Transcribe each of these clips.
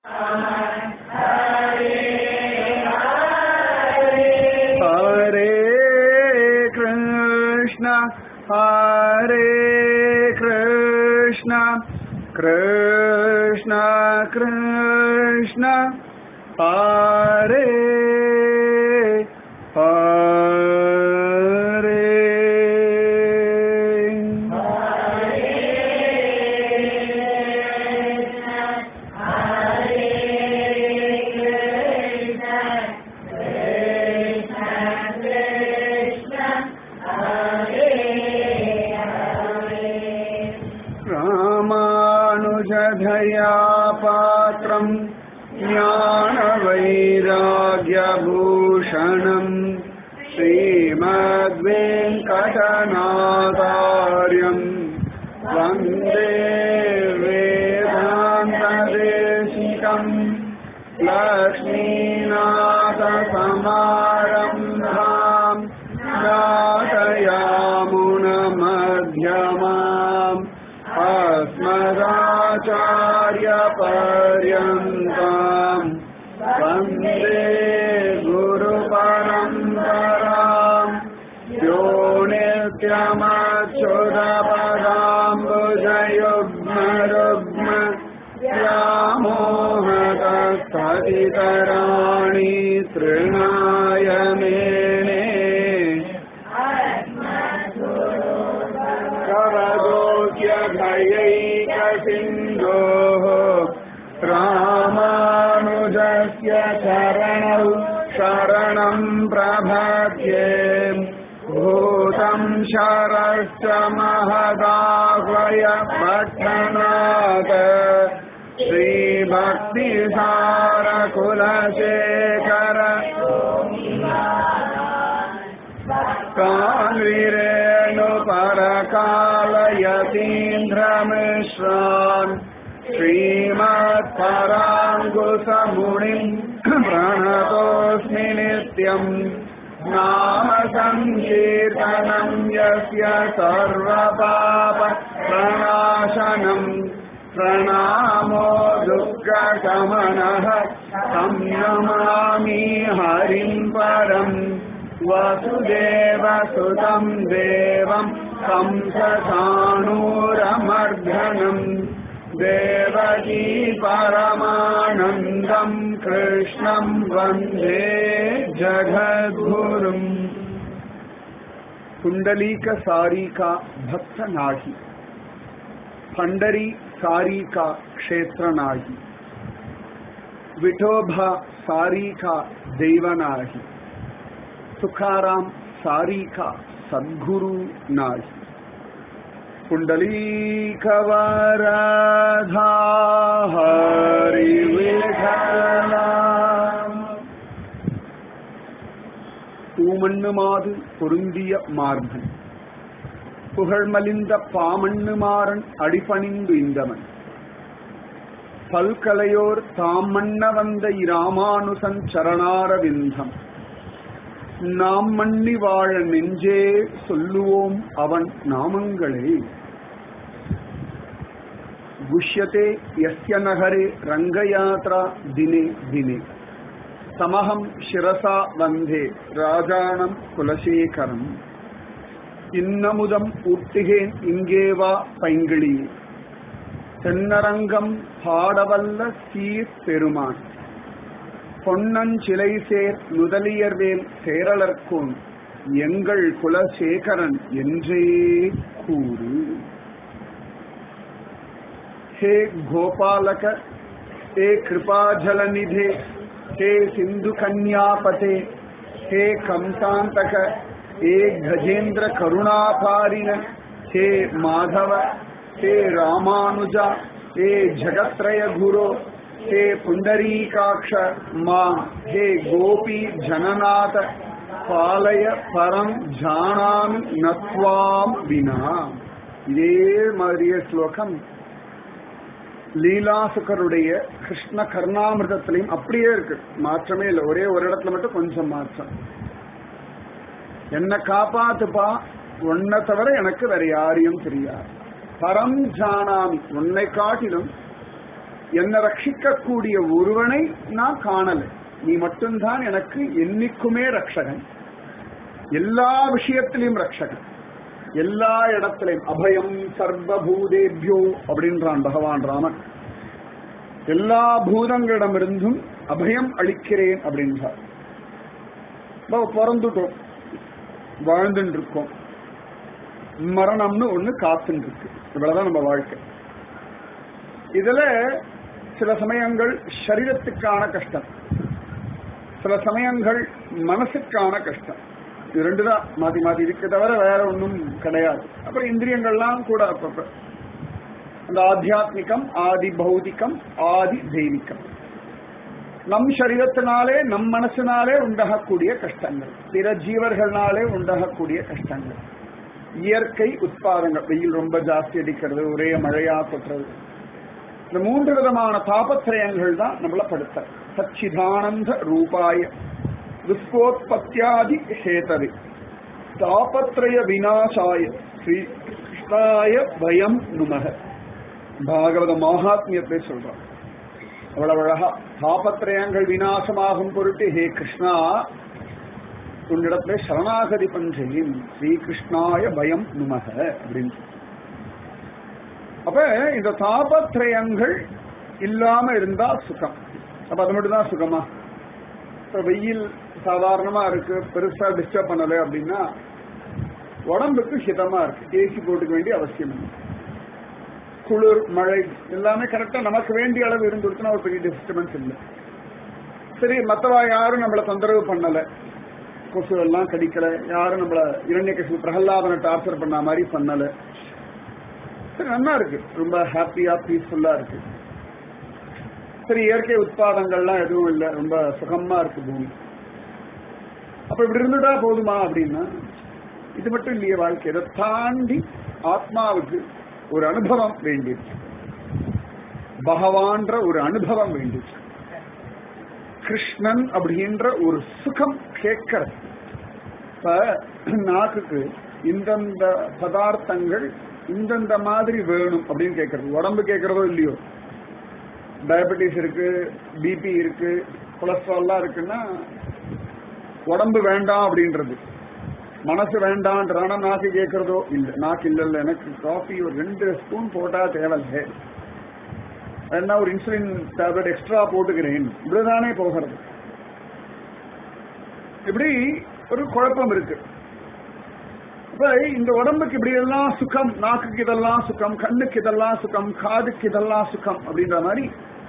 Hare Krishna, Hare Krishna, Krishna Krishna, Hare Hare. रामानुजधया पात्रम् ज्ञानवैराग्यभूषणम् श्रीमद्वेङ्कटनाथार्यम् वन्दे वेदान्तदेशिकम् लक्ष्मीनाथसमारम्भाम् नाटयामुनमध्यमाम् अस्मदाचार्यपर्यन्ताम् वन्दे गुरुपरम्पराम् यो नित्यमच्युतपदाम्बुजयुग्मरुग्म व्यामोहतस्थतितराणि तृणाय मेने कवदोऽध्यभयैकसिन्धोः रामानुजस्य चरणौ शरणम् प्रभद्ये भूतम् शरश्च महदाह्वय पठनात् श्रीभक्तिसारकुलशेखर काङ्गिरेणुपरकालयतीन्द्रमिश्रान् श्रीमत्पराङ्कुशमुनिम् प्रणतोऽस्मि नित्यम् नाम सङ्कीर्तनम् यस्य सर्वपाप प्रणाशनम् प्रणामो दुःखशमनः तं नमामि हरिम् परम् वसुदेवसुतं देवं कंससाणूरमर्धनम् देवकी परमानन्दम् कृष्णम् वन्दे जगद्गुरुम् कुण्डलीक सारिका भक्त नाही पंढरी सारिका क्षेत्र नाही विठोबा सारिका देव नाही तुकाराम सारिका सद्गुरु नाही पुंडलीक वरधा हरि विठला பூமண்ணுமாது பொருந்திய மார்பன் புகழ்மலிந்த பாமண்ணுமாறன் அடிபணிந்து இந்தவன் பல்கலையோர் தாம் மன்ன வந்த இராமானுசன் சரணாரவிந்தம் நாம் மன்னி வாழ நெஞ்சே சொல்லுவோம் அவன் நாமங்களே குஷ்யதே யஸ்ய நகரே ரங்கயாத்ரா தினே தினே தமகம் சிரசா வந்தே ராஜானம் குலசேகரம் இன்னமுதம் ஊட்டுகேன் இங்கேவா பைங்கிளி தென்னரங்கம் பாடவல்ல சீர் பெருமான் பொன்னஞ்சிலை சேர் முதலியர்வேல் சேரலர்கோன் எங்கள் குலசேகரன் என்றே கூறு ஹே கோபாலக ஹே கிருபாஜலநிதே हे सिंधु कन्यापते हे कंसांतक हे गजेंद्र करुणापारिण हे माधव हे रामानुजा हे जगत्रय गुरो हे पुंडरीकाक्ष मा हे गोपी जननाथ பாலய பரம் ஜானாமி நத்வாம் வினா இதே மாதிரியே ஸ்லோகம் லீலாசுகருடைய கிருஷ்ண கர்ணாமிரதத்திலையும் அப்படியே இருக்கு மாற்றமே இல்லை ஒரே ஒரு இடத்துல மட்டும் கொஞ்சம் மாற்றம் என்ன காப்பாத்துப்பா உன்னை தவிர எனக்கு வேற யாரையும் தெரியாது பரம் ஜானாமி உன்னை காட்டிலும் என்னை ரட்சிக்கக்கூடிய ஒருவனை நான் காணல நீ மட்டும்தான் எனக்கு என்னைக்குமே ரட்சகன் எல்லா விஷயத்திலையும் ரட்சகன் எல்லா இடத்திலையும் அபயம் சர்வபூதேபியோ அப்படின்றான் பகவான் ராமன் எல்லா பூதங்களிடமிருந்தும் அபயம் அளிக்கிறேன் அப்படின்றார் இப்போ பிறந்துட்டோம் வாழ்ந்துட்டு இருக்கோம் மரணம்னு ஒண்ணு காத்துட்டு இருக்கு இவ்வளவுதான் நம்ம வாழ்க்கை இதுல சில சமயங்கள் சரீரத்துக்கான கஷ்டம் சில சமயங்கள் மனசுக்கான கஷ்டம் இது ரெண்டு தான் மாத்தி மாத்தி இருக்கு தவிர வேற ஒன்றும் கிடையாது அப்புறம் இந்திரியங்கள்லாம் கூட அப்பப்ப அந்த ஆத்தியாத்மிகம் ஆதி பௌதிகம் ஆதி தெய்வீகம் நம் சரீரத்தினாலே நம் மனசினாலே உண்டாகக்கூடிய கஷ்டங்கள் பிற ஜீவர்களாலே உண்டாகக்கூடிய கஷ்டங்கள் இயற்கை உட்பாதங்கள் வெயில் ரொம்ப ஜாஸ்தி அடிக்கிறது ஒரே மழையா கொட்டுறது இந்த மூன்று விதமான தாபத்திரயங்கள் தான் நம்மள படுத்த சச்சிதானந்த ரூபாய விஸ்வோத்பத்தியாதி ஹேதவி தாபத்ரய விநாசாய ஸ்ரீ கிருஷ்ணாய பயம் நுமக பாகவத மகாத்மியத்தை சொல்றான் அவ்வளவு அழகா தாபத்திரயங்கள் விநாசமாகும் பொருட்டு ஹே கிருஷ்ணா உன்னிடத்துல சரணாகதி பஞ்சையும் ஸ்ரீகிருஷ்ணாய பயம் நுமக அப்படின்னு அப்ப இந்த தாபத்திரயங்கள் இல்லாம இருந்தா சுகம் அப்ப அது மட்டும் தான் சுகமா இப்ப வெயில் சாதாரணமா இருக்கு பெருசா டிஸ்டர்ப் பண்ணல அப்படின்னா உடம்புக்கு ஹிதமா இருக்கு ஏசி போட்டுக்க வேண்டிய அவசியம் இல்லை குளிர் மழை எல்லாமே கரெக்டா நமக்கு வேண்டிய அளவு இருந்துருச்சுன்னா ஒரு பெரிய டிஸ்டர்பன்ஸ் இல்லை சரி மத்தவா யாரும் நம்மள தொந்தரவு பண்ணல கொசு எல்லாம் கடிக்கல யாரும் நம்மள இரண்ய கசு பிரகலாதனை டார்ச்சர் பண்ண மாதிரி பண்ணல சரி நல்லா இருக்கு ரொம்ப ஹாப்பியா பீஸ்ஃபுல்லா இருக்கு சரி இயற்கை உட்பாதங்கள்லாம் எதுவும் இல்லை ரொம்ப சுகமா இருக்கு பூமி அப்ப இப்படி இருந்துட்டா போதுமா அப்படின்னா இது மட்டும் இல்லையே வாழ்க்கை இதை தாண்டி ஆத்மாவுக்கு ஒரு அனுபவம் வேண்டியிருக்கு பகவான்ற ஒரு அனுபவம் வேண்டியிருக்கு கிருஷ்ணன் அப்படின்ற ஒரு சுகம் கேட்கறது இப்ப நாக்குக்கு இந்தந்த பதார்த்தங்கள் இந்தந்த மாதிரி வேணும் அப்படின்னு கேட்கறது உடம்பு கேட்கறதோ இல்லையோ டயபெட்டிஸ் இருக்கு பிபி இருக்கு கொலஸ்ட்ரால்லாம் இருக்குன்னா உடம்பு வேண்டாம் அப்படின்றது மனசு வேண்டான்றான நாக்கு கேட்கறதோ இல்ல நாக்கு இல்ல இல்ல எனக்கு காஃபி ஒரு ரெண்டு ஸ்பூன் போட்டா தேவையில்லை என்ன ஒரு இன்சுலின் டேப்லெட் எக்ஸ்ட்ரா போட்டுக்கிறேன் இப்படிதானே போகிறது இப்படி ஒரு குழப்பம் இருக்கு அப்ப இந்த உடம்புக்கு இப்படி எல்லாம் சுகம் நாக்குக்கு இதெல்லாம் சுகம் கண்ணுக்கு இதெல்லாம் சுகம் காதுக்கு இதெல்லாம் சுகம் அப்படின்ற மாதிரி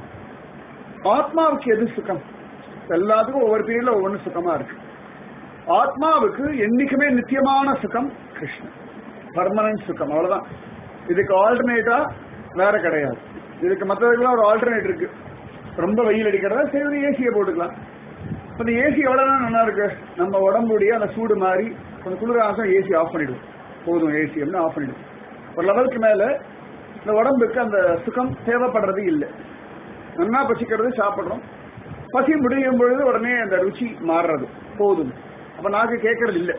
ஆத்மாவுக்கு எது சுகம் எல்லாத்துக்கும் ஒவ்வொரு பீரியட்ல ஒவ்வொன்று சுகமா இருக்கு ஆத்மாவுக்கு என்னைக்குமே நித்தியமான சுகம் கிருஷ்ணன் பர்மனன்ட் சுகம் அவ்வளவுதான் இதுக்கு ஆல்டர்னேட்டா வேற கிடையாது இதுக்கு மற்றதுக்கெல்லாம் ஒரு ஆல்டர்னேட் இருக்கு ரொம்ப வெயில் அடிக்கிறதா சரி ஒரு ஏசியை போட்டுக்கலாம் இந்த ஏசி எவ்வளவு நல்லா இருக்கு நம்ம உடம்புடைய அந்த சூடு மாறி கொஞ்சம் குளிராசம் ஏசி ஆஃப் பண்ணிடுவோம் போதும் ஏசி அப்படின்னு ஆஃப் பண்ணிடுவோம் ஒரு லெவலுக்கு மேல இந்த உடம்புக்கு அந்த சுகம் தேவைப்படுறது இல்லை நல்லா பசிக்கிறது சாப்பிடுறோம் பசி முடியும் பொழுது உடனே அந்த ருச்சி மாறுறது போதும் அப்ப நாக்கு கேட்கறது இல்லை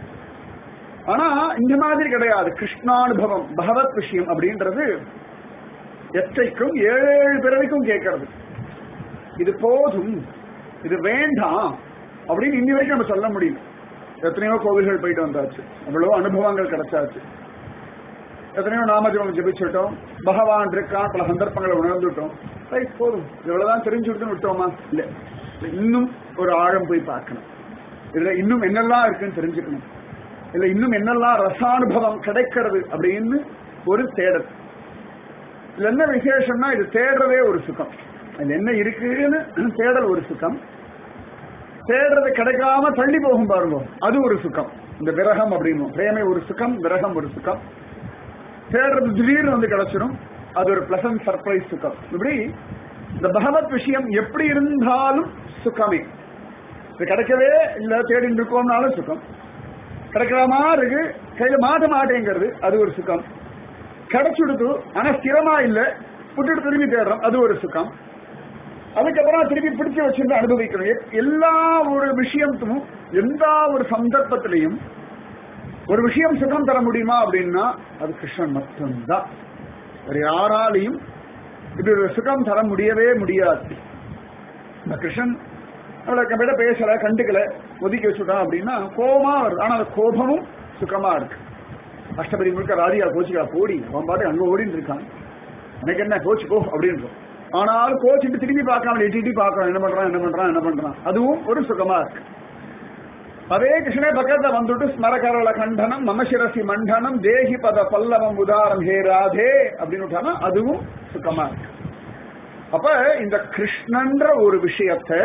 ஆனா இந்த மாதிரி கிடையாது கிருஷ்ணானுபவம் பகவத் விஷயம் அப்படின்றது எச்சைக்கும் ஏழு ஏழு பிறவிக்கும் கேட்கறது இது போதும் இது வேண்டாம் அப்படின்னு இன்னி வரைக்கும் நம்ம சொல்ல முடியும் எத்தனையோ கோவில்கள் போயிட்டு வந்தாச்சு அவ்வளவோ அனுபவங்கள் கிடைச்சாச்சு எத்தனையோ நாமஜபம் ஜபிச்சுட்டோம் பகவான் இருக்கான் பல சந்தர்ப்பங்களை உணர்ந்துட்டோம் ரைட் போதும் இவ்வளவுதான் தெரிஞ்சு விட்டு விட்டோமா இல்ல இன்னும் ஒரு ஆழம் போய் பார்க்கணும் இதுல இன்னும் என்னெல்லாம் இருக்குன்னு தெரிஞ்சுக்கணும் இதுல இன்னும் என்னெல்லாம் ரசானுபவம் கிடைக்கிறது அப்படின்னு ஒரு தேடல் இதுல என்ன விசேஷம்னா இது தேடுறதே ஒரு சுகம் அது என்ன இருக்குன்னு தேடல் ஒரு சுகம் தேடுறது கிடைக்காம தள்ளி போகும் பாருங்க அது ஒரு சுகம் இந்த விரகம் அப்படின்னு பிரேமை ஒரு சுகம் விரகம் ஒரு சுகம் தேடுறது திடீர்னு வந்து கிடைச்சிடும் அது ஒரு பிளசன்ட் சர்ப்ரைஸ் சுகம் இப்படி இந்த பகவத் விஷயம் எப்படி இருந்தாலும் சுகமே இது கிடைக்கவே இல்ல தேடிட்டு இருக்கோம்னாலும் சுகம் கிடைக்கிற மாதிரி இருக்கு கையில மாட்ட மாட்டேங்கிறது அது ஒரு சுகம் கிடைச்சுடுத்து ஆனா ஸ்திரமா இல்ல புட்டுட்டு திரும்பி தேடுறோம் அது ஒரு சுகம் அதுக்கப்புறம் திருப்பி பிடிச்சு வச்சிருந்து அனுபவிக்கணும் எ- எல்லா ஒரு விஷயத்தும் எந்த ஒரு சந்தர்ப்பத்திலையும் ஒரு விஷயம் சுகம் தர முடியுமா அப்படின்னா அது கிருஷ்ணன் மட்டும்தான் வேற யாராலையும் இப்படி ஒரு சுகம் தர முடியவே முடியாது இந்த கிருஷ்ணன் அவளை விட பேசல கண்டுக்கல ஒதுக்கி வச்சுட்டான் அப்படின்னா கோபமா வருது ஆனா அந்த கோபமும் சுகமா இருக்கு அஷ்டபதி முழுக்க ராதிகா கோச்சிக்கா போடி அவன் பாட்டு அங்க ஓடின்னு இருக்கான் எனக்கு என்ன கோச்சு போ அப்படின்றோம் ஆனாலும் கோச்சிட்டு திரும்பி பார்க்காம எட்டி பார்க்கறான் என்ன பண்றான் என்ன பண்றான் என்ன பண்றான் அதுவும் ஒரு சுகமா இருக்கு அதே கிருஷ்ணே பக்கத்துல வந்துட்டு ஸ்மரகரள கண்டனம் மமசிரசி மண்டனம் தேகி பத பல்லவம் உதாரம் ஹே ராதே அப்படின்னு விட்டானா அதுவும் சுகமா இருக்கு அப்ப இந்த கிருஷ்ணன்ற ஒரு விஷயத்தை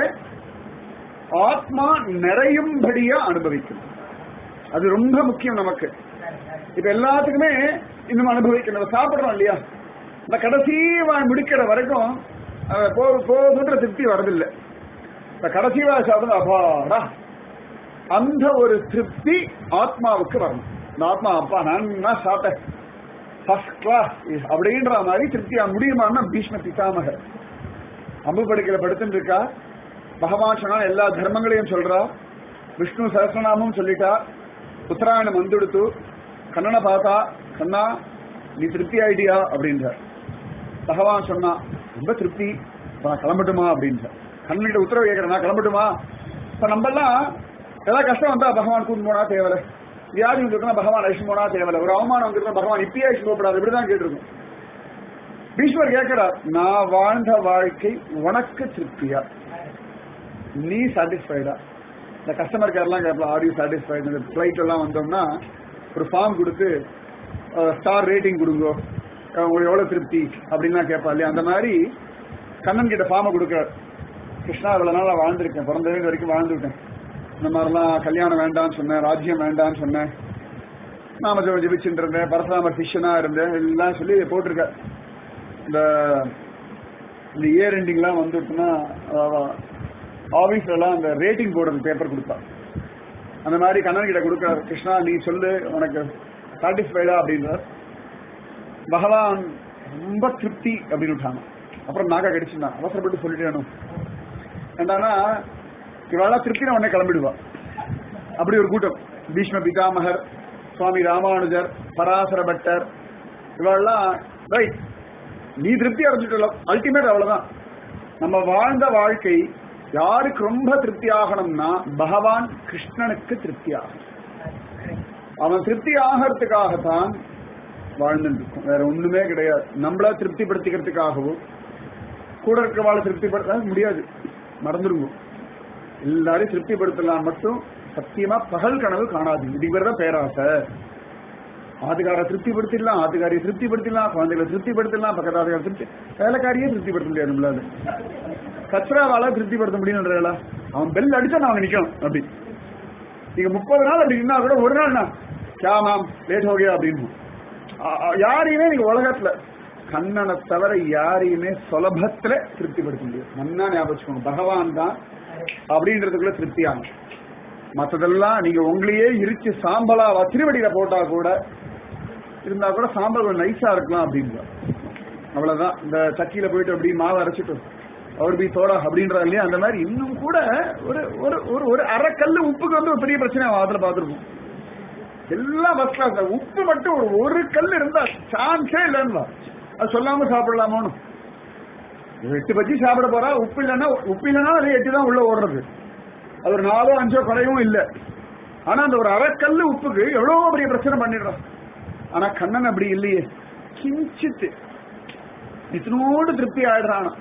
ஆத்மா நிறையும்படியா அனுபவிக்கும் அது ரொம்ப முக்கியம் நமக்கு இப்ப எல்லாத்துக்குமே இன்னும் அனுபவிக்கணும் சாப்பிடுறோம் இல்லையா இந்த கடைசி வாய் முடிக்கிற வரைக்கும் அஹ், போ போதுன்ற திருப்தி வரதில்லை இந்த கடைசி வாய் சாப்பிடுறது அப்பாடா அந்த ஒரு திருப்தி ஆத்மாவுக்கு வரணும் இந்த ஆத்மா அப்பா நான் சாப்பிட்டேன் ஃபர்ஸ்ட் கிளாஸ் அப்படின்ற மாதிரி திருப்தியா முடியுமான்னா பீஷ்ம பிதாமகர் அம்பு படுக்கையில படுத்துட்டு இருக்கா பகவான் சொன்னா எல்லா தர்மங்களையும் சொல்றா விஷ்ணு சகசிரநாமம் சொல்லிட்டா உத்தராயணம் வந்துடுத்து கண்ணனை பார்த்தா கண்ணா நீ திருப்தி ஆயிட்டியா அப்படின்றார் பகவான் சொன்னா ரொம்ப திருப்தி இப்ப நான் கிளம்பட்டுமா அப்படின்றார் கண்ணன்கிட்ட உத்தரவு கேட்கிறேன் நான் கிளம்பட்டுமா இப்ப நம்ம எல்லாம் ஏதாவது கஷ்டம் வந்தா பகவான் கூட்டு போனா தேவையில்ல வியாதி வந்துருக்குன்னா பகவான் அழிச்சு போனா தேவையில்ல ஒரு அவமானம் வந்துருக்குன்னா பகவான் இப்பயே அழிச்சு போகப்படாது இப்படிதான் கேட்டிருக்கும் பீஷ்மர் கேட்கிறார் நான் வாழ்ந்த வாழ்க்கை உனக்கு திருப்தியா நீ சாட்டிஸ்ஃபைடா இந்த கஸ்டமர் கேர்லாம் கேட்கலாம் ஆர் யூ சாட்டிஸ்ஃபைட் இந்த ஃபிளைட் எல்லாம் வந்தோம்னா ஒரு ஃபார்ம் கொடுத்து ஸ்டார் ரேட்டிங் கொடுங்க அஹ் உங்களுக்கு எவ்வளவு திருப்தி அப்படின்லாம் கேட்பா இல்லையா அந்த மாதிரி கண்ணன் கிட்ட ஃபார்மை கொடுக்குறார் கிருஷ்ணா இவ்வளவு நாள் நான் வாழ்ந்திருக்கேன் பிறந்த வீடு வரைக்கும் வாழ்ந்துவிட்டேன் இந்த மாதிரிலாம் கல்யாணம் வேண்டாம்னு சொன்னேன் ராஜ்யம் வேண்டாம்னு சொன்னேன் நாம ஜெப ஜெபிச்சுட்டு இருந்தேன் பரசுராமர் சிஷ்யனா இருந்தேன் எல்லாம் சொல்லி போட்டிருக்க இந்த இந்த இயர் எண்டிங்லாம் வந்துட்டுன்னா ஆபீஸ்ல எல்லாம் அந்த ரேட்டிங் போடுறது பேப்பர் கொடுப்பா அந்த மாதிரி கண்ணன் கிட்ட கொடுக்கிறார் கிருஷ்ணா நீ சொல்லு உனக்கு சாட்டிஸ்ஃபைடா அப்படின்றார் பகவான் ரொம்ப திருப்தி அப்படின்னு விட்டாங்க அப்புறம் நாக்கா கடிச்சுதான் அவசரப்பட்டு சொல்லிட்டேனும் என்னன்னா இவெல்லாம் திருப்தி உடனே கிளம்பிடுவா அப்படி ஒரு கூட்டம் பீஷ்ம பிதாமகர் சுவாமி ராமானுஜர் பராசர பட்டர் இவெல்லாம் ரைட் நீ திருப்தி அடைஞ்சிட்டு அல்டிமேட் அவ்வளவுதான் நம்ம வாழ்ந்த வாழ்க்கை யாருக்கு ரொம்ப திருப்தி ஆகணும்னா பகவான் கிருஷ்ணனுக்கு திருப்தி ஆகணும் அவன் திருப்தி ஆகிறதுக்காகத்தான் வாழ்ந்துட்டு இருக்கும் வேற ஒண்ணுமே கிடையாது நம்மள திருப்திப்படுத்திக்கிறதுக்காகவும் கூட இருக்கிறவாளை திருப்திப்படுத்த முடியாது மறந்துருவோம் எல்லாரையும் திருப்திப்படுத்தலாம் மட்டும் சத்தியமா பகல் கனவு காணாது இதுக்கு பேர் தான் பேராசை ஆத்துக்கார திருப்திப்படுத்திடலாம் ஆத்துக்காரியை திருப்திப்படுத்திடலாம் குழந்தைகளை திருப்திப்படுத்திடலாம் பக்கத்து ஆத்துக்கார திருப்தி வேலைக்காரியே திருப்திப்படுத்த முடியாது நம்மளால கச்சராவால திருப்திப்படுத்த முடியும்ன்றா அவன் பெல் அடிச்சா நான் நிக்கணும் அப்படி நீங்க முப்பது நாள் அப்படி நின்னா கூட ஒரு நாள் நான் கே மேம் லேட் ஹோகியா அப்படின்னு ஆ- ஆ- யாரையுமே நீங்க உலகத்துல கண்ணனை தவிர யாரையுமே சுலபத்துல திருப்திப்படுத்த முடியும் நன்னா ஞாபகம் வச்சுக்கோங்க பகவான் தான் அப்படின்றதுக்குள்ள திருப்தியாகும் மத்ததெல்லாம் நீங்க உங்களையே இரிச்சு சாம்பலா வ- திருவடியில போட்டா கூட இருந்தா கூட சாம்பல் கொஞ்சம் நைஸா இருக்கலாம் அப்படின்னு அவ்வளவுதான் இந்த சக்கியில போயிட்டு அப்படி மாவை அரைச்சிட்டு அவர் பி தோடா அப்படின்றாரு இல்லையா அந்த மாதிரி இன்னும் கூட ஒரு ஒரு ஒரு ஒரு அரைக்கல்லு உப்புக்கு வந்து ஒரு பெரிய பிரச்சனை அதுல பார்த்துருப்போம் எல்லாம் ஃபர்ஸ்ட் கிளாஸ் உப்பு மட்டும் ஒரு ஒரு கல் இருந்தா சான்ஸே இல்லைன்னு அது சொல்லாம சாப்பிடலாமோன்னு எட்டு பஜ்ஜி சாப்பிட போறா உப்பு இல்லைன்னா உப்பு இல்லைன்னா அது எட்டு தான் உள்ள ஓடுறது அது ஒரு நாலோ அஞ்சோ குறையும் இல்ல ஆனா அந்த ஒரு அரைக்கல்லு உப்புக்கு எவ்வளவு பெரிய பிரச்சனை பண்ணிடுறோம் ஆனா கண்ணன் அப்படி இல்லையே கிஞ்சித்து இத்தனோடு திருப்தி ஆயிடுறானா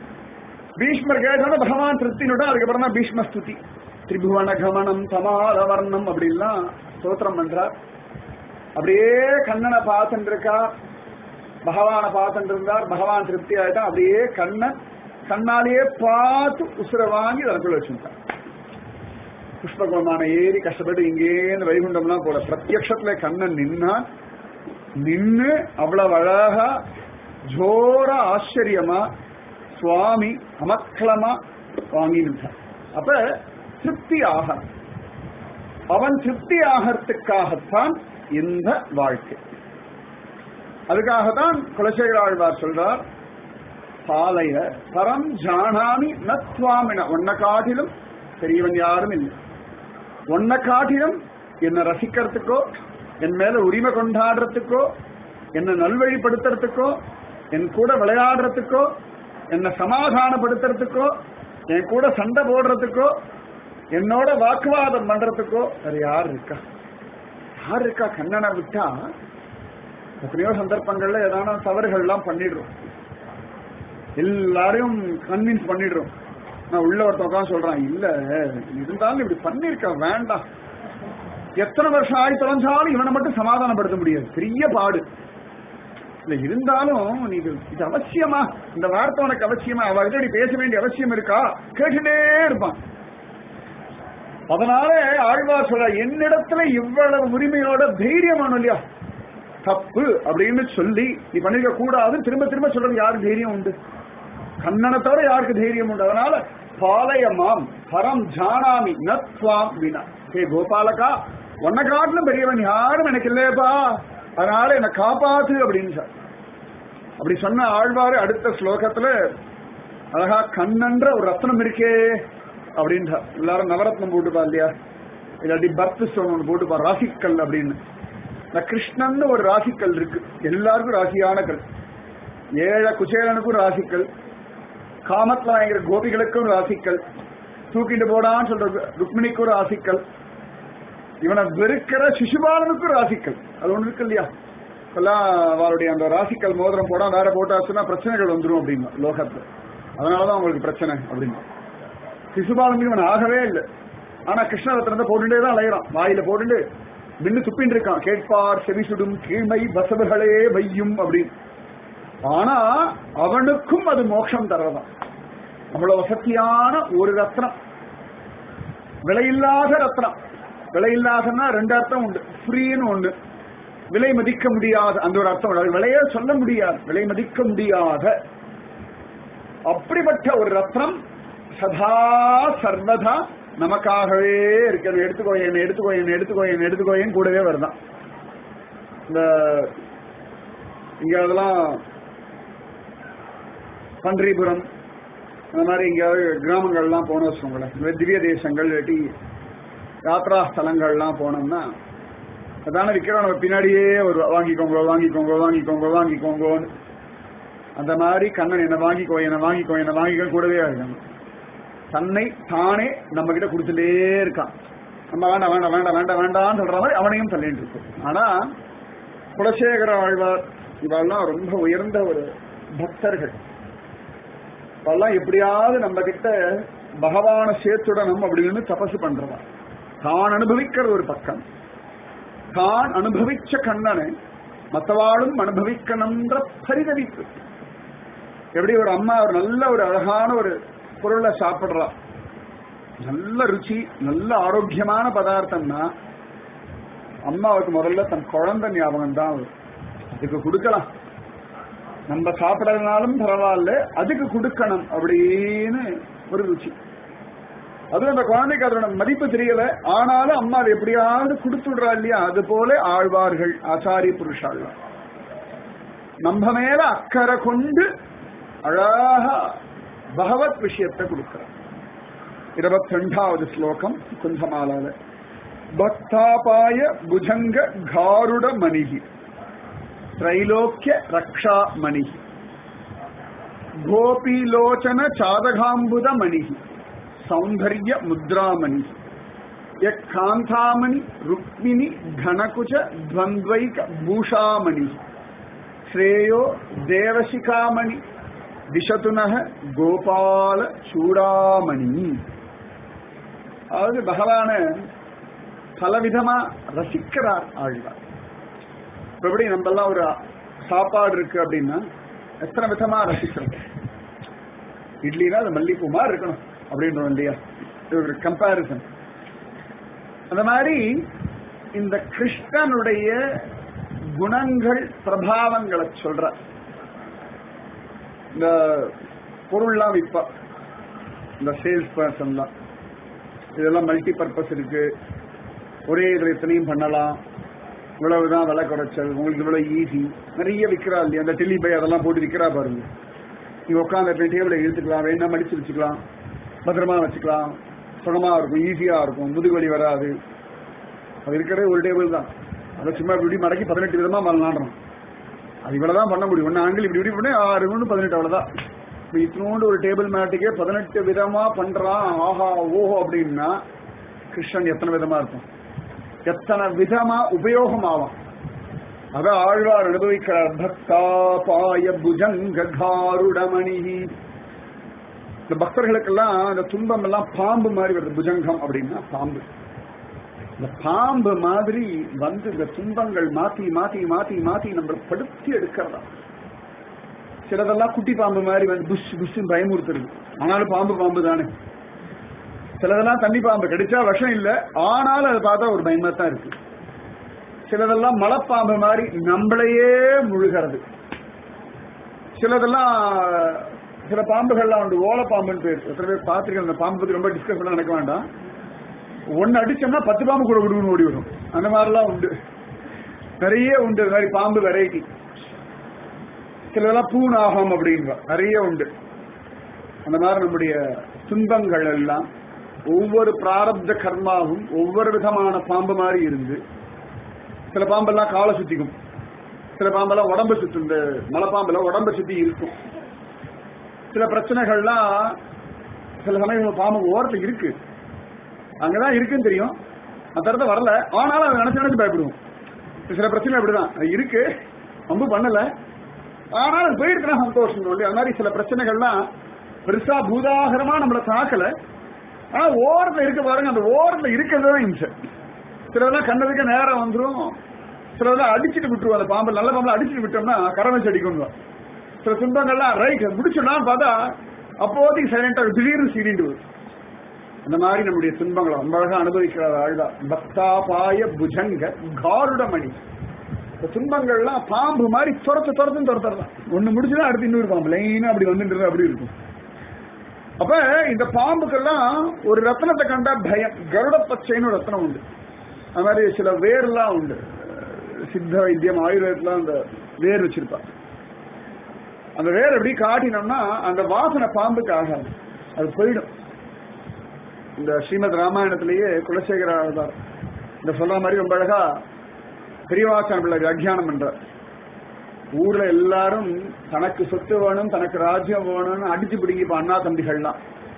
பீஷ்மர் கேட்டான பகவான் திருப்தினுட்டா அதுக்கப்புறம் தான் பீஷ்ம ஸ்துதி திரிபுவன கமனம் சமாத வர்ணம் அப்படின்லாம் ஸ்தோத்திரம் பண்றார் அப்படியே கண்ணனை பார்த்துட்டு இருக்கா பகவானை பார்த்துட்டு இருந்தார் பகவான் திருப்தி ஆயிட்டா அப்படியே கண்ணன் கண்ணாலேயே பார்த்து உசுர வாங்கி தனக்குள்ள வச்சுட்டார் புஷ்பகுலமான ஏறி கஷ்டப்பட்டு இங்கேருந்து வைகுண்டம்லாம் போல பிரத்யக்ஷத்துல கண்ணன் நின்னான் நின்னு அவ்வளவு அழகா ஜோர ஆச்சரியமா சுவாமி அமக்களமா வாங்கி நின்றான் அப்ப திருப்தி ஆக அவன் திருப்தி ஆகிறதுக்காகத்தான் இந்த வாழ்க்கை அதுக்காகத்தான் குலசேகர ஆழ்வார் சொல்றார் பாலைய பரம் ஜானாமி நத்வாமின உன்னை காட்டிலும் பெரியவன் யாரும் இல்லை உன்னை காட்டிலும் என்னை ரசிக்கிறதுக்கோ என் மேல உரிமை கொண்டாடுறதுக்கோ என்னை நல்வழிப்படுத்துறதுக்கோ என் கூட விளையாடுறதுக்கோ என்னை சமாதானப்படுத்துறதுக்கோ என் கூட சண்டை போடுறதுக்கோ என்னோட வாக்குவாதம் பண்றதுக்கோ வேற யார் இருக்கா யார் இருக்கா கண்ணனை விட்டா எத்தனையோ சந்தர்ப்பங்கள்ல ஏதான தவறுகள்லாம் பண்ணிடுறோம் எல்லாரையும் கன்வின்ஸ் பண்ணிடுறோம் நான் உள்ள ஒருத்தன் உட்காந்து சொல்றான் இல்ல இருந்தாலும் இப்படி பண்ணிருக்க வேண்டாம் எத்தனை வருஷம் ஆகி தொலைஞ்சாலும் இவனை மட்டும் சமாதானப்படுத்த முடியாது பெரிய பாடு இல்ல இருந்தாலும் நீ இது இது அவசியமா இந்த வார்த்தை உனக்கு அவசியமா அவர்கிட்ட நீ பேச வேண்டிய அவசியம் இருக்கா கேட்டுட்டே இருப்பான் அதனால ஆழ்வார் சொல்ற என்னிடத்துல இவ்வளவு உரிமையோட தைரியமான இல்லையா தப்பு அப்படின்னு சொல்லி நீ பண்ணிருக்க கூடாது திரும்ப திரும்ப சொல்றது யாருக்கு தைரியம் உண்டு கண்ணனை தவிர யாருக்கு தைரியம் உண்டு அதனால பாலயமாம் பரம் ஜானாமி நத்வாம் வினா ஹே கோபாலகா உன்னை காட்டிலும் பெரியவன் யாரும் எனக்கு இல்லையப்பா அதனால என்னை காப்பாத்து அப்படின்னு சொல் அப்படி சொன்ன ஆழ்வாரு அடுத்த ஸ்லோகத்துல அழகா கண்ணன்ற ஒரு ரத்னம் இருக்கே அப்படின்றா எல்லாரும் நவரத்னம் போட்டுப்பா இல்லையா இல்லாட்டி பர்த் ஸ்டோன் ஒன்று போட்டுப்பா ராசிக்கல் அப்படின்னு இந்த கிருஷ்ணன் ஒரு ராசிக்கல் இருக்கு எல்லாருக்கும் ராசியான கல் ஏழ குச்சேலனுக்கும் ராசிக்கல் காமத்துல வாங்கிற கோபிகளுக்கும் ராசிக்கல் தூக்கிட்டு போடான்னு சொல்ற ருக்மிணிக்கும் ராசிக்கல் இவனை வெறுக்கிற சிசுபாலனுக்கும் ராசிக்கல் அது ஒண்ணு இருக்கு இல்லையா இப்பெல்லாம் அவருடைய அந்த ராசிக்கல் மோதிரம் போட வேற போட்டாச்சுன்னா பிரச்சனைகள் வந்துடும் அப்படின்னா லோகத்துல அதனாலதான் உங்களுக்கு பிரச்சனை அப்படின்னா சிசுபாலனுக்கு இவன் ஆகவே இல்லை ஆனா கிருஷ்ணரத்னத்தை போட்டுட்டே தான் அலையிறான் வாயில போட்டுட்டு நின்று துப்பின்னு இருக்கான் கேட்பார் செவிசுடும் கீழ்மை பசவர்களே வையும் அப்படின்னு ஆனா அவனுக்கும் அது மோட்சம் தரதான் அவ்வளவு வசதியான ஒரு ரத்னம் விலையில்லாத ரத்னம் விலையில்லாதன்னா ரெண்டு அர்த்தம் உண்டு ஃப்ரீன்னு ஒண்ணு விலை மதிக்க முடியாத அந்த ஒரு அர்த்தம் உண்டு. அது விலையே சொல்ல முடியாது விலை மதிக்க முடியாத அப்படிப்பட்ட ஒரு ரத்னம் சதா சர்வதா நமக்காகவே இருக்கிறது எடுத்துக்கோ என்ன எடுத்துக்கோ என்ன எடுத்துக்கோ என்ன எடுத்துக்கோயன்னு கூடவே வருதான் இந்த இங்க அதெல்லாம் பன்றிபுரம் அந்த மாதிரி எங்கேயாவது கிராமங்கள்லாம் போன வச்சுக்கோங்களேன் இந்த மாதிரி திவ்ய தேசங்கள் இல்லாட்டி யாத்ரா ஸ்தலங்கள்லாம் போனோம்னா அதான விற்கிறோம் நம்ம பின்னாடியே ஒரு வாங்கிக்கோங்க வாங்கிக்கோங்க வாங்கிக்கோங்க வாங்கிக்கோங்கன்னு அந்த மாதிரி கண்ணன் என்ன வாங்கிக்கோ என்ன வாங்கிக்கோ என்ன வாங்கிக்கோ கூடவே இருக்காங்க தன்னை தானே நம்ம கிட்ட கொடுத்துட்டே இருக்கான் நம்ம வேண்டாம் வேண்டாம் வேண்டாம் வேண்டாம் வேண்டாம்னு சொல்ற மாதிரி அவனையும் தள்ளிட்டு இருக்கும் ஆனா குலசேகர ஆழ்வார் இவெல்லாம் ரொம்ப உயர்ந்த ஒரு பக்தர்கள் இவெல்லாம் எப்படியாவது நம்ம கிட்ட பகவான சேர்த்துடணும் அப்படின்னு தபசு பண்றவா தான் அனுபவிக்கிறது ஒரு பக்கம் தான் அனுபவிச்ச கண்ணனை மத்தவாளும் அனுபவிக்கணும்ன்ற பரிதவிப்பு எப்படி ஒரு அம்மா ஒரு நல்ல ஒரு அழகான ஒரு பொருளை சாப்பிடுறா நல்ல ருச்சி நல்ல ஆரோக்கியமான பதார்த்தம்னா அம்மாவுக்கு முதல்ல தன் குழந்தை ஞாபகம் தான் வரும் அதுக்கு கொடுக்கலாம் நம்ம சாப்பிடறதுனாலும் பரவாயில்ல அதுக்கு கொடுக்கணும் அப்படின்னு ஒரு ருச்சி அதுவும் அந்த குழந்தைக்கு அதோட மதிப்பு தெரியல ஆனாலும் அம்மா அதை எப்படியாவது கொடுத்துடுறா இல்லையா அது போல ஆழ்வார்கள் ஆச்சாரிய புருஷாழ்வார் நம்ம மேல அக்கறை கொண்டு அழகா பகவத் விஷயத்தை கொடுக்கிறார் இருபத்தி ரெண்டாவது ஸ்லோகம் குந்தமாலால பக்தாபாய புஜங்க காருட மணிகி திரைலோக்கிய ரக்ஷா மணிகி கோபிலோச்சன சாதகாம்புத மணிகி சௌந்தர்ய முத்ராமணி யக்காந்தாமணி ருக்மிணி கணகுச்ச துவந்த்வைக பூஷாமணி ஸ்ரேயோ தேவசிகாமணி திசதுனக கோபால சூடாமணி அதாவது பகவான பலவிதமா ரசிக்கிறார் ஆழ்வார் இப்ப எப்படி நம்ம எல்லாம் ஒரு சாப்பாடு இருக்கு அப்படின்னா எத்தனை விதமா ரசிக்கிறோம் இட்லினா அது மல்லிப்பூ மாதிரி இருக்கணும் அப்படின்றோம் இல்லையா இது ஒரு கம்பாரிசன் அந்த மாதிரி இந்த கிருஷ்ணனுடைய குணங்கள் பிரபாவங்களை சொல்ற இந்த பொருள்லாம் விற்பா இந்த சேல்ஸ் பர்சன்லாம் இதெல்லாம் மல்டி பர்பஸ் இருக்கு ஒரே இதில் இத்தனையும் பண்ணலாம் இவ்வளவுதான் விலை குறைச்சல் உங்களுக்கு இவ்வளவு ஈஸி நிறைய விற்கிறா இல்லையா அந்த டெல்லி பை அதெல்லாம் போட்டு விற்கிறா பாருங்க நீ உட்காந்து டேபிளை இழுத்துக்கலாம் வேணா மடிச்சு வச்சுக்கலாம் பத்திரமா வச்சுக்கலாம் சுகமா இருக்கும் ஈஸியா இருக்கும் முதுகுவலி வராது அது இருக்கிறதே ஒரு டேபிள் தான் அதை சும்மா இப்படி மடக்கி பதினெட்டு விதமா மறநாடுறோம் அது இவ்வளவுதான் பண்ண முடியும் ஒன்னு ஆங்கிள் இப்படி இப்படி பண்ணி ஆறு ஒன்று பதினெட்டு அவ்வளவுதான் இப்ப இத்தினோண்டு ஒரு டேபிள் மேட்டுக்கே பதினெட்டு விதமா பண்றான் ஆஹா ஓஹோ அப்படின்னா கிருஷ்ணன் எத்தனை விதமா இருக்கும் எத்தனை விதமா உபயோகம் ஆகும் அத ஆழ்வார் அனுபவிக்கிறார் பக்தா பாய புஜங்க காருடமணி இந்த பக்தர்களுக்கெல்லாம் இந்த துன்பம் எல்லாம் பாம்பு மாதிரி வருது புஜங்கம் அப்படின்னா பாம்பு இந்த பாம்பு மாதிரி வந்து இந்த துன்பங்கள் மாத்தி மாத்தி மாத்தி மாத்தி நம்ம படுத்தி எடுக்கிறதா சிலதெல்லாம் குட்டி பாம்பு மாதிரி வந்து புஷ் புஷ் பயமுறுத்துறது ஆனாலும் பாம்பு பாம்பு தானே சிலதெல்லாம் தண்ணி பாம்பு கிடைச்சா விஷம் இல்ல ஆனாலும் அதை பார்த்தா ஒரு பயமா தான் இருக்கு சிலதெல்லாம் மலைப்பாம்பு மாதிரி நம்மளையே முழுகிறது சிலதெல்லாம் சில பாம்புகள்லாம் உண்டு ஓலப்பாம்புன்னு பேர் எத்தனை பேர் பார்த்துருக்கேன் அந்த பாம்பு பத்தி ரொம்ப டிஸ்கஸ் பண்ண நடக்க வேண்டாம் ஒன்னு அடிச்சோம்னா பத்து பாம்பு கூட விடுவின்னு ஓடி வரும் அந்த மாதிரிலாம் உண்டு நிறைய உண்டு அது மாதிரி பாம்பு வெரைட்டி சிலதெல்லாம் பூநாகம் அப்படின்ற நிறைய உண்டு அந்த மாதிரி நம்முடைய துன்பங்கள் எல்லாம் ஒவ்வொரு பிராரப்த கர்மாவும் ஒவ்வொரு விதமான பாம்பு மாதிரி இருந்து சில பாம்பெல்லாம் காலை சுத்திக்கும் சில பாம்பெல்லாம் உடம்ப சுத்தும் இந்த மலைப்பாம்பெல்லாம் உடம்ப சுத்தி இருக்கும் சில பிரச்சனைகள்லாம் சில சமயம் பாம்பு ஓரத்துல இருக்கு அங்கதான் இருக்குன்னு தெரியும் அந்த இடத்த வரல ஆனாலும் அதை நினைச்சு நினைச்சு பயப்படுவோம் சில பிரச்சனை அப்படிதான் அது இருக்கு ரொம்ப பண்ணல ஆனாலும் அது போயிருக்குன்னா சந்தோஷம் சொல்லி அது மாதிரி சில பிரச்சனைகள்லாம் பெருசா பூதாகரமா நம்மளை தாக்கல ஆனா ஓரத்துல இருக்க பாருங்க அந்த ஓரத்துல இருக்கிறது தான் இம்சை சிலதெல்லாம் கண்ணதுக்கு நேரம் வந்துரும் சிலதெல்லாம் அடிச்சுட்டு விட்டுருவோம் அந்த பாம்பு நல்ல பாம்பு அடிச்சுட்டு விட்டோம்னா கரை வச்சு அடிக்கணும் சில துன்பங்கள்லாம் ரைட் முடிச்சிடலாம் பார்த்தா அப்போதைக்கு சைலண்டா திடீர்னு சீரிண்டு வரும் அந்த மாதிரி நம்முடைய துன்பங்களை ரொம்ப அழகா அனுபவிக்கிற ஆழ்தா பக்தாபாய புஜங்க காருடமணி இந்த துன்பங்கள்லாம் பாம்பு மாதிரி துரத்து துரத்துன்னு துரத்துறலாம் ஒண்ணு முடிச்சுதான் அடுத்து இன்னொரு பாம்பு லைனா அப்படி வந்துட்டு அப்படி இருக்கும் அப்ப இந்த பாம்புக்கெல்லாம் ஒரு ரத்னத்தை கண்டா பயம் கருட பச்சைன்னு ஒரு ரத்னம் உண்டு அது மாதிரி சில வேர்லாம் உண்டு சித்த வைத்தியம் ஆயுர்வேதத்துல அந்த வேர் வச்சிருப்பா அந்த வேர் எப்படி காட்டினோம்னா அந்த வாசனை பாம்புக்கு ஆகாது அது போயிடும் இந்த ஸ்ரீமத் ராமாயணத்திலேயே குலசேகர அவதார் இந்த சொல்ற மாதிரி ரொம்ப அழகா பெரியவாசன் பிள்ளை வியாக்கியானம் பண்றார் ஊர்ல எல்லாரும் தனக்கு சொத்து வேணும் தனக்கு ராஜ்யம் வேணும்னு அடிச்சு பிடிங்கிப்ப அண்ணா தம்பிகள்லாம்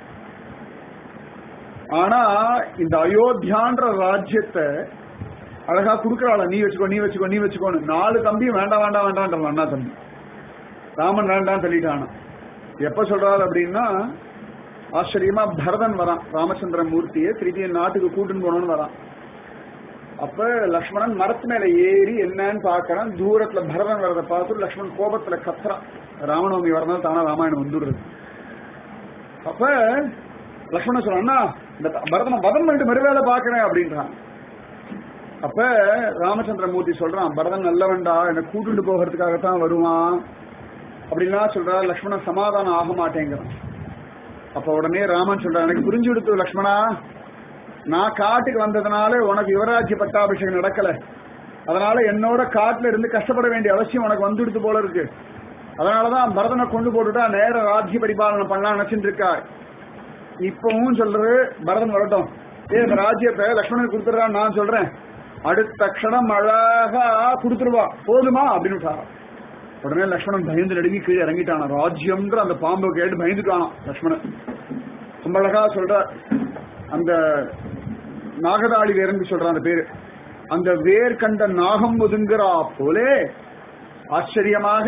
ஆனா இந்த அயோத்தியான்ற ராஜ்யத்தை அழகா குடுக்கறாள நீ வச்சுக்கோ நீ வச்சுக்கோ நீ வச்சுக்கோன்னு நாலு தம்பியும் வேண்டாம் வேண்டாம் வேண்டாம் அண்ணா தம்பி ராமன் வேண்டாம் சொல்லிட்டானா எப்ப சொல்றாரு அப்படின்னா ஆச்சரியமா பரதன் வரான் ராமச்சந்திர மூர்த்தியை திருப்பி நாட்டுக்கு கூட்டுன்னு போனோம்னு வரான் அப்ப லக்ஷ்மணன் மரத்து மேல ஏறி என்னன்னு பாக்குறான் தூரத்துல பரதன் வரத பார்த்து லக்ஷ்மணன் கோபத்துல கத்துறான் ராமநவமி வரனால தானா ராமாயணம் வந்துடுறது அப்ப லக்ஷ்மணன் சொல்றான் அண்ணா இந்த பரதனை வதம் பண்ணிட்டு மறுவேளை பாக்குறேன் அப்படின்றான் அப்ப ராமச்சந்திர மூர்த்தி சொல்றான் பரதன் நல்லவன்டா என்னை கூட்டுட்டு போகிறதுக்காகத்தான் வருவான் அப்படின்லாம் சொல்றா லக்ஷ்மணன் சமாதானம் ஆக மாட்டேங்கிறான் அப்ப உடனே ராமன் சொல்றான் எனக்கு புரிஞ்சு கொடுத்து லக்ஷ்மணா நான் காட்டுக்கு வந்ததுனால உனக்கு யுவராஜ்ய பட்டாபிஷேகம் நடக்கல அதனால என்னோட காட்டுல இருந்து கஷ்டப்பட வேண்டிய அவசியம் உனக்கு வந்துடுத்து போல இருக்கு அதனாலதான் பரதனை கொண்டு போட்டுட்டா நேர ராஜ்ய பரிபாலனை பண்ணலாம் நினைச்சிட்டு இருக்கா இப்பவும் சொல்றது பரதன் வரட்டும் ஏ இந்த ராஜ்யத்தை லக்ஷ்மணன் கொடுத்துறான்னு நான் சொல்றேன் அடுத்த க்ஷணம் அழகா கொடுத்துருவா போதுமா அப்படின்னு விட்டாராம். உடனே லக்ஷ்மணன் பயந்து நடுங்கி கீழே இறங்கிட்டான ராஜ்யம்ன்ற அந்த பாம்பை கேட்டு பயந்துட்டானாம் லக்ஷ்மணன் ரொம்ப அழகா சொல்ற அந்த நாகதாளி வேர்னு சொல்ற அந்த பேரு அந்த வேர் கண்ட நாகம் ஒதுங்குறா போலே ஆச்சரியமாக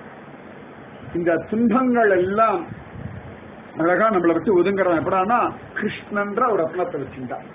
இந்த துன்பங்கள் எல்லாம் அழகா நம்மளை விட்டு ஒதுங்குறான் எப்படான்னா கிருஷ்ணன்ற ஒரு ரத்னத்தை வச்சுட்டான்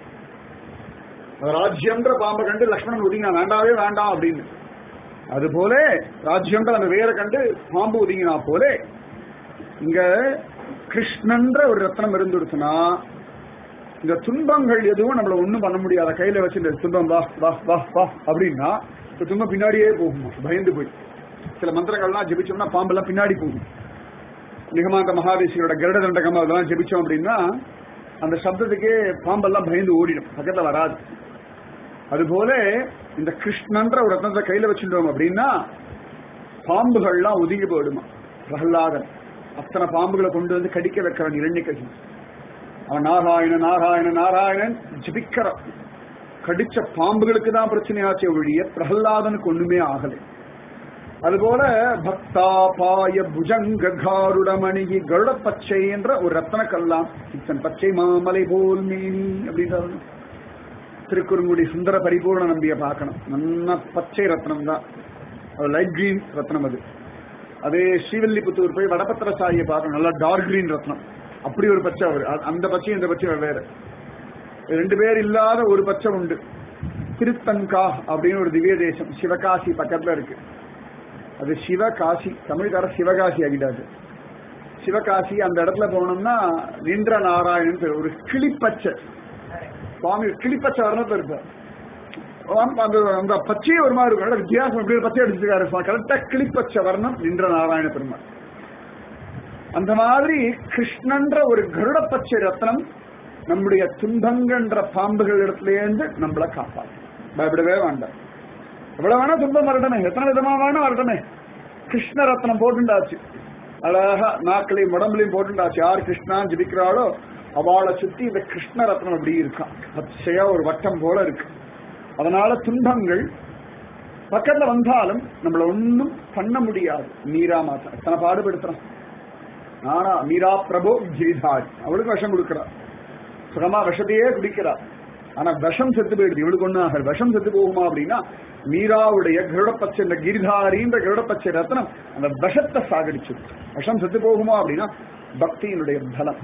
ராஜ்யம்ன்ற பாம்பை கண்டு லக்ஷ்மணன் ஒதுங்கினா வேண்டாவே வேண்டாம் அப்படின்னு அது போல ராஜ்யங்கள் அந்த வேரை கண்டு பாம்பு ஒதுங்கினா போல இங்க கிருஷ்ணன்ற ஒரு ரத்னம் இருந்துடுச்சுன்னா இந்த துன்பங்கள் எதுவும் நம்மள ஒண்ணும் பண்ண முடியாத கையில வச்சு இந்த துன்பம் வா வா வா வா அப்படின்னா இந்த துன்பம் பின்னாடியே போகுமா பயந்து போய் சில மந்திரங்கள்லாம் ஜெபிச்சோம்னா பாம்பெல்லாம் பின்னாடி போகும் நிகமாந்த மகாதேசியோட கருட தண்டகம் அதெல்லாம் ஜெபிச்சோம் அப்படின்னா அந்த சப்தத்துக்கே பாம்பெல்லாம் பயந்து ஓடிடும் பக்கத்துல வராது அதுபோல இந்த கிருஷ்ணன்ற ஒரு ரத்னத்தை கையில வச்சுட்டோம் அப்படின்னா பாம்புகள்லாம் ஒதுங்கி போயிடுமா பிரகலாதன் அத்தனை பாம்புகளை கொண்டு வந்து கடிக்க வைக்கிறான் இரண்யகசி அவன் நாராயண நாராயண நாராயணன் ஜபிக்கிறான் கடிச்ச பாம்புகளுக்கு தான் பிரச்சனையாச்சே ஒழிய பிரகலாதனுக்கு ஒண்ணுமே ஆகலை அதுபோல பக்தாபாய புஜங்க காருடமணிகி கருட பச்சை என்ற ஒரு ரத்தன கல்லாம் இத்தன் பச்சை மாமலை போல் மேனி அப்படின்றாரு திருக்குறுங்குடி சுந்தர பரிபூர்ண நம்பிய பார்க்கணும் நல்ல பச்சை ரத்னம் தான் அது லைட் கிரீன் ரத்னம் அது அதே ஸ்ரீவில்லிபுத்தூர் போய் வடபத்திர சாரியை பார்க்கணும் நல்லா டார்க் கிரீன் ரத்னம் அப்படி ஒரு பச்சை அவர் அ- அந்த பச்சை இந்த பச்சை வேற ரெண்டு பேர் இல்லாத ஒரு பச்சை உண்டு திருத்தங்கா அப்படின்னு ஒரு திவ்ய தேசம் சிவகாசி பக்கத்துல இருக்கு அது சிவகாசி தமிழ்கார சிவகாசி ஆகிட்டாது சிவகாசி அந்த இடத்துல போனோம்னா இந்திர நாராயணன் பேர். ஒரு கிளிப்பச்சை சுவாமி கிளிப்பச்சை வர்ணத்துல இருப்பார் ஆம், அந்த அந்த பச்சையே ஒரு மாதிரி இருக்கும் நல்ல வித்தியாசம் எப்படி ஒரு பச்சை அடிச்சிருக்காரு கரெக்டா கிளிப்பச்சை வர்ணம் நின்ற நாராயண பெருமாள் அந்த மாதிரி கிருஷ்ணன்ற ஒரு கருட பச்சை ரத்னம் நம்முடைய துன்பங்கன்ற பாம்புகள் இடத்துலேருந்து நம்மளை காப்பாற்றும் பயப்படவே வேண்டாம் எவ்வளவு வேணா துன்பம் வரட்டமே எத்தனை விதமா வேணா வரட்டமே கிருஷ்ண ரத்னம் போட்டுண்டாச்சு அழகா நாக்களையும் உடம்புலையும் போட்டுண்டாச்சு யார் கிருஷ்ணா ஜபிக்கிறாளோ அவளை சுத்தி இந்த கிருஷ்ண ரத்னம் அப்படி இருக்கான் பச்சையா ஒரு வட்டம் போல இருக்கு அதனால துன்பங்கள் பக்கத்துல வந்தாலும் நம்மள ஒண்ணும் பண்ண முடியாது மீரா மாதா எத்தனை பாடுபடுத்துறான் ஆனா மீரா பிரபு கிரிதாரி அவளுக்கு விஷம் கொடுக்கிறார் சுகமா விஷத்தையே குடிக்கிறா ஆனா விஷம் செத்து போயிடுது இவளுக்கு ஒண்ணு ஆகல விஷம் செத்து போகுமா அப்படின்னா மீராவுடைய கருடப்பச்சை இந்த கிரிதாரின்ற கருடப்பச்சை ரத்னம் அந்த விஷத்தை சாகடிச்சு விஷம் செத்து போகுமா அப்படின்னா பக்தியினுடைய பலம்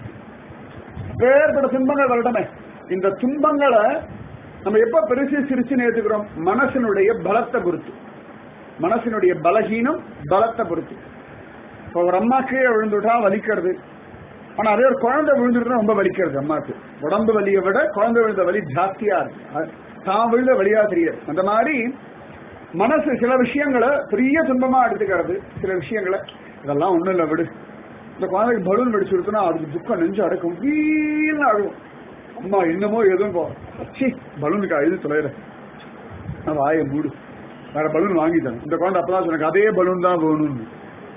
வேறுபட்ட துன்பங்கள் வரட்டமே இந்த துன்பங்களை நம்ம எப்ப பெருசு சிரிச்சு நேர்த்துக்கிறோம் மனசினுடைய பலத்தை பொறுத்து மனசினுடைய பலகீனம் பலத்தை பொறுத்து இப்போ ஒரு அம்மா கீழே விழுந்துட்டா வலிக்கிறது ஆனா அதே ஒரு குழந்தை விழுந்துட்டா ரொம்ப வலிக்கிறது அம்மாக்கு உடம்பு வலியை விட குழந்தை விழுந்த வலி ஜாஸ்தியா இருக்கு அது தான் விழுந்த வலியா தெரியாது அந்த மாதிரி மனசு சில விஷயங்களை பெரிய துன்பமா எடுத்துக்கிறது சில விஷயங்களை இதெல்லாம் ஒண்ணும் இல்லை விடு இந்த குழந்தைக்கு பலூன் வெடிச்சு கொடுத்தனா அதுக்கு துக்கம் நெஞ்சு அடக்கும் வீல்னு அழுகும் அம்மா என்னமோ எதுவும் போ அச்சி பலூனுக்கு அழுது தொலைற நான் வாயை மூடு வேற பலூன் வாங்கிட்டேன் இந்த குழந்தை அப்பதான் சொன்னாங்க அதே பலூன் தான் வேணும்னு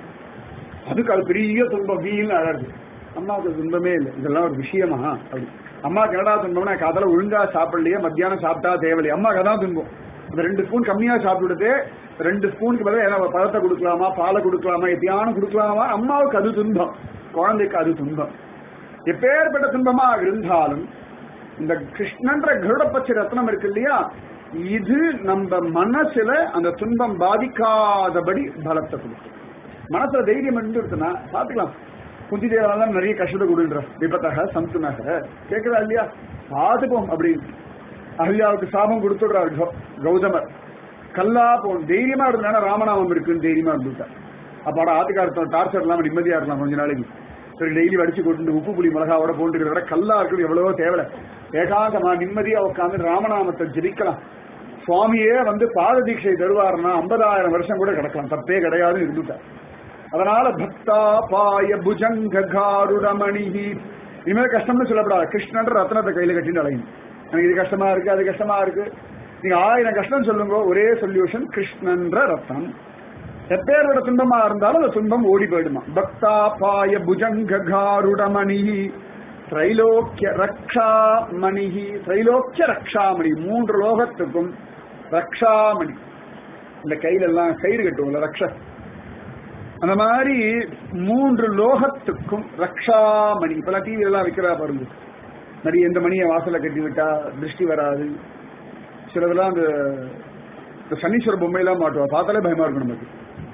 அதுக்கு அது பெரிய துன்பம் வீல்னு அழகு அம்மாவுக்கு துன்பமே இல்லை இதெல்லாம் ஒரு விஷயமா அப்படி அம்மாவுக்கு என்னடா துன்பம்னா காதல ஒழுங்கா சாப்பிடலையே மத்தியானம் சாப்பிட்டா தேவையில்லை அம்மாவுக்கு அதான் துன்பம் அந்த ரெண்டு ஸ்பூன் கம்மியா சாப்பிட்டுட்டு ரெண்டு ஸ்பூனுக்கு பதிலா ஏன்னா பழத்தை கொடுக்கலாமா பாலை கொடுக்கலாமா எத்தியானம் கொடுக்கலாமா அம்மாவுக்கு அது துன்பம் குழந்தைக்கு அது துன்பம் எப்பேற்பட்ட துன்பமா இருந்தாலும் இந்த கிருஷ்ணன்ற கருடப்பச்சை ரத்னம் இருக்கு இல்லையா இது நம்ம மனசுல அந்த துன்பம் பாதிக்காதபடி பலத்தை கொடுக்கும் மனசுல தைரியம் இருந்துருச்சுன்னா பாத்துக்கலாம் குந்தி தேவாலாம் நிறைய கஷ்டத்தை கொடுன்ற விபத்தக சந்துனக கேக்குதா இல்லையா பாத்துப்போம் அப்படின்னு அஹல்யாவுக்கு சாபம் கொடுத்துடுறாரு கௌ- கௌதமர் கல்லா போன் தைரியமா இருந்தா ராமநாமம் இருக்குன்னு தைரியமா இருந்துட்டார் அப்பாடா ஆத்துக்காரத்தோட டார்ச்சர் இல்லாம நிம்மதியா இருக்கலாம் கொஞ்ச நாளைக்கு சரி டெய்லி வடிச்சு கொண்டு உப்பு புளி மிளகாவோட போட்டு விட கல்லா இருக்குது எவ்வளவோ தேவை ஏகாந்தமா நிம்மதியா உட்காந்து ராமநாமத்தை ஜெபிக்கலாம் சுவாமியே வந்து பாத தீட்சை தருவாருன்னா ஐம்பதாயிரம் வருஷம் கூட கிடக்கலாம் தப்பே கிடையாது இருந்துட்டார் அதனால பக்தா பாய புஜங்க காருடமணி இனிமேல் கஷ்டம்னு சொல்லப்படாது கிருஷ்ணன்ற ரத்னத்தை கையில கட்டின்னு அலையும் எனக்கு இது கஷ்டமா இருக்கு அது கஷ்டமா இருக்கு நீங்க ஆயிரம் கஷ்டம் சொல்லுங்க ஒரே சொல்யூஷன் கிருஷ்ணன்ற ரத்னம் எப்பேரோட துன்பமா இருந்தாலும் அந்த துன்பம் ஓடி போயிடுமா பக்தா பாய புஜங்க காருடமணி திரைலோக்கிய ரக்ஷாமணி திரைலோக்கிய ரக்ஷாமணி மூன்று லோகத்துக்கும் ரக்ஷாமணி இந்த கையில எல்லாம் கயிறு கட்டுவோம்ல ரக்ஷ அந்த மாதிரி மூன்று லோகத்துக்கும் ரக்ஷாமணி இப்பெல்லாம் டிவி எல்லாம் விற்கிறா பாருங்க நிறைய எந்த மணியை வாசல்ல கட்டி விட்டா திருஷ்டி வராது சிலதெல்லாம் அந்த இந்த சனீஸ்வர பொம்மையெல்லாம் மாட்டுவா பார்த்தாலே பயமா இருக்கும் நமக்கு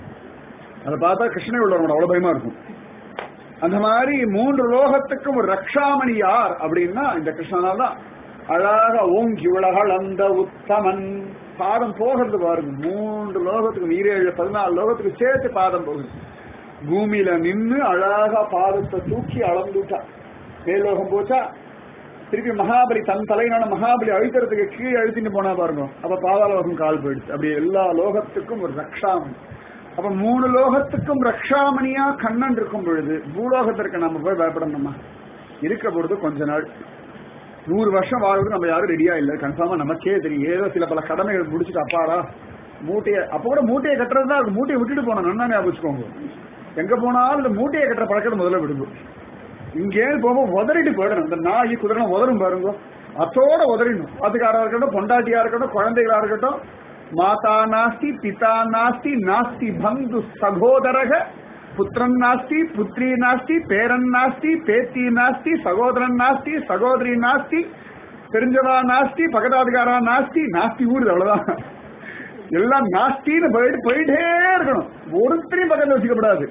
அதை பார்த்தா கிருஷ்ணன் உள்ளவனோட அவ்வளவு பயமா இருக்கும் அந்த மாதிரி மூன்று லோகத்துக்கும் ஒரு ரக்ஷாமணி யார் அப்படின்னா இந்த கிருஷ்ணனால் தான் அழகாக ஓங்கி உலகள் அந்த உத்தமன் பாதம் போகிறது பாருங்க மூன்று லோகத்துக்கு ஈரேழு பதினாலு லோகத்துக்கு சேர்த்து பாதம் போகுது பூமியில நின்னு அழகா பாதத்தை தூக்கி அளந்துட்டா மேலோகம் போச்சா திருப்பி மகாபலி தன் தலையினால மகாபலி அழுத்துறதுக்கு கீழே அழுத்திட்டு போனா பாருங்க அப்ப பாதாளோகம் கால் போயிடுச்சு அப்படி எல்லா லோகத்துக்கும் ஒரு ரக்ஷாமணி அப்ப மூணு லோகத்துக்கும் ரக்ஷாமணியா கண்ணன் இருக்கும் பொழுது பூலோகத்திற்கு நம்ம போய் பயப்படணுமா இருக்க பொழுது கொஞ்ச நாள் நூறு வருஷம் வாழ்றதுக்கு நம்ம யாரும் ரெடியா இல்லை கன்ஃபார்மா நமக்கே தெரியும் ஏதோ சில பல கடமைகள் முடிச்சுட்டு அப்பாடா மூட்டையை அப்ப கூட மூட்டையை கட்டுறது தான் இருக்கு. மூட்டையை விட்டுட்டு போனோம் நன்னா ஞாபகம் வச்சுக்கோங்க எங்க போனாலும் இந்த மூட்டையை கட்டுற பழக்கத்தை முதல்ல விடுங்க இங்கே போகும்போது உதறிட்டு போயிடணும் இந்த நாய் குதிரை உதரும் பாருங்க அத்தோட உதறிடணும் அதுக்காரா இருக்கட்டும் பொண்டாட்டியா இருக்கட்டும் குழந்தைகளா இருக்கட்டும் மாதா நாஸ்தி பிதா நாஸ்தி நாஸ்தி பந்து சகோதரக புத்திரன் நாஸ்தி புத்ரி நாஸ்தி பேரன் நாஸ்தி பேத்தி நாஸ்தி சகோதரன் நாஸ்தி சகோதரி நாஸ்தி தெரிஞ்சவா நாஸ்தி பக்கதாதிகாரா நாஸ்தி நாஸ்தி ஊருது அவ்வளவுதான் எல்லாம் நாஸ்தின்னு போயிட்டு போயிட்டே இருக்கணும் ஒருத்தரையும் பக்கத்துல வச்சுக்கப்படாது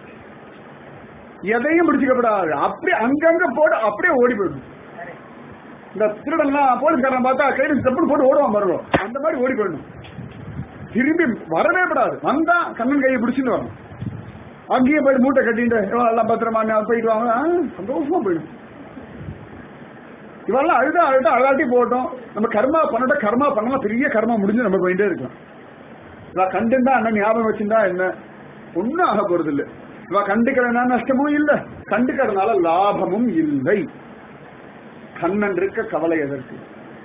எதையும் பிடிச்சிக்கப்படாது அப்படியே அங்கங்க போட்டு அப்படியே ஓடி போயிடும் இந்த திருடன்லாம் போலீஸ்காரன் பார்த்தா கைடு ஸ்டெப்பு போட்டு ஓடுவான் பாருங்க அந்த மாதிரி ஓடி போயிடணும் திரும்பி வரவே கூடாது வந்தா கண்ணன் கையை பிடிச்சிட்டு வரணும் அங்கேயே போய் மூட்டை கட்டிட்டு இவன் எல்லாம் பத்திரமா நான் போயிட்டு வாங்க ஆ, சந்தோஷமா போயிடும் இவெல்லாம் அழுதா அழுதா அழாட்டி போட்டோம் நம்ம கர்மா பண்ணட்ட கர்மா பண்ணலாம் பெரிய கர்மா முடிஞ்சு நம்ம போயிட்டே இருக்கோம் இவ கண்டுண்டா அண்ணன் ஞாபகம் வச்சிருந்தா என்ன ஒன்னும் ஆக போறது இல்ல இவ கண்டுக்கிறதுனா நஷ்டமும் இல்ல கண்டுக்கிறதுனால லாபமும் இல்லை கண்ணன் இருக்க கவலை எதற்கு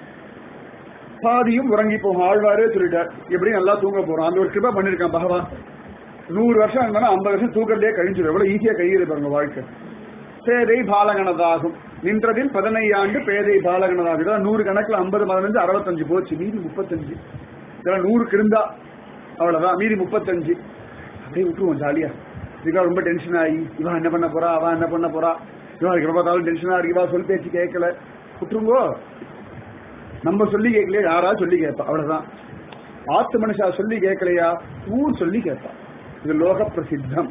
பாதியும் உறங்கி போகும் ஆழ்வாரே சொல்லிட்டார் எப்படி நல்லா தூங்க போறோம் அந்த ஒரு கிருபா பண்ணிருக்கான் பகவான் நூறு வருஷம் இருந்தாலும் ஐம்பது வருஷம் தூக்கத்திலே கழிஞ்சிடும் எவ்வளவு ஈஸியா கையில பாருங்க வாழ்க்கை பேதை பாலகனதாகும் நின்றதில் பதினையாண்டு பேதை பாலகனதாகும் இதெல்லாம் நூறு கணக்குல ஐம்பது பதினஞ்சு அறுபத்தஞ்சு போச்சு மீதி முப்பத்தஞ்சு இதெல்லாம் நூறுக்கு இருந்தா அவ்வளவுதான் மீதி முப்பத்தஞ்சு அப்படியே விட்டுருவோம் ஜாலியா இதுக்காக ரொம்ப டென்ஷன் ஆகி இவன் என்ன பண்ண போறா அவன் என்ன பண்ண போறா இவன் இருக்கிற பார்த்தாலும் டென்ஷனா இருக்கு இவா சொல் பேச்சு கேட்கல விட்டுருங்கோ நம்ம சொல்லி கேட்கலையா யாராவது சொல்லி கேட்பா அவ்வளவுதான் ஆத்து மனுஷா சொல்லி கேட்கலையா ஊர் சொல்லி கேட்பா இது லோக பிரசித்தம்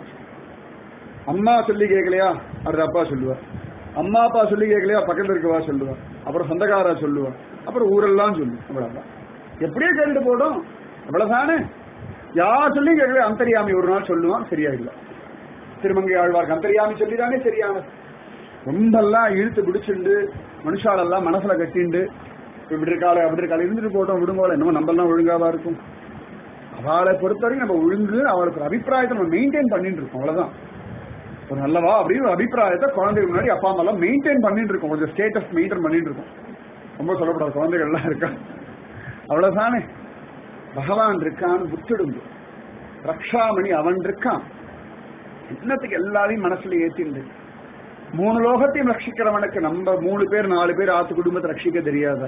அம்மா சொல்லி கேட்கலையா அடுத்த அப்பா சொல்லுவார் அம்மா அப்பா சொல்லி கேட்கலையா பக்கத்துல இருக்கவா சொல்லுவா அப்புறம் சொந்தக்காரா சொல்லுவா அப்புறம் ஊரெல்லாம் சொல்லு அவ்வளவுதான் எப்படியே கேட்டுட்டு போடும் அவ்வளவுதானே யார் சொல்லி கேட்கல அந்தரியாமி ஒரு நாள் சொல்லுவான் சரியா இல்ல திருமங்கை ஆழ்வார்க்கு அந்தரியாமி சொல்லிதானே சரியான ரொம்பெல்லாம் இழுத்து பிடிச்சிண்டு மனுஷாலெல்லாம் மனசுல கட்டிண்டு இப்படி இருக்காளே அப்படி இருக்காளே இருந்துட்டு போட்டோம் விடுங்கோல என்னமோ நம்மெல்லாம் ஒழுங்காவா இருக்கும் அவளை பொறுத்தவரைக்கும் நம்ம ஒழுங்கு அவளுக்கு ஒரு அபிப்பிராயத்தை நம்ம மெயின்டைன் பண்ணிட்டு இருக்கோம் அவ்வளவுதான் ஒரு நல்லவா அப்படின்னு ஒரு அபிப்பிராயத்தை குழந்தைக்கு முன்னாடி அப்பா அம்மா எல்லாம் மெயின்டைன் பண்ணிட்டு இருக்கோம் கொஞ்சம் ஸ்டேட்டஸ் மெயின்டைன் பண்ணிட்டு இருக்கோம் ரொம்ப சொல்லக்கூடாது குழந்தைகள் எல்லாம் இருக்கா அவ்வளவுதானே பகவான் இருக்கான்னு விட்டுடுங்க ரக்ஷாமணி அவன் இருக்கான் என்னத்துக்கு எல்லாரையும் மனசுல ஏத்திண்டு மூணு லோகத்தையும் ரட்சிக்கிறவனுக்கு நம்ம மூணு பேர் நாலு பேர் ஆத்து குடும்பத்தை ரட்சிக்க தெரியாத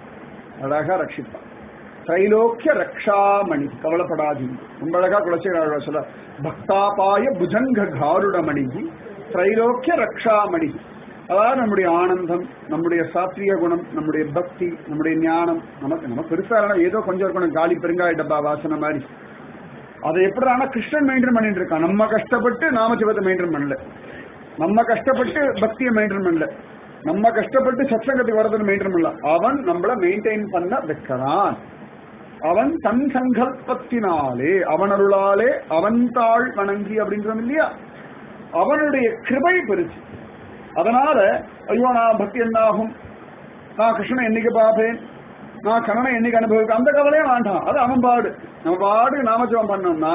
அழகா ரட்சிப்பான் திரைலோக்கிய ரக்ஷாமணி கவலைப்படாதீங்க ரொம்ப அழகா குலசேகர சொல்ல பக்தாபாய புஜங்க காருடமணி திரைலோக்கிய ரக்ஷாமணி அதாவது நம்முடைய ஆனந்தம் நம்முடைய சாத்விய குணம் நம்முடைய பக்தி நம்முடைய ஞானம் நமக்கு நம்ம பெருசா இல்லைனா ஏதோ கொஞ்சம் இருக்கணும் காலி பெருங்காய டப்பா வாசனை மாதிரி அதை எப்படி ஆனா கிருஷ்ணன் மெயின்டைன் பண்ணிட்டு இருக்கான் நம்ம கஷ்டப்பட்டு நாமசிவத்தை மெயின்டைன் பண்ணல நம்ம கஷ்டப்பட்டு பக்தியை மெயின்டைன் பண்ணல நம்ம கஷ்டப்பட்டு சத்சங்கத்துக்கு வரதுன்னு மெயின்டைன் பண்ணல அவன் நம்மள மெயின்டைன் பண்ண வைக்கிறான் அவன் தன் சங்கல்பத்தினாலே அவன் அருளாலே அவன் தாழ் வணங்கி அப்படின்றோம் இல்லையா அவனுடைய கிருபை பெருசு அதனால ஐயோ நான் பக்தி என்னாகும் நான் கிருஷ்ணனை என்னைக்கு பார்ப்பேன் நான் கண்ணனை என்னைக்கு அனுபவிப்பேன் அந்த கவலையே வேண்டாம் அது அவன் பாடு நம்ம பாடு நாமஜபம் பண்ணோம்னா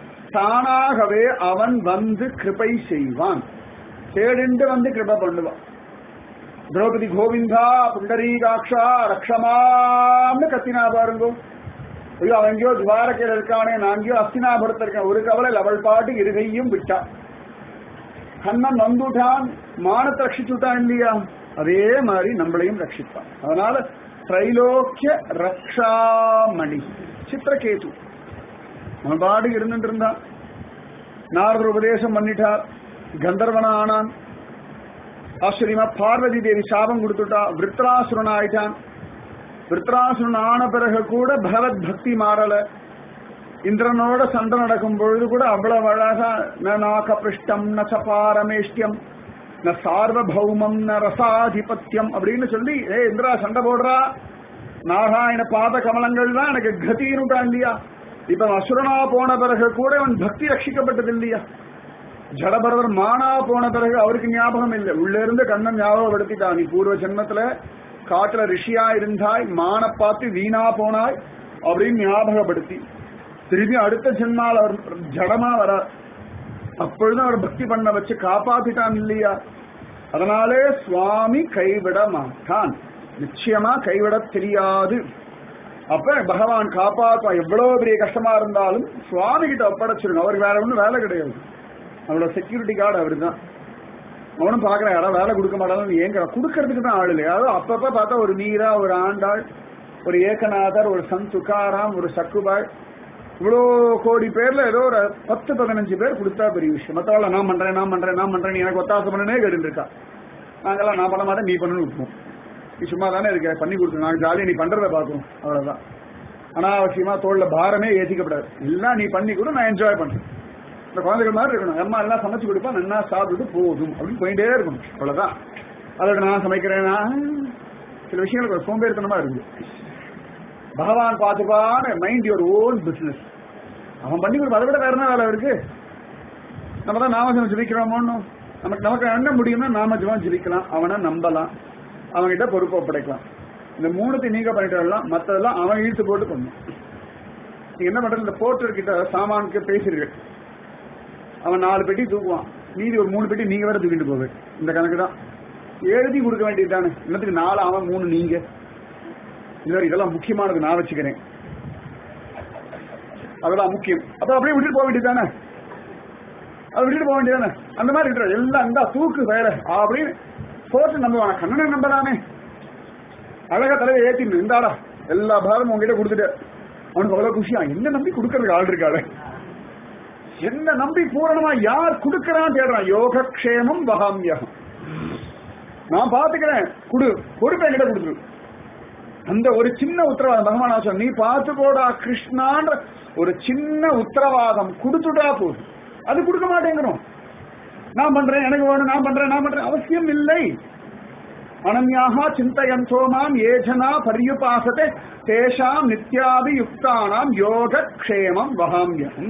தானாகவே அவன் வந்து கிருபை செய்வான் தேடிண்டு வந்து கிருபை பண்ணுவான் திரௌபதி கோவிந்தா புண்டரீகாட்சா ரக்ஷமான்னு கத்தினா பாருங்க ஐயோ அவன் எங்கேயோ துவாரக்கையில் இருக்கானே நான் எங்கேயோ அஸ்தினாபுரத்தில் இருக்கேன் ஒரு கவலை அவள் பாட்டு இருகையும் விட்டா கண்ணன் வந்துட்டான் மானத்தை ரட்சிச்சுட்டான் இல்லையா அதே மாதிரி நம்மளையும் ரட்சிப்பான் அதனால திரைலோக்கிய ரக்ஷாமணி சித்திரகேது அவன் பாடு இருந்துட்டு இருந்தான் நாரதர் உபதேசம் பண்ணிட்டார் கந்தர்வனா ஆனான் ஆச்சரியமா பார்வதி தேவி சாபம் கொடுத்துட்டா விருத்ராசுரன் ஆயிட்டான் விருத்ராசுரன் ஆன பிறகு கூட பகவத் பக்தி மாறல இந்திரனோட சண்டை நடக்கும் பொழுது கூட அவ்வளவு அழகா ந நாகபிருஷ்டம் ந சபாரமேஷ்டியம் ந சார்வபௌமம் ந ரசாதிபத்தியம் அப்படின்னு சொல்லி ஏ இந்திரா சண்டை போடுறா நாகாயன பாத கமலங்கள் தான் எனக்கு கதினுட்டான் இல்லையா இப்ப அசுரனா போன பிறகு கூட அவன் பக்தி ரட்சிக்கப்பட்டது இல்லையா ஜடபரதர் மானா போன பிறகு அவருக்கு ஞாபகம் இல்லை உள்ள இருந்து கண்ணன் ஞாபகப்படுத்திட்டான் நீ பூர்வ ஜென்மத்துல காட்டுல ரிஷியா இருந்தாய் மான பார்த்து வீணா போனாய் அப்படின்னு ஞாபகப்படுத்தி திரும்பி அடுத்த ஜென்மால் அவர் ஜடமா வர அப்பொழுது அவர் பக்தி பண்ண வச்சு காப்பாத்திட்டான் இல்லையா அதனாலே சுவாமி கைவிட மாட்டான் நிச்சயமா கைவிட தெரியாது அப்ப பகவான் காப்பாற்றுவான் எவ்வளவு பெரிய கஷ்டமா இருந்தாலும் சுவாமி கிட்ட ஒப்படைச்சிருங்க அவருக்கு வேற ஒண்ணும் வேலை கிடையாது அவரோட செக்யூரிட்டி கார்டு அவர் தான் அவனும் பாக்குறான் யாராவது வேலை கொடுக்க மாட்டாலும் ஏங்க கொடுக்கறதுக்கு தான் ஆள் இல்லையா அதாவது அப்பப்ப பார்த்தா ஒரு மீரா ஒரு ஆண்டாள் ஒரு ஏகநாதர் ஒரு சந்த் துக்காராம் ஒரு சக்குபாய் இவ்வளோ கோடி பேர்ல ஏதோ ஒரு பத்து பதினஞ்சு பேர் கொடுத்தா பெரிய விஷயம் மற்றவள நான் பண்றேன் நான் பண்றேன் நான் பண்றேன் நீ எனக்கு ஒத்தாசை பண்ணனே கேட்டு இருக்கா நாங்கெல்லாம் நான் பண்ண மாட்டேன் நீ பண்ணணும் விட்டுருவோம் நீ சும்மா தானே இருக்க பண்ணி கொடுத்து நாங்கள் ஜாலியாக நீ பண்றதை பார்க்கணும் அவ்வளவுதான் அனாவசியமா தோல்ல பாரமே ஏற்றிக்கப்படாது எல்லாம் நீ பண்ணி கூட நான் என்ஜாய் பண்றேன் இந்த குழந்தைகள் மாதிரி இருக்கணும் அம்மா எல்லாம் சமைச்சு கொடுப்பா நல்லா சாப்பிட்டுட்டு போதும் அப்படின்னு போயிட்டே இருக்கணும் அவ்வளவுதான் அதோட நான் சமைக்கிறேன்னா சில விஷயங்களுக்கு ஒரு சோம்பேறித்தனமா இருக்குது பகவான் பார்த்துப்பான்னு மைண்ட் யுவர் ஓன் பிசினஸ் அவன் பண்ணி கொடுப்பா அதை விட வேற என்ன வேலை இருக்கு நம்ம தான் நாம ஜபிக்கிறோமோன்னு நமக்கு நமக்கு என்ன முடியும்னா நாம ஜபம் ஜபிக்கலாம் அவனை நம்பலாம் அவன்கிட்ட பொறுப்பை ஒப்படைக்கலாம் இந்த மூணுத்தை நீங்க பண்ணிட்டு வரலாம் மற்றதெல்லாம் அவன் இழுத்து போட்டு பண்ணும் நீங்க என்ன பண்றது இந்த போர்ட்டர் கிட்ட சாமானுக்கு பேசுறீர்கள் அவன் நாலு பெட்டி தூக்குவான் மீதி ஒரு மூணு பெட்டி நீங்க வேற தூக்கிட்டு போவே இந்த கணக்கு தான் எழுதி கொடுக்க வேண்டியது தானே இன்னத்துக்கு நாலு அவன் மூணு நீங்க இது இதெல்லாம் முக்கியமானது நான் வச்சுக்கிறேன் அதெல்லாம் முக்கியம் அப்ப அப்படியே விட்டுட்டு போக வேண்டியது தானே அது விட்டுட்டு போக வேண்டியதானே அந்த மாதிரி இருக்கிற எல்லாம் இந்த தூக்கு வேற அப்படின்னு போட்டு நம்புவான கண்ணனை நம்பலாமே அழகா தலையை ஏத்தின்னு இந்தாடா எல்லா பாரமும் உங்ககிட்ட கொடுத்துட்டு அவனுக்கு அவ்வளவு குஷியா என்ன நம்பி கொடுக்கறதுக்கு ஆள் இருக்காளே என்ன நம்பி பூரணமா யார் கொடுக்கறான் தேடுறான் யோகக்ஷேமம் வகாமியகம் நான் பாத்துக்கிறேன் குடு பொறுப்பை என்கிட்ட கொடுத்துரு அந்த ஒரு சின்ன உத்தரவாதம் பகவான் ஆசன் நீ பார்த்து போடா கிருஷ்ணான்ற ஒரு சின்ன உத்தரவாதம் கொடுத்துட்டா போதும் அது கொடுக்க மாட்டேங்கிறோம் நான் பண்றேன் எனக்கு வேணும் நான் பண்றேன் நான் பண்றேன் அவசியம் இல்லை அனன்யாக சிந்தயந்தோ மாம் ஏஜனா பரியுபாசத்தை தேஷாம் நித்யாபியுக்தானாம் யோக க்ஷேமம் வகாமியம்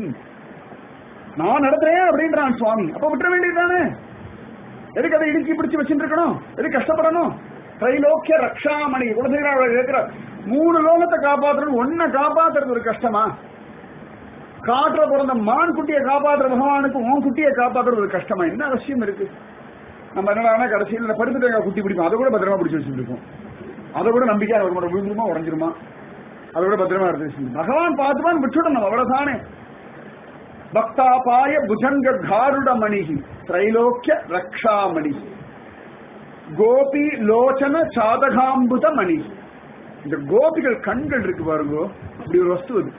நான் நடத்துறேன் அப்படின்றான் சுவாமி அப்ப விட்டுற வேண்டியதுதானே எதுக்கு அதை இடுக்கி பிடிச்சு வச்சுட்டு இருக்கணும் எதுக்கு கஷ்டப்படணும் திரைலோக்கிய ரக்ஷாமணி குலசேகர இருக்கிற மூணு லோகத்தை காப்பாத்துறது ஒன்ன காப்பாத்துறது ஒரு கஷ்டமா காட்டுற பிறந்த மான் குட்டியை காப்பாற்றுற பகவானுக்கு உன் குட்டியை காப்பாற்றுறது ஒரு கஷ்டமா என்ன அவசியம் இருக்கு நம்ம என்னடா கடைசியில் இந்த பருப்பு தேங்காய் குட்டி பிடிக்கும் அதை கூட பத்திரமா பிடிச்சி வச்சுருக்கோம் அதை கூட நம்பிக்கையா இருக்க மாட்டோம் விழுந்துருமா உடஞ்சிருமா அதை கூட பத்திரமா எடுத்து வச்சிருக்கோம் பகவான் பார்த்துப்பான் விட்டுடணும் அவ்வளவுதானே பக்தாபாய புஜங்க காருட மணிகி திரைலோக்கிய ரக்ஷாமணி கோபி லோச்சன சாதகாம்புத மணி இந்த கோபிகள் கண்கள் இருக்கு பாருங்க அப்படி ஒரு வஸ்து அது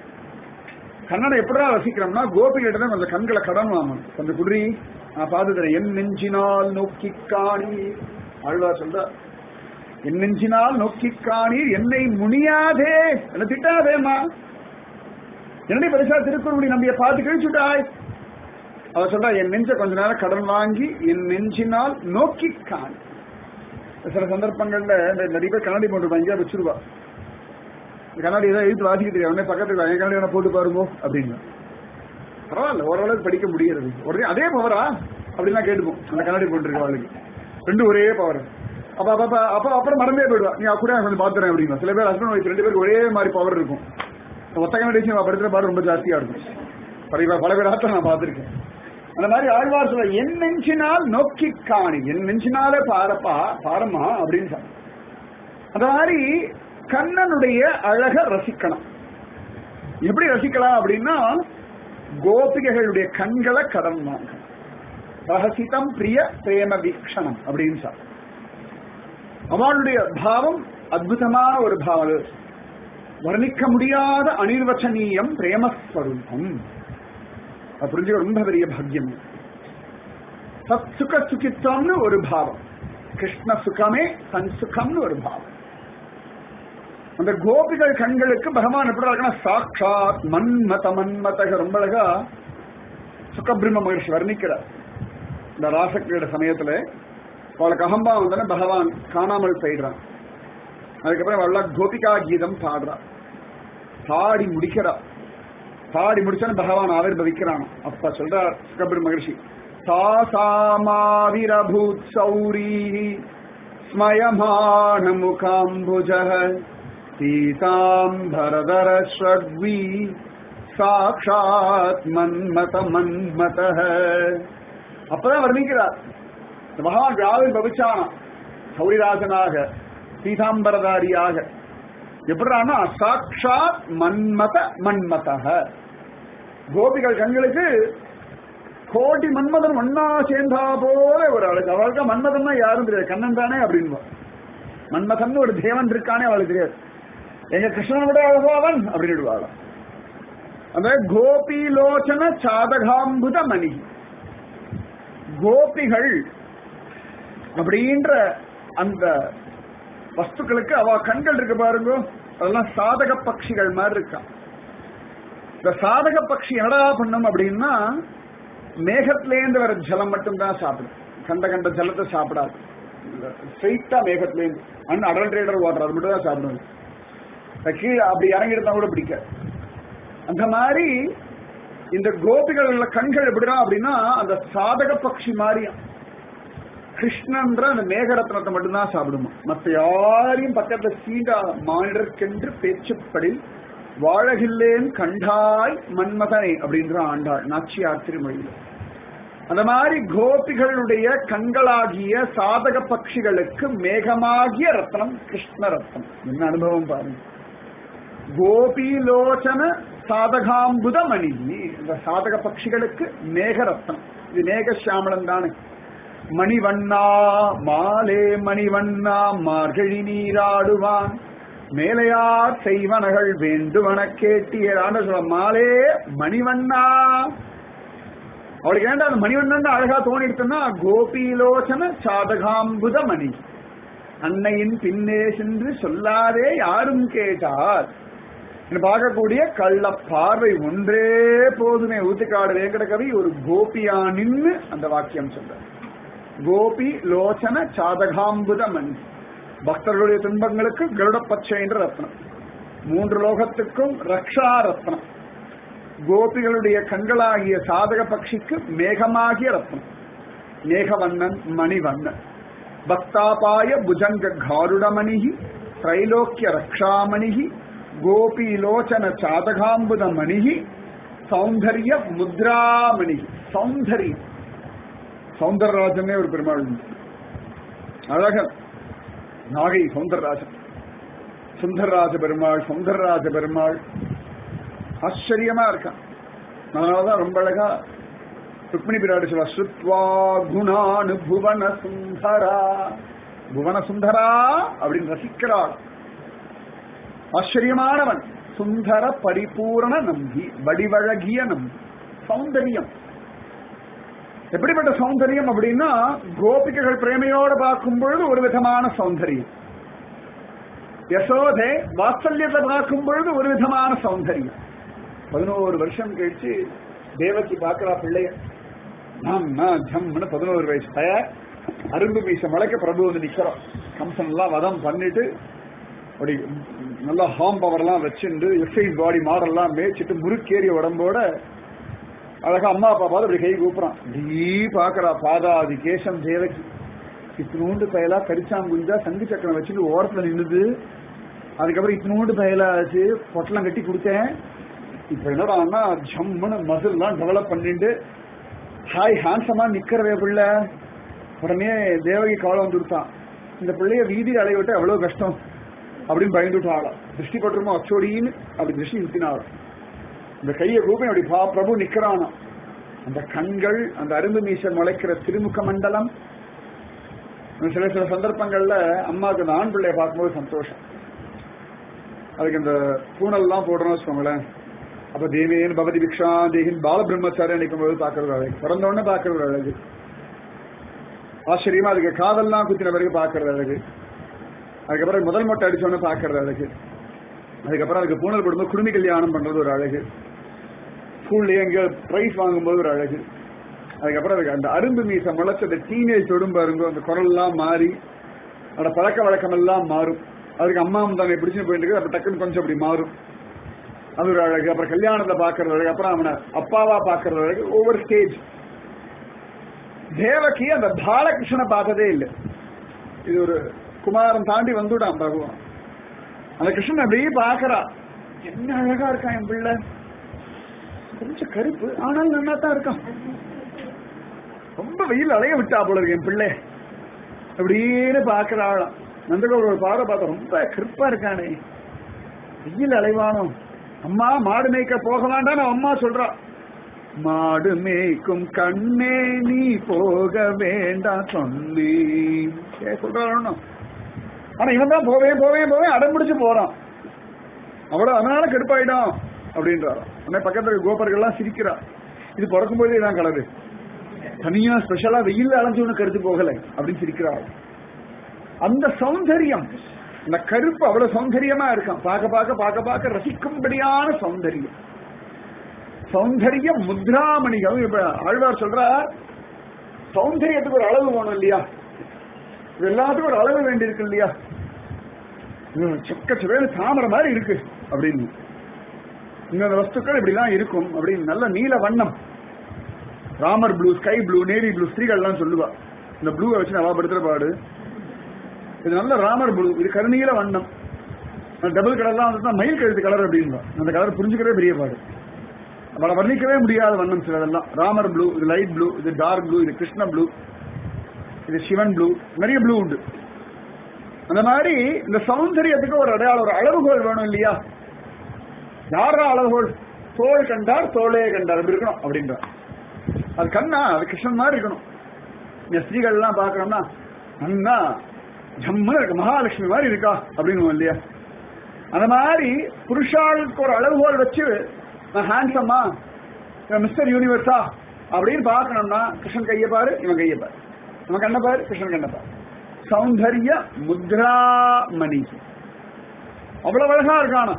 கண்ணனை எப்படா ரசிக்கிறோம்னா கோபிகிட்ட தான் கொஞ்சம் கண்களை கடன் வாங்கணும் கொஞ்சம் குடி நான் பார்த்து தரேன் என் நெஞ்சினால் நோக்கி காணி ஆழ்வார் சொல்ற என் நெஞ்சினால் நோக்கி காணீர் என்னை முனியாதே என்ன திட்டாதேம்மா என்னடி பெருசா திருக்குறளை நம்பிய பார்த்து கழிச்சுட்டாய் அவ சொல்றா என் நெஞ்ச கொஞ்ச நேரம் கடன் வாங்கி என் நெஞ்சினால் நோக்கி காணி சில சந்தர்ப்பங்கள்ல இந்த நிறைய பேர் கண்ணாடி போட்டுருப்பாங்க இங்கே வச்சிருவா இந்த கண்ணாடி ஏதாவது எழுத்து வாசிக்க தெரியும் உடனே பக்கத்துல என் கண்ணாடி வேணா போட்டு பாருங்க அப்படின்னு பரவாயில்ல ஓரளவுக்கு படிக்க முடியறது உடனே அதே பவரா அப்படிலாம் கேட்டுப்போம் அந்த கண்ணாடி போட்டுருக்க அவளுக்கு ரெண்டும் ஒரே பவர் அப்ப அப்ப அப்ப அப்புறம் மறந்தே போயிடுவா நீ கூட கொஞ்சம் பாத்துறேன் அப்படின்னா சில பேர் ஹஸ்பண்ட் ஒய்ஃப் ரெண்டு பேருக்கு ஒரே மாதிரி பவர் இருக்கும் ஒத்த கண்ணாடி வச்சு நான் படுத்துற பாடு ரொம்ப ஜாஸ்தியா இருக்கும் பல பல பேராத்த நான் பார்த்திருக்கேன் அந்த மாதிரி ஆழ்வார் சொல்ல என் நெஞ்சினால் நோக்கி காணி என் நெஞ்சினாலே பாரப்பா பாரம்மா அப்படின்னு சொல்ல அந்த மாதிரி கண்ணனுடைய அழக ரசிக்கணும் எப்படி ரசிக்கலாம் அப்படின்னா கோபிகைகளுடைய கண்களை கடன் வாங்க ரகசிதம் பிரிய பிரேம வீக்ஷணம் அப்படின்னு சொல்ல அவளுடைய பாவம் அற்புதமான ஒரு பாவம் வர்ணிக்க முடியாத அனிர்வச்சனீயம் பிரேமஸ்வரூபம் அது புரிஞ்சுக்க ரொம்ப பெரிய பாக்கியம் சத் சுக சுகித்வம்னு ஒரு பாவம் கிருஷ்ண சுகமே தன் சுகம்னு ஒரு பாவம் அந்த கோபிகள் கண்களுக்கு பகவான் எப்படி இருக்குன்னா சாட்சாத் மன்மத மன்மதக ரொம்ப அழகா சுகபிரம்ம மகர்ஷி வர்ணிக்கிறார் இந்த ராசக்கிரீட சமயத்துல அவளுக்கு அகம்பா வந்தோடனே பகவான் காணாமல் போயிடுறான் அதுக்கப்புறம் அவள் கோபிகா கீதம் பாடுறா பாடி முடிக்கிறா பாடி முடிச்சோன்னு பகவான் ஆவிர்வவிக்கிறான் அப்ப சொல்றார் சுகபிர மகர்ஷி தாசாமாவிரபூத் சௌரி ஸ்மயமான முகாம்புஜ சீதாம்பரதர ஸ்ரக்வி சாட்சாத் மன்மத மன்மத அப்பதான் வர்ணிக்கிறார் இந்த பகவான் ராவில் பவிச்சானா சௌரிராஜனாக பீதாம்பரதாரியாக எப்படின்னா சாட்சாத் மன்மத மன்மதக கோபிகள் கண்களுக்கு கோடி மன்மதன் ஒன்னா சேர்ந்தா போல ஒரு அழகு அவளுக்கு மன்மதன்னா யாரும் தெரியாது கண்ணன் தானே அப்படின்னு மன்மதன் ஒரு தேவன் இருக்கானே அவளுக்கு தெரியாது எங்க கிருஷ்ணன் விட அழகாவன் அப்படின்னு அந்த கோபிலோச்சன சாதகாம்புத மணி கோபிகள் அப்படின்ற அந்த வஸ்துக்களுக்கு அவ கண்கள் இருக்கு பாருங்க அதெல்லாம் சாதக பட்சிகள் மாதிரி இருக்கா இந்த சாதக பட்சி என்னடா பண்ணும் அப்படின்னா மேகத்திலேருந்து வர ஜலம் மட்டும்தான் சாப்பிடும் கண்ட கண்ட ஜலத்தை சாப்பிடாது ஸ்ட்ரைட்டா மேகத்திலேருந்து அன் அடல்ட்ரேட்டர் வாட்டர் அது மட்டும் தான் சாப்பிடுவாங்க கீழே அப்படி இறங்கிருந்தா கூட பிடிக்காது அந்த மாதிரி இந்த கோபிகள் உள்ள கண்கள் எப்படிதான் அப்படின்னா அந்த சாதக பட்சி மாதிரியா கிருஷ்ணன்ற அந்த மேகரத்னத்தை மட்டும்தான் சாப்பிடுமா மற்ற யாரையும் பக்கத்துல சீண்டா மானிடர்க்கென்று பேச்சுப்படில் வாழகில்லேன் கண்டாய் மன்மதனை அப்படின்ற ஆண்டாள் நாச்சியார் திருமொழியில் அந்த மாதிரி கோபிகளுடைய கண்களாகிய சாதக பட்சிகளுக்கு மேகமாகிய ரத்னம் கிருஷ்ண ரத்னம் என்ன அனுபவம் பாருங்க கோபிலோச்சன சாதகாம்புத மணி இந்த சாதக பட்சிகளுக்கு மேகரத்னம் இது மேகசியாமளன் தானே மணிவண்ணா மாலே மணிவண்ணா மார்கழி நீராடுவான் மேலையார் செய்வனகள் வேண்டுவன கேட்டியரான சொல்ல மாலே மணிவண்ணா அவளுக்கு ஏன்டா அந்த மணிவண்ணன் அழகா தோணிடுச்சுன்னா கோபிலோச்சன சாதகாம்புத மணி அன்னையின் பின்னே சென்று சொல்லாதே யாரும் கேட்டார் பார்க்கக்கூடிய கள்ள பார்வை ஒன்றே போதுமே ஊத்துக்காடு வேங்கட கவி ஒரு கோபியா நின்னு அந்த வாக்கியம் சொல்றார் கோபி லோச்சன சாதகாம்புத மணி பக்தர்களுடைய துன்பங்களுக்கு கருட பச்சை என்ற ரத்னம் மூன்று லோகத்துக்கும் ரக்ஷா ரத்னம் கோபிகளுடைய கண்களாகிய சாதக பட்சிக்கு மேகமாகிய ரத்னம் மேகவண்ணன் மணிவண்ணன் பக்தாபாய புஜங்க காருடமணி திரைலோக்கிய ரக்ஷாமணி கோபிலோச்சன சாதகாம்புத மணி சௌந்தர்ய முத்ராமணி சௌந்தரியம் சௌந்தரராஜனே ஒரு பெருமாள் உண்டு. அழகன் நாகை சௌந்தரராஜன் சுந்தரராஜ பெருமாள் சௌந்தரராஜ பெருமாள் ஆச்சரியமா இருக்கான் அதனாலதான் ரொம்ப அழகா ருக்மிணி பிராடி சொல்ல ஸ்ருத்வா குணானு புவன சுந்தரா புவன சுந்தரா அப்படின்னு ரசிக்கிறாள் ஆச்சரியமானவன் சுந்தர பரிபூரண நம்பி வடிவழகிய நம்பி சௌந்தரியம் எப்படிப்பட்ட சௌந்தரியம் அப்படின்னா கோபிகைகள் பிரேமையோடு பார்க்கும் பொழுது ஒரு விதமான சௌந்தரியம் யசோதை வாத்சல்யத்தை பார்க்கும் பொழுது ஒரு விதமான சௌந்தரியம் பதினோரு வருஷம் கழிச்சு தேவகி பார்க்கிறா பிள்ளைய நான் நான் ஜம்னு பதினோரு வயசு தயார் அரும்பு மீச மலைக்க பிரபு வந்து நிக்கிறோம் கம்சன் எல்லாம் வதம் பண்ணிட்டு அப்படி நல்லா ஹாம் பவர் எல்லாம் வச்சுண்டு எக்ஸசைஸ் பாடி மாடல் எல்லாம் மேய்ச்சிட்டு முறுக்கேறிய உடம்போட அழகா அம்மா அப்பா பார்த்து அப்படி கை கூப்பிடான் இப்படி பாக்குறா பாதாதி கேசம் தேவகி இத்தினூண்டு பயலா கரிச்சாங்குஞ்சா சங்கு சக்கரம் வச்சுட்டு ஓரத்துல நின்னுது அதுக்கப்புறம் இத்தினூண்டு பயலா ஆச்சு பொட்டலம் கட்டி கொடுத்தேன் இப்ப என்னடான்னா ஜம்முன்னு மசில்லாம் டெவலப் பண்ணிட்டு ஹாய் ஹான்சமா நிக்கிறவே பிள்ளை உடனே தேவகி கவலை வந்துருத்தான் இந்த பிள்ளைய வீதி அலைய விட்டு எவ்வளவு கஷ்டம் அப்படின்னு பயந்துட்டு ஆளா திருஷ்டி பட்டுருமோ அச்சோடின்னு அப்படி திருஷ்டி நிறுத்தினாள் இந்த கையை கூப்பி அப்படி பா பிரபு நிக்கிறானா அந்த கண்கள் அந்த அரும்பு மீச முளைக்கிற திருமுக மண்டலம் சில சில சந்தர்ப்பங்கள்ல அம்மாவுக்கு அந்த ஆண் பிள்ளைய பார்க்கும்போது சந்தோஷம் அதுக்கு இந்த பூனல் எல்லாம் போடுறோம்னு வச்சுக்கோங்களேன் அப்ப தேவேன் பவதி பிக்ஷா தேகின் பாலபிரம்மச்சாரி நிற்கும் போது பாக்குறது அழகு பிறந்த உடனே பாக்குறது அழகு ஆச்சரியமா அதுக்கு காதல்லாம் குத்தின பிறகு பாக்குறது அழகு அதுக்கப்புறம் முதல் மொட்டை அடிச்சோன்னு பாக்குறது அழகு அதுக்கப்புறம் அதுக்கு பூனல் போடும்போது குடுமி கல்யாணம் பண்றது ஒரு அழகு ஸ்கூல்ல எங்க பிரைஸ் வாங்கும்போது ஒரு அழகு அதுக்கப்புறம் அதுக்கு அந்த அரும்பு மீச முளைச்ச அந்த டீனேஜ் தொடும் பாருங்க அந்த குரல் எல்லாம் மாறி அதோட பழக்க வழக்கம் எல்லாம் மாறும் அதுக்கு அம்மா தானே பிடிச்சு போயிட்டு இருக்கு அப்ப டக்குன்னு கொஞ்சம் அப்படி மாறும் அது ஒரு அழகு அப்புறம் கல்யாணத்தை பாக்குறது அழகு அப்புறம் அவனை அப்பாவா பாக்குறது அழகு ஒவ்வொரு ஸ்டேஜ் தேவகி அந்த பாலகிருஷ்ணனை பார்த்ததே இல்லை இது ஒரு குமாரன் தாண்டி வந்துட்டான் பகவான் அந்த கிருஷ்ணன் அப்படியே பாக்குறா என்ன அழகா இருக்கான் என் பிள்ளை கொஞ்சம் கருப்பு ஆனாலும் நல்லா தான் இருக்கான் ரொம்ப வெயில் அலைய விட்டா போல இருக்கு என் பிள்ளை அப்படின்னு பாக்குறாளாம் நந்தகோபுரம் பாட பார்த்தா ரொம்ப கிருப்பா இருக்கானே வெயில் அலைவானோ அம்மா மாடு மேய்க்க போக வேண்டாம் அம்மா சொல்றா மாடு மேய்க்கும் கண்ணே நீ போக வேண்டாம் சொன்னே சொல்றான் ஆனா இவன் தான் போவேன் போவேன் போவேன் அடம் பிடிச்சு போறான் அவ்வளவு அதனால கடுப்பாயிடும் அப்படின்றாராம் உடனே பக்கத்துல இருக்க கோபர்கள்லாம் சிரிக்கிறா இது பிறக்கும் போதே தான் கலரு தனியா ஸ்பெஷலா வெயில் அலைஞ்சு ஒண்ணு கருத்து போகல அப்படின்னு சிரிக்கிறாள் அந்த சௌந்தரியம் அந்த கருப்பு அவ்வளவு சௌந்தரியமா இருக்கான் பார்க்க பார்க்க பார்க்க பார்க்க ரசிக்கும்படியான சௌந்தரியம் சௌந்தரியம் முத்ராமணிகள் இப்ப ஆழ்வார் சொல்றார் சௌந்தரியத்துக்கு ஒரு அளவு வேணும் இல்லையா இது எல்லாத்துக்கும் ஒரு அளவு வேண்டி இருக்கு இல்லையா இது சொக்க சுவேல தாமரை மாதிரி இருக்கு அப்படின்னு இந்த வஸ்துக்கள் இப்படிலாம் இருக்கும் அப்படின்னு நல்ல நீல வண்ணம் Ramar blue sky blue navy blue ஸ்திரீகள்லாம் சொல்லுவா இந்த ப்ளூவை வச்சு நல்லா படுத்துற பாடு இது நல்ல ராமர் ப்ளூ இது கருநீல வண்ணம் டபுள் கலர்லாம் வந்து மயில் கழுத்து கலர் அப்படின்பா அந்த கலர் புரிஞ்சுக்கவே பெரிய பாடு அவளை வர்ணிக்கவே முடியாத வண்ணம் சிலதெல்லாம் ராமர் ப்ளூ இது லைட் ப்ளூ இது டார்க் ப்ளூ இது கிருஷ்ண ப்ளூ இது சிவன் ப்ளூ நிறைய ப்ளூ உண்டு அந்த மாதிரி இந்த சௌந்தரியத்துக்கு ஒரு அடையாளம் ஒரு அளவுகோல் வேணும் இல்லையா யாரா அளவுகோல் தோல் கண்டார் தோளே கண்டார் அப்படி இருக்கணும் அப்படின்றார் அது கண்ணா அது கிருஷ்ணன் மாதிரி இருக்கணும் இந்த ஸ்திரீகள் எல்லாம் பாக்குறோம்னா அண்ணா ஜம்முன்னு இருக்கு மகாலட்சுமி மாதிரி இருக்கா அப்படின்னு இல்லையா அந்த மாதிரி புருஷாளுக்கு ஒரு அளவுகோல் வச்சு நான் ஹேண்ட்ஸம்மா மிஸ்டர் யூனிவர்ஸா அப்படின்னு பார்க்கணும்னா கிருஷ்ணன் கையை பாரு இவன் கையை பாரு நம்ம கண்ணை பாரு கிருஷ்ணன் கண்ணை பாரு சௌந்தர்ய முத்ராமணி அவ்வளவு அழகா இருக்கானா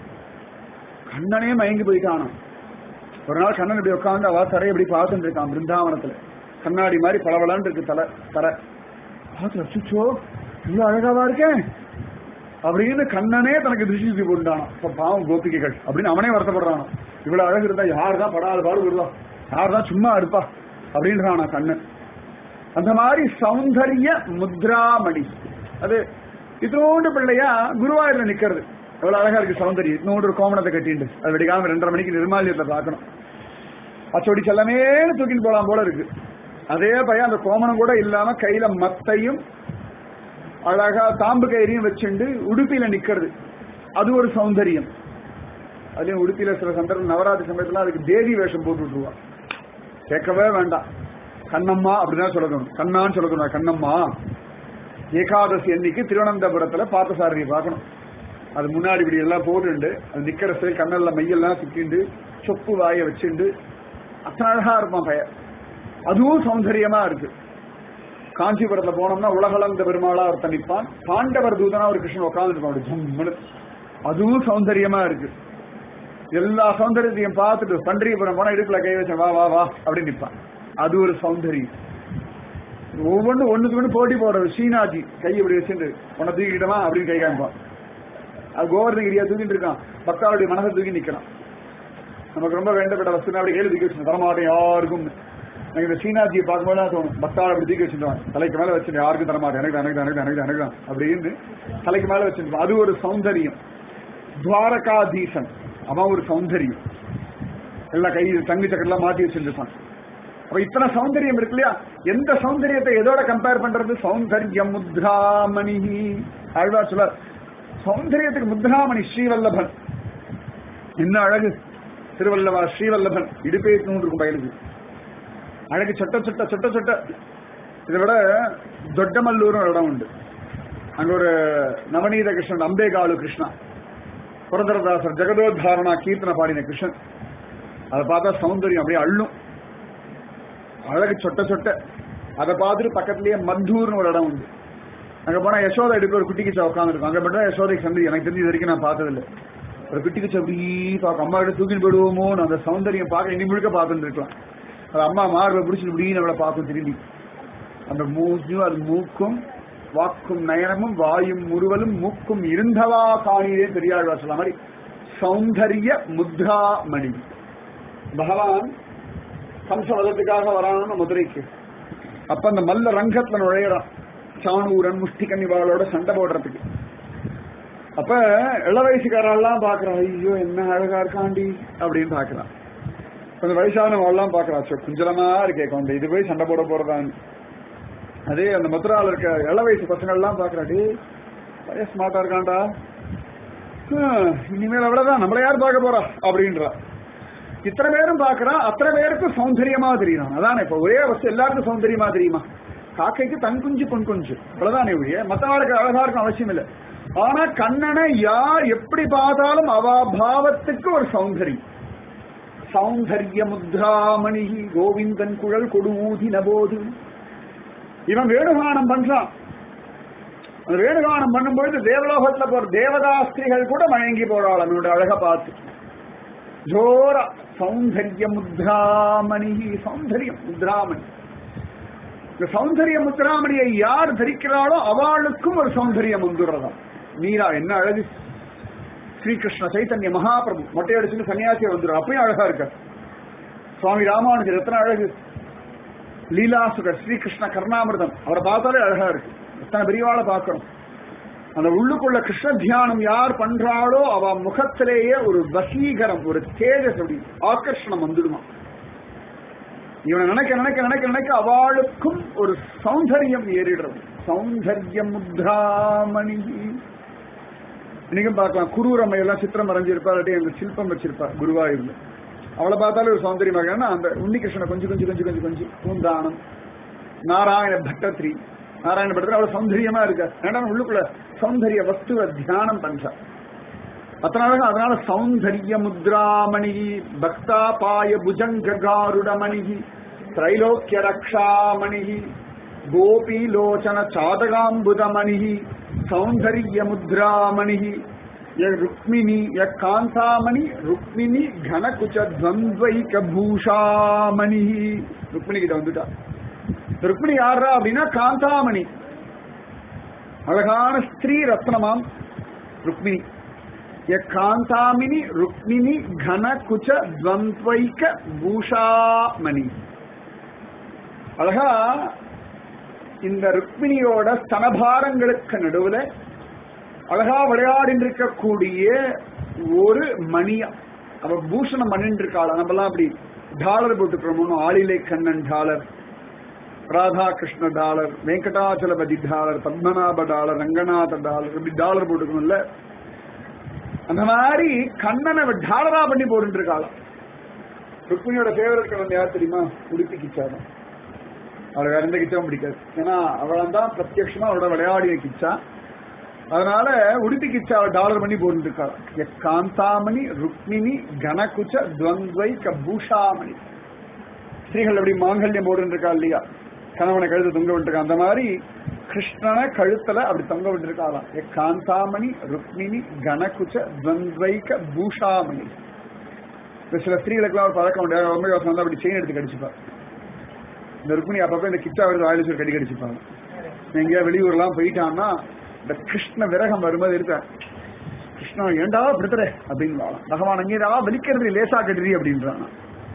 கண்ணனே மயங்கி போயிட்டானா ஒரு நாள் கண்ணன் இப்படி உட்காந்து அவ தரையை இப்படி பார்த்துட்டு இருக்கான் பிருந்தாவனத்துல கண்ணாடி மாதிரி பளபளன்னு இருக்கு தலை தரை பார்த்து அச்சுச்சோ இவ்வளவு அழகாவா இருக்கேன் அப்படின்னு கண்ணனே தனக்கு திருஷ்டி சுத்தி போட்டுட்டானோ இப்ப பாவம் கோபிகைகள் அப்படின்னு அவனே வருத்தப்படுறானோ இவ்வளவு அழகு இருந்தா யார் தான் படாத பாடு வருவா யார் தான் சும்மா இருப்பா அப்படின்றானா கண்ணன் அந்த மாதிரி சௌந்தரிய முத்ராமணி அது இதோண்டு பிள்ளையா குருவாயூர்ல நிக்கிறது எவ்வளவு அழகா இருக்கு சௌந்தரியம் இன்னொன்று ஒரு கோமணத்தை கட்டிண்டு அது வெடிக்காம ரெண்டரை மணிக்கு நிர்மாலயத்தை பார்க்கணும் அச்சோடி செல்லமே தூக்கிட்டு போலாம் போல இருக்கு அதே பையன் அந்த கோமணம் கூட இல்லாம கையில மத்தையும் அழகா தாம்பு கயிறையும் வச்சுண்டு உடுப்பில நிக்கிறது அது ஒரு சௌந்தரியம் அதுலயும் உடுப்பில சில சந்தர்ப்பம் நவராத்திரி சமயத்துல அதுக்கு தேவி வேஷம் போட்டு விட்டுருவா கேட்கவே வேண்டாம் கண்ணம்மா அப்படிதான் சொல்லணும் கண்ணான்னு சொல்லணும் கண்ணம்மா ஏகாதசி அன்னைக்கு திருவனந்தபுரத்துல பார்த்தசாரதியை பார்க்கணும் அது முன்னாடி இப்படி எல்லாம் போட்டுண்டு அது நிக்கிற சரி கண்ணல்ல மையெல்லாம் சுத்திண்டு சொப்பு வாய வச்சுண்டு அத்தனை அழகா இருப்பான் பையன் அதுவும் சௌந்தரியமா இருக்கு காஞ்சிபுரத்துல போனோம்னா உலகளந்த பெருமாளா ஒருத்தன் நிற்பான் பாண்டவர் தூதனா ஒரு கிருஷ்ணன் உட்காந்துருப்பான் ஜம்முன்னு அதுவும் சௌந்தரியமா இருக்கு எல்லா சௌந்தரியத்தையும் பார்த்துட்டு பண்டரிபுரம் போனா இடுப்புல கை வச்ச வா வா வா அப்படின்னு நிற்பான் அது ஒரு சௌந்தரியம் ஒவ்வொன்றும் ஒண்ணுக்கு ஒண்ணு போட்டி போடுறது ஸ்ரீநாஜி கை இப்படி வச்சுட்டு உன்னை தூக்கிக்கிட்டமா அப்படின்னு கை காமிப்பான் அது கோவர்தகிரியா தூக்கிட்டு இருக்கான் பக்தாவுடைய மனசை தூக்கி நிக்கலாம் நமக்கு ரொம்ப வேண்டப்பட்ட வசதி அப்படி கையில தூக்கி வச்சு தரமாட்டேன் யாருக்கும் எனக்கு இந்த சீனாஜியை பார்க்கும்போது தான் தோணும் பக்தாவை அப்படி தூக்கி வச்சுருவான் தலைக்கு மேல வச்சுட்டு யாருக்கும் தரமாட்டேன் எனக்கு தான், எனக்கு தான், எனக்கு தான், எனக்கு தான், எனக்கு தான் அப்படின்னு தலைக்கு மேல வச்சுருப்பான் அது ஒரு சௌந்தரியம் துவாரகாதீசன் அவன் ஒரு சௌந்தரியம் எல்லாம் கை தங்கி சக்கரெல்லாம் மாட்டி வச்சிருப்பான் அப்ப இத்தனை சௌந்தரியம் இருக்கு இல்லையா எந்த சௌந்தரியத்தை எதோட கம்பேர் பண்றது சௌந்தர்யம் முத்ராமணி ஆழ்வார் சொல்றார் சௌந்தரியத்துக்கு முத்ராமணி ஸ்ரீவல்லபன் என்ன அழகு திருவல்லவா ஸ்ரீவல்லபன் இடுப்பே நூறு இருக்கும் பயிலுக்கு அழகு சொட்ட சொட்ட சொட்ட சொட்ட இதை விட தொட்டமல்லூர் ஒரு இடம் உண்டு அங்க ஒரு நவநீத கிருஷ்ணன் அம்பேகாலு கிருஷ்ணா புரந்தரதாசர் ஜெகதோத்தாரணா கீர்த்தனை பாடின கிருஷ்ணன் அதை பார்த்தா சௌந்தரியம் அப்படியே அள்ளும் அழகு சொட்ட சொட்ட அதை பார்த்துட்டு பக்கத்துலயே மத்தூர்னு ஒரு இடம் உண்டு அங்க போனா யசோதா எடுக்க ஒரு குட்டி கிச்சா உட்காந்துருக்கும் அங்க மட்டும் யசோதைக்கு சந்தி எனக்கு தெரிஞ்சு இது வரைக்கும் நான் பார்த்ததில்லை ஒரு குட்டி கிச்சா அப்படி பார்க்க அம்மா கிட்ட தூக்கிட்டு போயிடுவோமோன்னு அந்த சௌந்தரியம் பார்க்க இனி முழுக்க பார்த்துட்டு இருக்கலாம் அது அம்மா மார்பை பிடிச்சிட்டு இப்படி நம்மளை பார்க்கும் திரும்பி அந்த மூச்சும் அது மூக்கும் வாக்கும் நயனமும் வாயும் முறுவலும் மூக்கும் இருந்தவா காணியே பெரியாழ்வா சொல்ல மாதிரி சௌந்தரிய முத்ராமணி பகவான் கம்சவதத்துக்காக வரான்னு மதுரைக்கு அப்ப அந்த மல்ல ரங்கத்துல நுழையிறான் சாணூரன் முஷ்டிகன்னிவாளோட சண்டை போடுறதுக்கு அப்ப இள வயசுக்காரெல்லாம் பாக்குறான் ஐயோ என்ன அழகா இருக்காண்டி அப்படின்னு பாக்குறான் கொஞ்சம் வயசானவெல்லாம் பாக்குறா சோ குஞ்சலமா இருக்கே குழந்தை இது போய் சண்டை போட போறதான்னு அதே அந்த மதுரால இருக்க இள வயசு பசங்க எல்லாம் பாக்குறா டே பையன் ஸ்மார்ட்டா இருக்கான்டா ஹம், இனிமேல் அவ்வளவுதான் நம்மள யார் பார்க்க போறா அப்படின்றா இத்தனை பேரும் பாக்குறா அத்தனை பேருக்கும் சௌந்தரியமா தெரியும் அதானே இப்ப ஒரே வஸ்து எல்லாருக்கும் சௌந்தரியமா தெரியுமா காக்கைக்கு தன் குஞ்சு பொன் குஞ்சு அவ்வளவுதானே ஒழிய மத்தவாளுக்கு அழகா இருக்கும் அவசியம் இல்ல ஆனா கண்ணனை யார் எப்படி பார்த்தாலும் அவா பாவத்துக்கு ஒரு சௌந்தரியம் சௌந்தர்ய முத்ராமணி கோவிந்தன் குழல் கொடு ஊதின போது இவன் வேணுகானம் பண்றான் அந்த வேணுகானம் பண்ணும்பொழுது தேவலோகத்துல போற தேவதாஸ்திரிகள் கூட மயங்கி போறாள் அவனோட அழக பார்த்து ஜோர சௌந்தர்ய முத்ராமணி சௌந்தர்யம் முத்ராமணி இந்த சௌந்தர்ய முத்ராமணியை யார் தரிக்கிறாளோ அவளுக்கும் ஒரு சௌந்தர்யம் வந்துடுறதாம் மீரா என்ன அழகு ஸ்ரீகிருஷ்ண சைத்தன்ய மகாபிரபு மொட்டை அடிச்சுட்டு சன்னியாசியை வந்துடும் அப்பயும் அழகா இருக்க சுவாமி ராமானுஜர் எத்தனை அழகு லீலாசுகர் ஸ்ரீகிருஷ்ண கர்ணாமிர்தம் அவரை பார்த்தாலே அழகா இருக்கு எத்தனை பெரியவாளை பார்க்கணும் அந்த உள்ளுக்குள்ள கிருஷ்ண தியானம் யார் பண்றாளோ அவ முகத்திலேயே ஒரு வசீகரம் ஒரு தேஜஸ் அப்படி ஆகர்ஷணம் வந்துடுமா இவனை நினைக்க நினைக்க நினைக்க நினைக்க அவளுக்கும் ஒரு சௌந்தரியம் ஏறிடுறது சௌந்தர்ய முத்ராமணி இன்னைக்கும் பார்க்கலாம் குரூரம்மை எல்லாம் சித்திரம் வரைஞ்சிருப்பா இல்லாட்டி அந்த சில்பம் வச்சிருப்பா குருவாயூர்ல அவளை பார்த்தாலே ஒரு சௌந்தரியமாக ஏன்னா அந்த உன்னிகிருஷ்ணனை கொஞ்சம் கொஞ்சம் கொஞ்சம் கொஞ்சம் கொஞ்சம் பூந்தானம் நாராயண பட்டத்ரி நாராயண பட்டத்ரி அவ்வளவு சௌந்தரியமா இருக்கா ஏன்னா உள்ளுக்குள்ள சௌந்தரிய வஸ்துவ தியானம் பண்றா அதனால அதனால சௌந்தர்ய முத்ராமணி பக்தாபாய புஜங்காருடமணி திரைலோக்கிய ரக்ஷாமணி கோபீலோச்சன சாதகாம்புதமணி சௌந்தர்ய முத்ராமணி ருக்மிணி ய காந்தாமணி ருக்மிணி கனகுச்ச துவந்த்வைக பூஷாமணி ருக்மிணி கிட்ட வந்துட்டா ருக்மிணி யாரா அப்படின்னா காந்தாமணி அழகான ஸ்திரீ ரத்னமாம் ருக்மிணி ய காந்தாமினி ருக்மிணி கனகுச்ச துவந்த்வைக பூஷாமணி அழகா இந்த ருக்மிணியோட ஸ்தனபாரங்களுக்கு நடுவுல அழகா விளையாடிட்டு இருக்கக்கூடிய ஒரு மணியா அவ பூஷணம் பண்ணிட்டு இருக்காளா நம்மலாம் அப்படி டாலர் போட்டுக்கிறோம் ஆளிலை Kannan dollar Radhakrishna dollar Venkatachalapathi dollar Padmanabha dollar Ranganatha dollar இப்படி டாலர் போட்டுக்கணும்ல அந்த மாதிரி கண்ணனை டாலரா பண்ணி போட்டு இருக்காளாம் ருக்மிணியோட ஃபேவரட் கலந்து யார் தெரியுமா உடுப்பி கிச்சாதான் அவளை வேற எந்த கிச்சாவும் பிடிக்காது ஏன்னா அவள் தான் பிரத்யட்சமா அவளோட விளையாடிய கிச்சா அதனால உடுப்பி கிச்சா அவள் டாலர் பண்ணி போட்டு இருக்காள் காந்தாமணி ருக்மிணி கனகுச்ச துவந்த்வை கபூஷாமணி ஸ்திரீகள் எப்படி மாங்கல்யம் போட்டு இருக்கா இல்லையா கணவனை கழுத்து தொங்க விட்டுருக்கா அந்த மாதிரி கிருஷ்ணனை கழுத்துல அப்படி தொங்க விட்டுருக்காளாம் காந்தாமணி ருக்மிணி கனகுச்ச துவந்த்வைக பூஷாமணி இந்த சில ஸ்திரீகளுக்குலாம் ஒரு பழக்கம் உண்டு ரொம்ப யோசனை வந்து அப்படி செயின் எடுத்து கடிச்சுப்பா இந்த ருக்மிணி அப்பப்போ இந்த கிச்சா வருது வாயில சொல்லி கடி கடிச்சுப்பாங்க எங்கேயா வெளியூர்லாம் போயிட்டான்னா இந்த கிருஷ்ண விரகம் வரும்போது இருக்க கிருஷ்ணா ஏண்டா விடுத்துற அப்படின்னு பகவான் அங்கேயா வெளிக்கிறது லேசா கட்டுறி அப்படின்றான்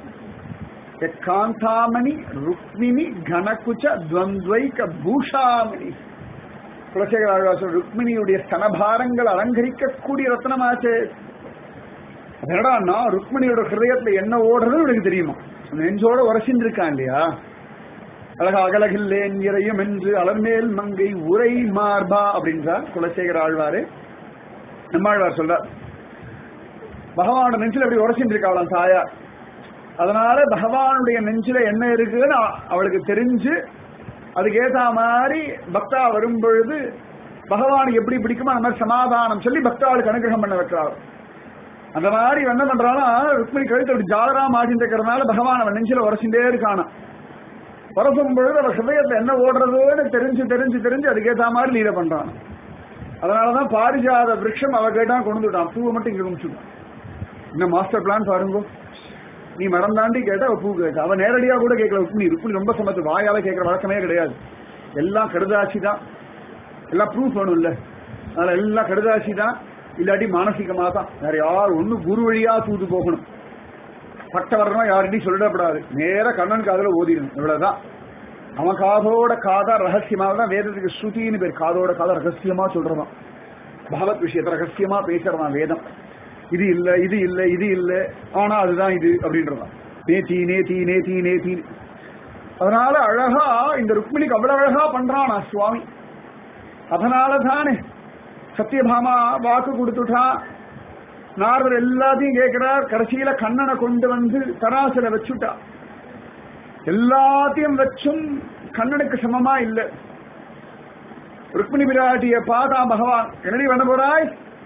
காந்தாமணி ருக்மிணி கனகுச்ச துவந்த்வைக பூஷாமணி குலசேகர ஆழ்வாசன் ருக்மிணியுடைய ஸ்தனபாரங்கள் அலங்கரிக்கக்கூடிய ரத்னமாச்சே என்னடான்னா ருக்மிணியோட ஹிருதயத்துல என்ன ஓடுறது எனக்கு தெரியுமா நெஞ்சோட உரசின்னு இருக்கான் இல்லையா அழகா அகலகில்லேன் இறையும் என்று அலர்மேல் மங்கை உரை மார்பா அப்படின்றார் குலசேகர ஆழ்வாரு நம்மாழ்வார் சொல்றார் பகவானோட நெஞ்சில் அப்படி உரசின்னு இருக்காவலாம் தாயா அதனால பகவானுடைய நெஞ்சில என்ன இருக்குன்னு அவளுக்கு தெரிஞ்சு அதுக்கேத்த மாதிரி பக்தா வரும் பொழுது பகவானுக்கு எப்படி பிடிக்குமோ அந்த மாதிரி சமாதானம் சொல்லி பக்தாளுக்கு அனுகிரகம் பண்ண வைக்கிறாள் அந்த மாதிரி என்ன பண்றானா ருக்மிணி கழுத்து அப்படி ஜாலரா மாட்டின்னு இருக்கிறதுனால பகவான் அவன் நெஞ்சில உரசிண்டே இருக்கானா உரசும் பொழுது அவன் ஹிருதயத்துல என்ன ஓடுறதுன்னு தெரிஞ்சு தெரிஞ்சு தெரிஞ்சு அதுக்கேற்ற மாதிரி லீல பண்றான் அதனாலதான் பாரிஜாத விரக்ஷம் அவ கேட்டா கொண்டு விட்டான் பூவை மட்டும் இங்க குமிச்சுட்டான் இன்னும் மாஸ்டர் பிளான் பாருங்க நீ மரம் தாண்டி கேட்டா அவ பூ கேட்க அவன் நேரடியா கூட கேட்கல ருக்மிணி ருக்மிணி ரொம்ப சமத்து வாயால கேட்கற வழக்கமே கிடையாது எல்லாம் கடுதாசி தான் எல்லாம் ப்ரூஃப் வேணும் இல்ல அதனால எல்லாம் கடுதாசி தான் இல்லாட்டி மானசிகமா தான் வேற யார் ஒண்ணு குரு வழியா தூது போகணும் பட்ட வரணும் யார்கிட்டையும் சொல்லிடப்படாது நேர கண்ணன் காதல ஓதிடணும் இவ்வளவுதான் அவன் காதோட காதா ரகசியமாக தான் வேதத்துக்கு ஸ்ருதின்னு பேர் காதோட காதா ரகசியமா சொல்றதான் பகவத் விஷயத்தை ரகசியமா பேசுறதான் வேதம் இது இல்ல இது இல்ல இது இல்ல ஆனா அதுதான் இது அப்படின்றதான் நேத்தி நேத்தி நேத்தி நேத்தி அதனால அழகா இந்த ருக்மிணிக்கு அவ்வளவு அழகா பண்றானா சுவாமி அதனால தானே சத்யபாமா வாக்கு கொடுத்துட்டா நாரதர் எல்லாத்தையும் கேட்கிறார் கடைசியில கண்ணனை கொண்டு வந்து தராசுல வச்சுட்டா எல்லாத்தையும் வச்சும் கண்ணனுக்கு சமமா இல்ல ருக்மிணி பிராட்டிய பார்த்தா பகவான் என்னடி பண்ண போறாய்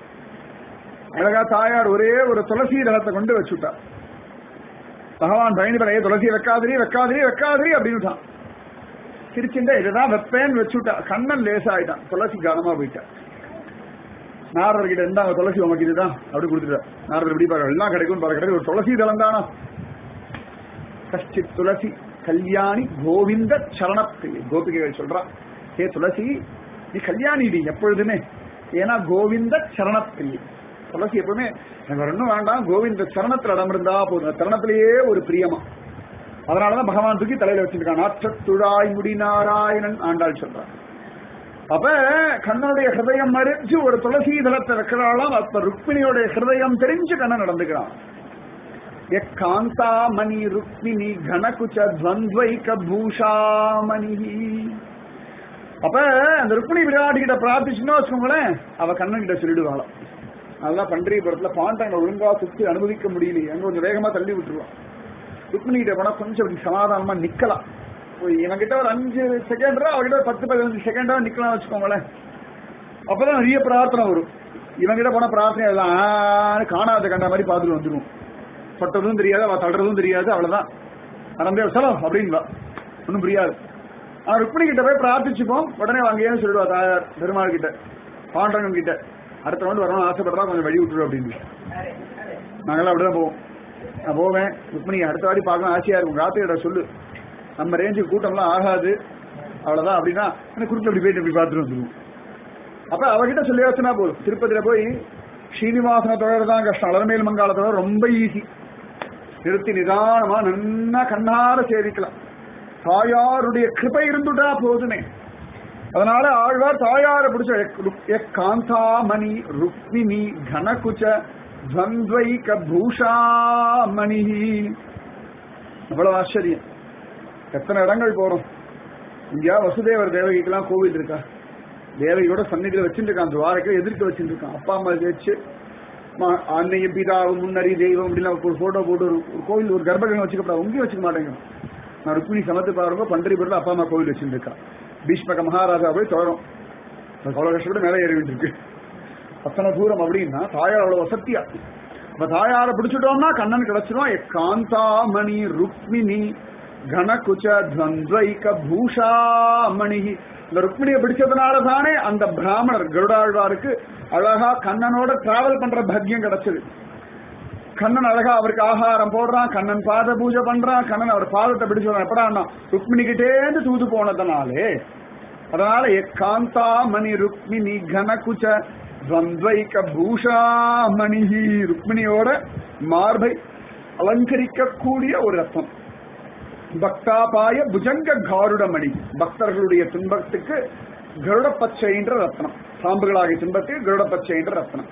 அழகா தாயார் ஒரே ஒரு துளசி ரகத்தை கொண்டு வச்சுட்டா பகவான் பயந்து பழைய துளசியை வைக்காதிரி வைக்காதிரி வைக்காதிரி அப்படின்னு சிரிச்சுட்டா இதுதான் வைப்பேன்னு வச்சுட்டா கண்ணன் லேசாயிட்டான் துளசி கனமா போயிட்டான் நாரதர் கிட்ட இருந்தாங்க துளசி உமக்கு இதுதான் அப்படி கொடுத்துட்டா நாரதர் எப்படி பாரு எல்லாம் கிடைக்கும் பாரு கிடைக்கும் ஒரு துளசி தளம் தானா கஷ்டித் துளசி கல்யாணி கோவிந்த சரணப்பிரியை கோபிகைகள் சொல்றா ஏ துளசி நீ கல்யாணி டி எப்பொழுதுமே ஏன்னா கோவிந்த சரணப்பிரியை துளசி எப்பவுமே எனக்கு வேற ஒண்ணும் வேண்டாம் கோவிந்த சரணத்துல இடம் இருந்தா போதும் அந்த சரணத்திலேயே ஒரு பிரியமா அதனாலதான் பகவான் தூக்கி தலையில வச்சிருக்கான் நாற்றத்துழாய் முடி நாராயணன் ஆண்டாள் சொல்றான் அப்ப கண்ணனுடைய ஹிருதயம் மறிஞ்சு ஒரு துளசி தளத்தை வைக்கிறாளாம் அப்ப ருக்மிணியோட ஹிருதயம் தெரிஞ்சு கண்ணன் நடந்துக்கிறான் எக்காந்தாமணி ருக்மிணி கணகுச்ச துவந்த்வைக பூஷாமணி அப்ப அந்த ருக்மிணி விராட்டி கிட்ட பிரார்த்திச்சுன்னா வச்சுக்கோங்களேன் அவ கண்ணன் கிட்ட சொல்லிடுவாளாம் அதெல்லாம் பண்டரிபுரத்துல பாண்டாங்க ஒழுங்கா சுத்தி அனுபவிக்க முடியலையே அங்க கொஞ்சம் வேகமா தள்ளி விட்டுருவான் ருக்மிணி கிட்ட போனா கொஞ்சம் அப்படி சமாதானமா நிக்கலாம் இவன்கிட்ட ஒரு அஞ்சு செகண்ட் அவகிட்ட ஒரு பத்து பதினஞ்சு செகண்டா நிக்கலாம் வச்சுக்கோங்களேன் அப்பதான் நிறைய பிரார்த்தனை வரும் இவங்கிட்ட போன பிரார்த்தனை எல்லாம் ஆன்னு காணாத கண்ட மாதிரி பார்த்துட்டு வந்துடும் தொட்டதும் தெரியாது அவ தடுறதும் தெரியாது அவ்வளவுதான் நடந்தே சலம் அப்படின்னு ஒன்றும் புரியாது ஆனா ருக்மிணி கிட்ட போய் பிரார்த்திச்சுப்போம் உடனே வாங்கியேன்னு சொல்லிடுவா தாயார் பெருமாள் கிட்ட பாண்டவன் கிட்ட அடுத்த ரவுண்டு வரணும்னு ஆசைப்படுறா கொஞ்சம் வழி விட்டுரு அப்படின்னு நாங்களாம் அப்படிதான் போவோம் நான் போவேன் ருக்மிணி அடுத்த வாடி பார்க்கணும் ஆசையா இருக்கும் ராத்திரியோட சொல்லு நம்ம ரேஞ்சுக்கு கூட்டம்லாம் ஆகாது அவ்வளவுதான் அப்படின்னா எனக்கு குறுக்கில் அப்படி போயிட்டு இப்படி பார்த்துட்டு வந்துருவோம் அப்ப அவகிட்ட சொல்லி வச்சுனா போதும் திருப்பதியில போய் ஸ்ரீனிவாசன தொழில் தான் கஷ்டம் அலர்மேல் மங்காள தொழில் ரொம்ப ஈஸி நிறுத்தி நிதானமா நன்னா கண்ணார சேவிக்கலாம் தாயாருடைய கிருபை இருந்துட்டா போதுமே அதனால ஆழ்வார் தாயார பிடிச்ச காந்தாமணி ருக்மிணி கனகுச்ச துவந்த்வைக பூஷாமணி அவ்வளவு ஆச்சரியம் எத்தனை இடங்கள் போறோம் இங்கயா வசுதேவர் தேவகிக்கெல்லாம் கோவில் இருக்கா தேவகியோட சன்னிதியில வச்சுருக்கான் துவாரக்கை எதிர்க்க வச்சுருக்கான் அப்பா அம்மா வச்சு அன்னையும் பிதாவும் முன்னறி தெய்வம் அப்படின்னு ஒரு போட்டோ போட்டு ஒரு ஒரு கோவில் ஒரு கர்ப்பகிரகம் வச்சுக்கப்படாது உங்கேயும் வச்சுக்க மாட்டேங்க நான் ருக்மிணி சமத்து பாருங்க பண்டரிபுரத்தில் அப்பா அம்மா கோவில் வச்சுருக்கா பீஷ்மக மகாராஜா போய் தோறும் அவ்வளவு கஷ்டப்பட்டு மேலே ஏறி இருக்கு அத்தனை தூரம் அப்படின்னா தாயார் அவ்வளவு வசத்தியா அப்ப தாயார பிடிச்சிட்டோம்னா கண்ணன் கிடைச்சிடும் காந்தாமணி ருக்மிணி கனகுச்ச துவந்த்வைக பூஷாமணி இந்த ருக்மிணியை பிடிச்சதுனால தானே அந்த பிராமணர் கருடாழ்வாருக்கு அழகா கண்ணனோட டிராவல் பண்ற பாக்கியம் கிடைச்சது கண்ணன் அழகா அவருக்கு ஆகாரம் போடுறான் கண்ணன் பாத பூஜை பண்றான் கண்ணன் அவர் பாதத்தை பிடிச்சு எப்படா ருக்மிணி கிட்டேந்து தூது போனதுனாலே அதனால காந்தாமணி ருக்மிணி கனகுச்ச துவந்த்வைக பூஷாமணி ருக்மிணியோட மார்பை அலங்கரிக்கக்கூடிய ஒரு ரத்தம் பக்தாபாய புஜங்க காருடமணி பக்தர்களுடைய துன்பத்துக்கு கருட பச்சைன்ற ரத்னம் சாம்புகளாகிய துன்பத்துக்கு கருட பச்சைன்ற ரத்னம்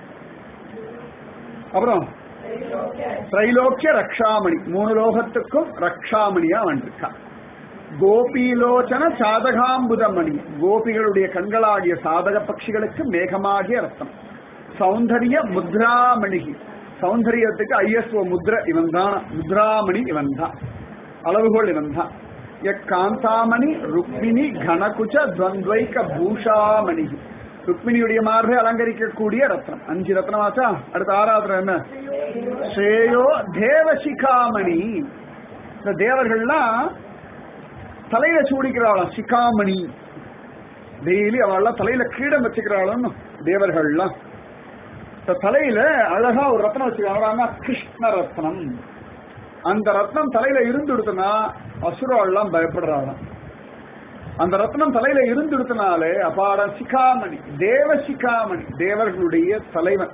அப்புறம் திரைலோக்கிய ரக்ஷாமணி மூணு லோகத்துக்கும் ரக்ஷாமணியா வந்திருக்கா கோபிலோச்சன சாதகாம்புதமணி கோபிகளுடைய கண்களாகிய சாதக பட்சிகளுக்கு மேகமாகிய ரத்தம் சௌந்தரிய முத்ராமணி சௌந்தரியத்துக்கு ஐஎஸ்ஓ முத்ர இவன் தான் முத்ராமணி இவன் தான் அளவுகோல் இவன் தான் காந்தாமணி ருக்மிணி கனகுச்ச துவந்த்வைக பூஷாமணி ருக்மிணியுடைய மார்பை அலங்கரிக்கக்கூடிய ரத்னம் அஞ்சு ரத்னமாச்சா அடுத்த ஆறாவது என்ன ஸ்ரேயோ தேவசிகாமணி இந்த தேவர்கள்லாம் தலையில சூடிக்கிறாளாம் சிகாமணி டெய்லி அவள்லாம் தலையில கீடம் வச்சுக்கிறாளும் தேவர்கள்லாம் தலையில அழகா ஒரு ரத்னம் வச்சுக்கிறாங்க கிருஷ்ண ரத்னம் அந்த ரத்னம் தலையில இருந்துடுத்துனா அசுராள்லாம் பயப்படுறாளாம் அந்த ரத்னம் தலையில இருந்துடுத்தினாலே அபார சிகாமணி தேவ சிகாமணி தேவர்களுடைய தலைவன்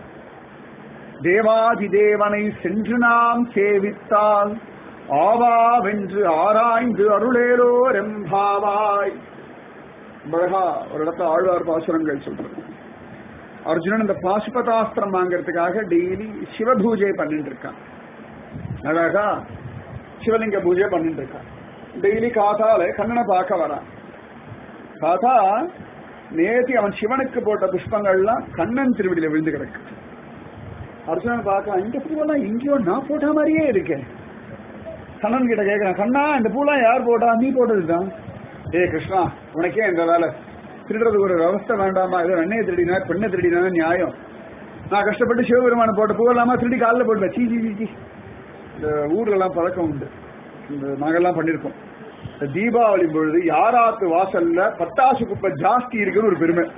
தேவாதி தேவனை சென்று நாம் சேவித்தால் ஆவாவென்று ஆராய்ந்து அருளேலோ ரெம்பாவாய் அழகா ஒரு இடத்துல ஆழ்வார் பாசுரங்கள் சொல்றது அர்ஜுனன் இந்த பாசுபதாஸ்திரம் வாங்கறதுக்காக டெய்லி சிவ பூஜை பண்ணிட்டு இருக்கான் அழகா சிவலிங்க பூஜை பண்ணிட்டு இருக்கான் டெய்லி காத்தால கண்ணனை பார்க்க வரான் பார்த்தா நேத்தி அவன் சிவனுக்கு போட்ட புஷ்பங்கள்லாம் கண்ணன் திருவடியில விழுந்து கிடக்கு அர்ஜுனன் பார்க்கலாம் இந்த பூவெல்லாம் எங்கேயோ நான் போட்ட மாதிரியே இருக்கேன் கண்ணன் கிட்ட கேட்கிறேன் கண்ணா இந்த பூலாம் யார் போட்டா நீ போட்டதுதான் ஏ கிருஷ்ணா உனக்கே இந்த வேலை திருடுறது ஒரு அவஸ்தை வேண்டாமா ஏதோ எண்ணெயை திருடினா பெண்ணை திருடினா நியாயம் நான் கஷ்டப்பட்டு சிவபெருமான போட்ட பூவெல்லாமா திருடி காலில் போட்டுவேன் சீ சீ சீ, சீ இந்த ஊர்ல எல்லாம் பழக்கம் உண்டு இந்த நாங்கெல்லாம் பண்ணிருக்கோம் இந்த தீபாவளி பொழுது யாராத்து வாசல்ல பட்டாசு குப்பை ஜாஸ்தி இருக்குன்னு ஒரு பெருமை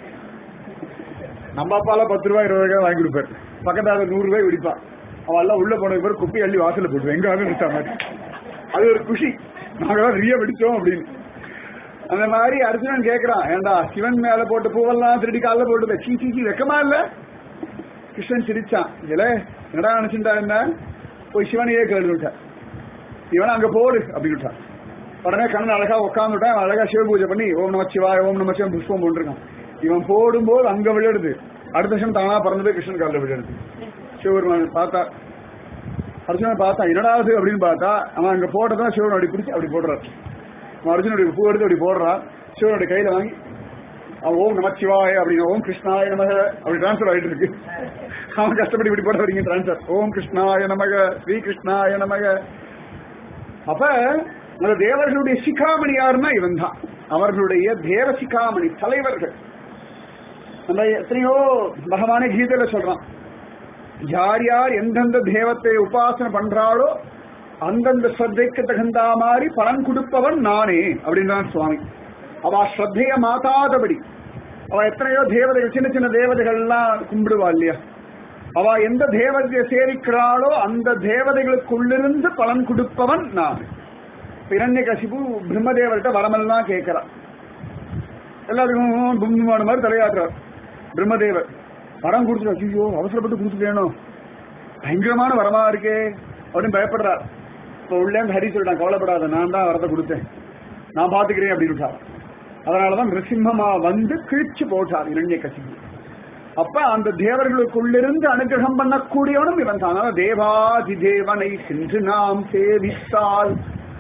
நம்ம அப்பால பத்து ரூபாய் இருபது ரூபாய் வாங்கி கொடுப்பாரு பக்கத்தால நூறு ரூபாய் வெடிப்பான் அவன் எல்லாம் உள்ள போன பிறகு குப்பை அள்ளி வாசல்ல போட்டுருவேன் எங்க ஆளு நிறுத்தா மாதிரி அது ஒரு குஷி நாங்கெல்லாம் நிறைய வெடிச்சோம் அப்படின்னு அந்த மாதிரி அர்ஜுனன் கேக்குறான் ஏண்டா சிவன் மேல போட்ட பூவெல்லாம் திருடி காலில் போட்டு சீ சீ சீ வெக்கமா இல்ல கிருஷ்ணன் சிரிச்சான் இல்ல என்னடா நினைச்சுட்டா என்ன போய் சிவனையே கேள்விட்டான் இவன் அங்க போடு அப்படின்னு உடனே கண்ணன் அழகா உட்காந்துட்டான் அழகா சிவ பூஜை பண்ணி ஓம் நம சிவாய ஓம் நம சிவம் புஷ்பம் போட்டிருக்கான் இவன் போடும்போது அங்க விழுடுது அடுத்த வருஷம் தானா பறந்து போய் கிருஷ்ணன் காலில் விழுடுது சிவபெருமான் பார்த்தா அர்ஜுனன் பார்த்தான் என்னடாது அப்படின்னு பார்த்தா அவன் அங்க போட்டதான் சிவன் அப்படி பிடிச்சி அப்படி போடுறான் அவன் அர்ஜுனுடைய பூ எடுத்து அப்படி போடுறான் சிவனுடைய கையில வாங்கி அவன் ஓம் நமச்சிவாய அப்படின்னு ஓம் கிருஷ்ணாய நமக அப்படி டிரான்ஸ்ஃபர் ஆயிட்டு இருக்கு அவன் கஷ்டப்பட்டு இப்படி போட வரீங்க டிரான்ஸ்ஃபர் ஓம் கிருஷ்ணாய நமக ஸ்ரீ கிருஷ்ணாய நமக அப்ப அந்த தேவர்களுடைய சிகாமணி யாருன்னா இவன் தான் அவர்களுடைய தேவ சிகாமணி தலைவர்கள் நம்ம எத்தனையோ பகவானே கீதையில சொல்றான் யார் யார் எந்தெந்த தேவத்தை உபாசனை பண்றாளோ அந்தந்த ஸ்ரத்தைக்கு தகுந்த மாதிரி பலன் கொடுப்பவன் நானே அப்படின்றான் சுவாமி அவ ஸ்ரத்தைய மாத்தாதபடி அவ எத்தனையோ தேவதைகள் சின்ன சின்ன தேவதைகள் எல்லாம் கும்பிடுவா இல்லையா அவ எந்த தேவதையை சேவிக்கிறாளோ அந்த தேவதைகளுக்குள்ளிருந்து பலன் கொடுப்பவன் நான் இரண்ய கசிபு பிரம்மதேவர்கிட்ட வரமெல்லாம் கேட்கிறான் எல்லாத்துக்கும் பும்மான மாதிரி தலையாட்டுறார் பிரம்மதேவர் வரம் கொடுத்துட்டு ஐயோ அவசரப்பட்டு கொடுத்துட்டேனோ பயங்கரமான வரமா இருக்கே அப்படின்னு பயப்படுறார் இப்ப உள்ளே ஹரி சொல்லிட்டான் கவலைப்படாத நான் தான் வரத்தை கொடுத்தேன் நான் பாத்துக்கிறேன் அப்படின்னு விட்டார் அதனாலதான் நிருசிம்மமா வந்து கிழிச்சு போட்டார் இரண்ய கசிபு அப்ப அந்த தேவர்களுக்குள்ளிருந்து அனுகிரகம் பண்ணக்கூடியவனும் இவன் தான் அதனால தேவாதி தேவனை சென்று நாம் சேவித்தால்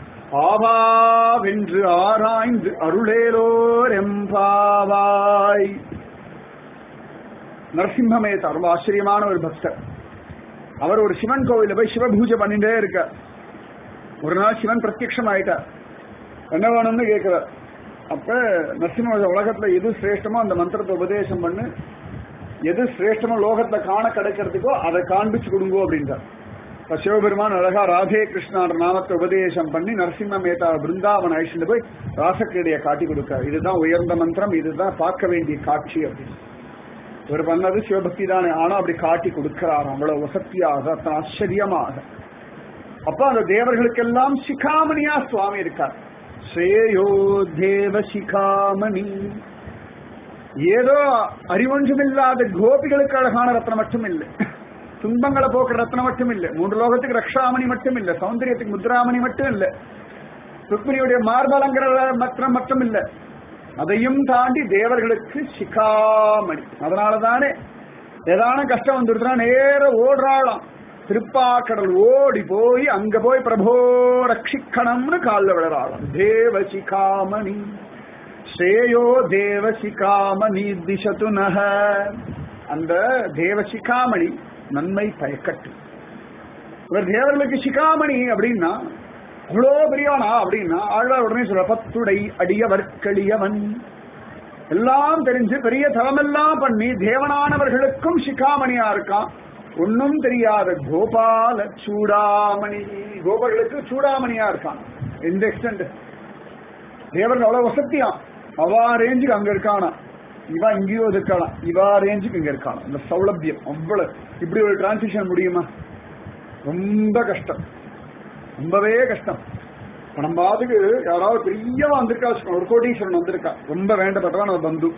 ஆவாவென்று ஆராய்ந்து அருளேலோர் எம்பாவாய் நரசிம்மமேதா ரொம்ப ஆச்சரியமான ஒரு பக்தர் அவர் ஒரு சிவன் கோவில போய் சிவபூஜை பண்ணிட்டே இருக்க ஒரு நாள் சிவன் பிரத்யக்ஷம் ஆயிட்டார் என்ன வேணும்னு கேட்கிறார் அப்ப நரசிம்ம உலகத்துல எது சிரேஷ்டமோ அந்த மந்திரத்தை உபதேசம் பண்ணு எது சிரேஷ்டமோ லோகத்துல காண கிடைக்கிறதுக்கோ அதை காண்பிச்சு கொடுங்கோ அப்படின்றார் இப்ப சிவபெருமான் அழகா ராதே கிருஷ்ணார் நாமத்தை உபதேசம் பண்ணி நரசிம்ம மேதா பிருந்தாவன் அழிச்சுட்டு போய் ராசக்கிரடைய காட்டி கொடுக்க இதுதான் உயர்ந்த மந்திரம் இதுதான் பார்க்க வேண்டிய காட்சி அப்படின்னு இவர் பண்ணது சிவபக்தி தானே ஆனா அப்படி காட்டி கொடுக்கிறார் அவ்வளவு வசத்தியாக அத்தனை ஆச்சரியமாக அப்ப அந்த தேவர்களுக்கெல்லாம் சிகாமணியா சுவாமி இருக்கார் ஸ்ரேயோ தேவ சிகாமணி ஏதோ அறிவொன்றுமில்லாத கோபிகளுக்கு அழகான ரத்னம் மட்டும் இல்லை துன்பங்களை போக்குற ரத்னம் மட்டும் இல்லை மூன்று லோகத்துக்கு ரக்ஷாமணி மட்டும் இல்லை சௌந்தரியத்துக்கு முத்ராமணி மட்டும் இல்லை ருக்மிணியுடைய மார்பலங்கிற ரத்னம் மட்டும் இல்லை அதையும் தாண்டி தேவர்களுக்கு சிகாமணி அதனாலதானே ஏதான கஷ்டம் வந்துருச்சுன்னா நேர ஓடுறாளாம் திருப்பாக்கடல் ஓடி போய் அங்க போய் பிரபோ ரட்சிக்கணும்னு காலில் விழறாளாம் தேவ சிகாமணி ஸ்ரேயோ தேவ சிகாமணி திசத்து நக அந்த தேவ சிகாமணி நன்மை பயக்கட்டு இவர் தேவர்களுக்கு சிகாமணி அப்படின்னா அவ்வளோ பெரியவனா அப்படின்னா ஆழ்வார் உடனே சொல்ற பத்துடை அடியவர்களியவன் எல்லாம் தெரிஞ்சு பெரிய தவமெல்லாம் பண்ணி தேவனானவர்களுக்கும் சிகாமணியா இருக்கான் ஒன்னும் தெரியாத கோபால சூடாமணி கோபர்களுக்கு சூடாமணியா இருக்கான் எந்த எக்ஸ்டென்ட் தேவர்கள் அவ்வளவு வசத்தியான் அவா ரேஞ்சுக்கு அங்க இருக்கானா இவா இங்கேயோ இருக்கலாம் இவா ரேஞ்சுக்கு இங்க இருக்கானா இந்த சௌலபியம் அவ்வளவு இப்படி ஒரு டிரான்சிஷன் முடியுமா ரொம்ப கஷ்டம் ரொம்பவே கஷ்டம் இப்ப நம்ம அதுக்கு யாராவது பெரியவா வந்திருக்கா வச்சுக்கோங்க, ஒரு கோடீஸ்வரன் வந்திருக்கா ரொம்ப வேண்டப்பட்டவன் அவ பந்து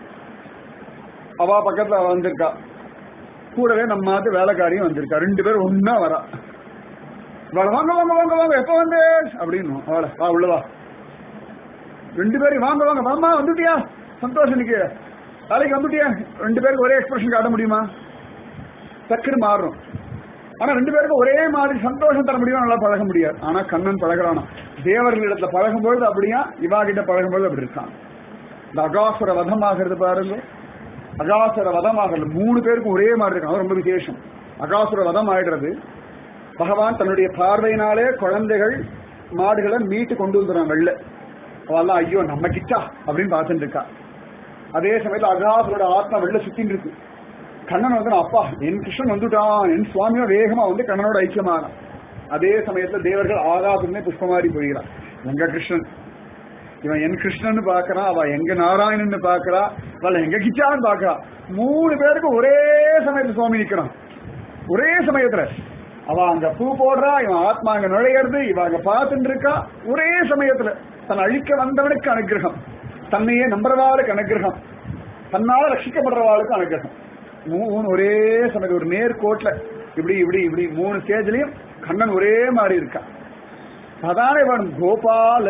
அவ பக்கத்துல அவ வந்திருக்கா கூடவே நம்ம நாட்டு வேலைக்காரியும் வந்திருக்கா ரெண்டு பேரும் ஒன்னா வரா இவள வாங்க வாங்க வாங்க வாங்க எப்ப வந்து அப்படின்னு அவளை வா உள்ளவா ரெண்டு பேரும் வாங்க வாங்க மாமா வந்துட்டியா சந்தோஷம் இன்னைக்கு வேலைக்கு வந்துட்டியா ரெண்டு பேருக்கு ஒரே எக்ஸ்பிரஷன் காட்ட முடியுமா டக்குன்னு மாறும் ஆனா ரெண்டு பேருக்கும் ஒரே மாதிரி சந்தோஷம் தர முடியும் நல்லா பழக முடியாது ஆனா கண்ணன் பழகிறானா தேவர்களிடத்துல பழகும் பொழுது அப்படியா இவா கிட்ட பழகும் பொழுது அப்படி இருக்கான் இந்த அகாசுர வதமாகிறது பாருங்க அகாசுர வதமாகிறது மூணு பேருக்கும் ஒரே மாதிரி இருக்கும் அது ரொம்ப விசேஷம் அகாசுர வதம் ஆயிடுறது பகவான் தன்னுடைய பார்வையினாலே குழந்தைகள் மாடுகளை மீட்டு கொண்டு வந்துடுறான் வெளில அவெல்லாம் ஐயோ நம்ம கிட்டா அப்படின்னு பார்த்துட்டு இருக்கா அதே சமயத்துல அகாசுரோட ஆத்மா வெளில சுத்தின்னு இருக்கு கண்ணன் வந்து அப்பா என் கிருஷ்ணன் வந்துட்டான் என் சுவாமியோ வேகமா வந்து கண்ணனோட ஐக்கியமானான் அதே சமயத்துல தேவர்கள் ஆகாசுரனே புஷ்பமாரி போகிறான் எங்க கிருஷ்ணன் இவன் என் கிருஷ்ணன் பாக்குறான் அவ எங்க நாராயணன் பாக்குறா அவள் எங்க கிச்சான்னு பாக்குறா மூணு பேருக்கு ஒரே சமயத்துல சுவாமி நிக்கிறான் ஒரே சமயத்துல அவ அங்க பூ போடுறா இவன் ஆத்மா அங்க நுழையிறது இவ அங்க பார்த்துட்டு இருக்கா ஒரே சமயத்துல தன் அழிக்க வந்தவனுக்கு அனுகிரகம் தன்னையே நம்புறவாளுக்கு அனுகிரகம் தன்னால ரட்சிக்கப்படுறவாளுக்கு அனுகிரகம் மூணு ஒரே சமயத்துல ஒரு நேர்கோட்ல இப்படி இப்படி இப்படி மூணு ஸ்டேஜ்லயும் கண்ணன் ஒரே மாதிரி இருக்கான் அதானே வேணும் கோபால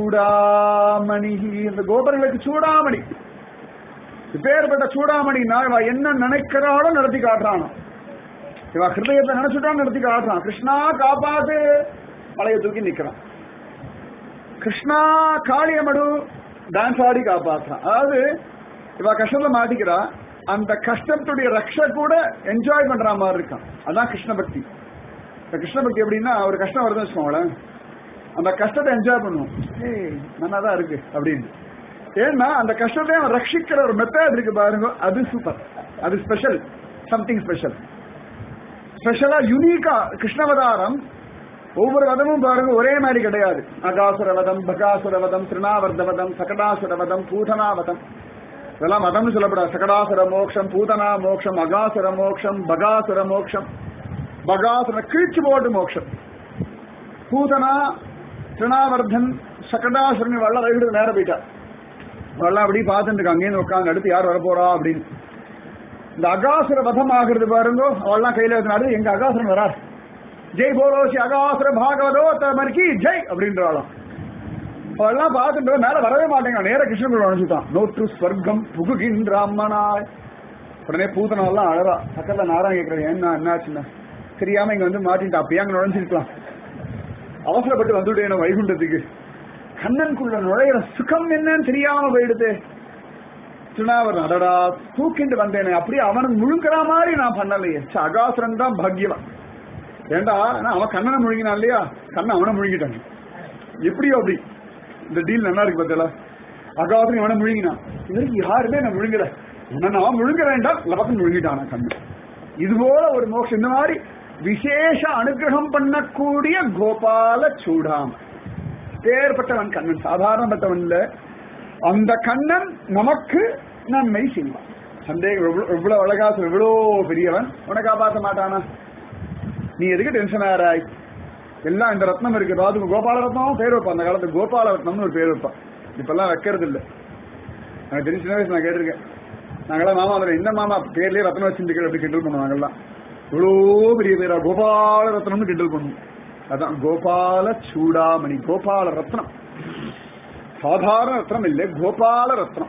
சூடாமணி இந்த கோபர்களுக்கு சூடாமணி பேர்பட்ட சூடாமணினா இவ என்ன நினைக்கிறாளோ நடத்தி காட்டுறானோ இவ ஹிருதயத்தை நினைச்சுட்டான் நடத்தி காட்டுறான் கிருஷ்ணா காப்பாத்து மலையை தூக்கி நிக்கிறான் கிருஷ்ணா காளியமடு டான்ஸ் ஆடி காப்பாத்துறான் அதாவது இவ கஷ்டத்துல மாட்டிக்கிறா அந்த கஷ்டத்துடைய ரக்ஷ கூட என்ஜாய் பண்ற மாதிரி இருக்கான் அதான் கிருஷ்ண பக்தி இந்த கிருஷ்ண பக்தி எப்படின்னா ஒரு கஷ்டம் வருதுன்னு வச்சுக்கோங்களேன் அந்த கஷ்டத்தை என்ஜாய் பண்ணுவோம் ஏய் நல்லா தான் இருக்கு அப்படின்னு ஏன்னா அந்த கஷ்டத்தை அவன் ரட்சிக்கிற ஒரு மெத்தட் இருக்கு பாருங்க அது சூப்பர் அது ஸ்பெஷல் சம்திங் ஸ்பெஷல் ஸ்பெஷலா யுனிக்கா கிருஷ்ணவதாரம் ஒவ்வொரு வதமும் பாருங்க ஒரே மாதிரி கிடையாது அகாசுரவதம் பகாசுரவதம் திருநாவர்தவதம் சகடாசுரவதம் பூதனாவதம் இதெல்லாம் மதம்னு சொல்லப்படாது சகடாசுர மோக்ஷம் பூதனா மோக்ஷம் அகாசுர மோக்ஷம் பகாசுர மோக்ஷம் பகாசுர கிழிச்சு போட்டு மோக்ஷம் பூதனா திருணாவர்தன் சகடாசுரன் வள்ள வயிறு நேரம் போயிட்டா அவெல்லாம் அப்படி பார்த்துட்டு இருக்காங்க அங்கேருந்து உட்காந்து அடுத்து யார் வரப்போறா அப்படின்னு இந்த அகாசுர வதம் ஆகிறது பாருங்க அவள்லாம் கையில எடுத்து எங்க அகாசுரன் வரார் ஜெய் போலோசி அகாசுர பாகவதோ தமர்கி ஜெய் அப்படின்றாளாம் அவெல்லாம் பார்த்துட்டு மேல வரவே மாட்டேங்க நேர கிருஷ்ணன் நினைச்சுட்டான் நோற்று ஸ்வர்க்கம் புகுகின்றாமனாய் உடனே பூதனெல்லாம் அழறா பக்கத்துல நாராயண கேட்கறது என்ன என்னாச்சுன்னா தெரியாம இங்க வந்து மாட்டின்ட்டு அப்பயே அங்க நுழைஞ்சிருக்கலாம் அவசரப்பட்டு வந்துட்டேன் வைகுண்டத்துக்கு கண்ணனுக்குள்ள நுழையிற சுகம் என்னன்னு தெரியாம போயிடுது திருநாவரன் அடடா தூக்கிண்டு வந்தேனே அப்படியே அவனுக்கு முழுங்குற மாதிரி நான் பண்ணலையே ச்சே, அகாசுரன் தான் பாக்யவன் ஏண்டா நான் அவன் கண்ணனை முழுங்கினான் இல்லையா கண்ணன் அவனை முழுங்கிட்டான் எப்படியோ அப்படி இந்த டீல் நல்லா இருக்கு பார்த்தல அகாசுரன் அவனை முழுங்கினான் இதற்கு யாருமே நான் முழுங்கல என்ன நான் முழுங்க வேண்டாம் லபக்கம் முழுங்கிட்டான் கண்ணன் இது போல ஒரு மோட்சம் இந்த மாதிரி விசேஷ அனுகிரகம் பண்ணக்கூடிய கோபால சூடாம பேர்பட்டவன் கண்ணன் சாதாரணப்பட்டவன் இல்ல அந்த கண்ணன் நமக்கு நன்மை செய்வான் சந்தேகம் எவ்வளவு எவ்வளவு அழகா சொல், எவ்வளவு பெரியவன் உன்னை காப்பாற்ற மாட்டானா நீ எதுக்கு டென்ஷன் ஆறாய் எல்லாம் இந்த ரத்னம் இருக்கு அதாவது கோபால ரத்னம் பேர் வைப்பான் அந்த காலத்து கோபால ரத்னம்னு ஒரு பேர் வைப்பான் இப்பெல்லாம் வைக்கிறது இல்ல எனக்கு தெரிஞ்ச சின்ன வயசு நான் கேட்டிருக்கேன் நாங்களாம் மாமா அதில் இந்த மாமா பேர்லயே ரத்னம் வச்சிருக்கீங்க அப்படி கிண்டல் பண்ணுவோம் நாங்கெல்லாம் இவ்வளோ பெரிய பேரா கோபால ரத்னம்னு கிண்டல் பண்ணுவோம் அதான் கோபால சூடாமணி கோபால ரத்னம் சாதாரண ரத்னம் இல்லை கோபால ரத்னம்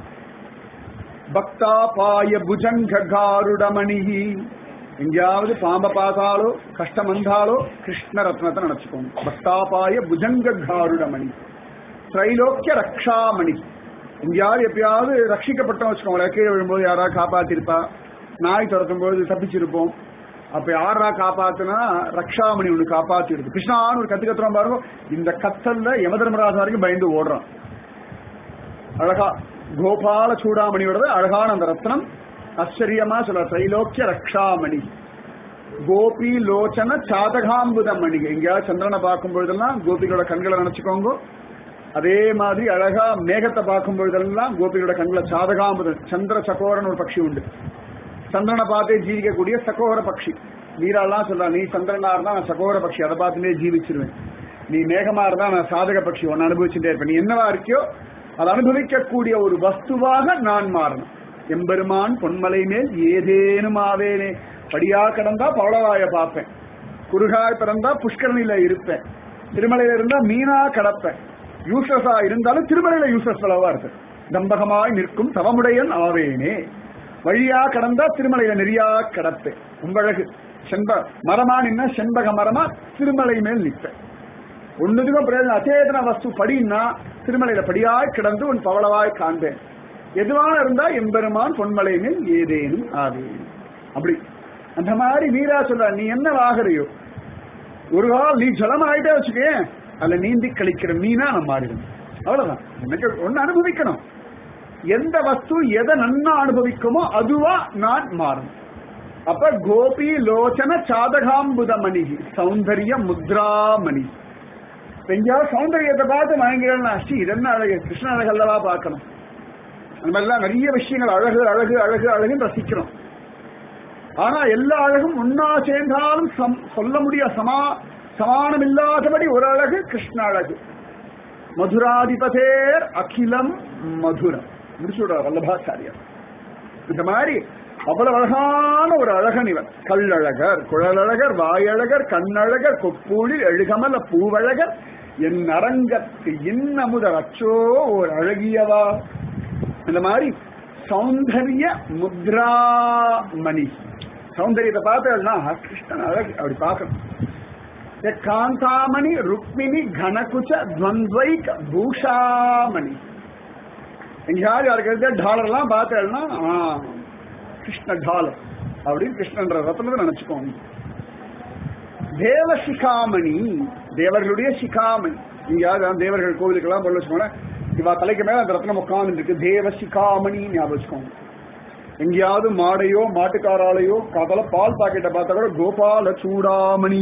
பக்தாபாய புஜங்க காருடமணி எங்கேயாவது பாம்ப பார்த்தாலோ கஷ்டம் வந்தாலோ கிருஷ்ண ரத்னத்தை நினைச்சுக்கோங்க பக்தாபாய புஜங்க காருடமணி திரைலோக்கிய ரக்ஷாமணி எங்கேயாவது எப்பயாவது ரட்சிக்கப்பட்டோம் வச்சுக்கோங்களேன் கீழே விழும்போது யாராவது காப்பாத்திருப்பா நாய் துரத்தும் போது தப்பிச்சிருப்போம் அப்ப யாரா காப்பாத்துனா ரக்ஷாமணி ஒண்ணு காப்பாத்திடுது கிருஷ்ணான்னு ஒரு கத்து கத்துறோம் பாருங்க இந்த கத்தல்ல யமதர்மராஜன் வரைக்கும் பயந்து ஓடுறான் அழகா கோபால சூடாமணியோட அழகான அந்த ரத்னம் ஆச்சரியமா சொல்ற திரைலோக்கிய ரக்ஷாமணி கோபி லோச்சன சாதகாம்புத மணி எங்கேயாவது சந்திரனை பார்க்கும் பொழுதெல்லாம் கோபிகளோட கண்களை நினைச்சுக்கோங்க அதே மாதிரி அழகா மேகத்தை பார்க்கும் பொழுதெல்லாம் கோபிகளோட கண்களை சாதகாம்புதன் சந்திர சகோரன் ஒரு பட்சி உண்டு சந்திரனை பார்த்தே ஜீவிக்கக்கூடிய சகோர பட்சி வீரெல்லாம் சொல்றா நீ சந்திரனா இருந்தா நான் சகோர பட்சி அதை பார்த்துட்டே ஜீவிச்சிருவேன் நீ மேகமா இருந்தா நான் சாதக பட்சி ஒன்னு அனுபவிச்சுட்டே இருப்பேன் நீ என்னவா இருக்கியோ அதை அனுபவிக்கக்கூடிய ஒரு வஸ்துவாக நான் மாறணும் எம்பெருமான் பொன்மலை மேல் ஏதேனும் ஆவேனே படியா கடந்தா பவளவாய பார்ப்பேன் குறுகாய் பிறந்தா புஷ்கரணியில இருப்பேன் திருமலையில இருந்தா மீனா கடப்பேன் யூசஸா இருந்தாலும் திருமலையில யூசஸ் அளவா இருக்கு தம்பகமாய் நிற்கும் தவமுடையன் ஆவேனே வழியா கடந்தா திருமலையில நெறியா கடப்பேன் உங்களழகு செண்ப மரமா நின்ன செண்பக மரமா திருமலை மேல் நிற்பேன் ஒன்னுதுக்கும் பிரயோஜனம் அச்சேதன வஸ்து படின்னா திருமலையில படியாய் கிடந்து உன் பவளவாய் காண்பேன் எதுவான இருந்தா எம்பெருமான் பொன்மலை மேல் ஏதேனும் ஆவேன் அப்படி அந்த மாதிரி வீரா சொல்ற நீ என்ன வாகுறையோ ஒரு கால் நீ ஜலம் ஆயிட்டே வச்சுக்கேன் அதுல நீந்தி கழிக்கிற மீனா நம்ம மாறிடும் அவ்வளவுதான் எனக்கு ஒன்னு அனுபவிக்கணும் எந்த வஸ்து எதை நன்னா அனுபவிக்குமோ அதுவா நான் மாறும் அப்ப கோபி லோச்சன சாதகாம்புத மணி சௌந்தரிய முத்ராமணி எங்கேயாவது சௌந்தரியத்தை பார்த்து மயங்கிறேன்னா ஸ்ரீ இதென்ன அழகு கிருஷ்ண அழகல்லவா பார்க்கணும் அந்த மாதிரிலாம் நிறைய விஷயங்கள் அழகு அழகு அழகு அழகுன்னு ரசிக்கிறோம் ஆனா எல்லா அழகும் ஒன்னா சேர்ந்தாலும் சம்- சொல்ல முடிய சமா சமானம் இல்லாதபடி ஒரு அழகு கிருஷ்ண அழகு மதுராதிபதேர் அகிலம் மதுரம் முடிச்சுடுற வல்லபாச்சாரியர் இந்த மாதிரி அவ்வளவு அழகான ஒரு அழகன் இவன் கல்லழகர் குழலழகர் வாயழகர் கண்ணழகர் கொப்பூழி எழுகமல பூவழகர் என் அரங்கத்து இன்னமுதர் அச்சோ ஒரு அழகியவா இந்த மாதிரி சௌந்தரிய முத்ராமணி சௌந்தரியத்தை பார்த்தா கிருஷ்ணன் அழகு அப்படி பார்க்கணும் ஏ காந்தாமணி ருக்மிணி கனகுச்ச துவந்த்வைக் பூஷாமணி எங்கேயாவது யாருக்கு டாலர்லாம் பார்த்தேன்னா கிருஷ்ண டாலர் அப்படின்னு கிருஷ்ணன்ற ரத்னத்தை நினைச்சுக்கோங்க தேவ சிகாமணி தேவர்களுடைய சிகாமணி எங்கேயாவது தேவர்கள் கோவிலுக்கெல்லாம் பொருள் வச்சுக்கோங்க இவா தலைக்கு மேல அந்த ரத்னம் உட்கார்ந்து இருக்கு தேவ சிகாமணி ஞாபகம் வச்சுக்கோங்க எங்கேயாவது மாடையோ மாட்டுக்காராலையோ காதால பால் பாக்கெட்டை பார்த்தா கூட கோபால சூடாமணி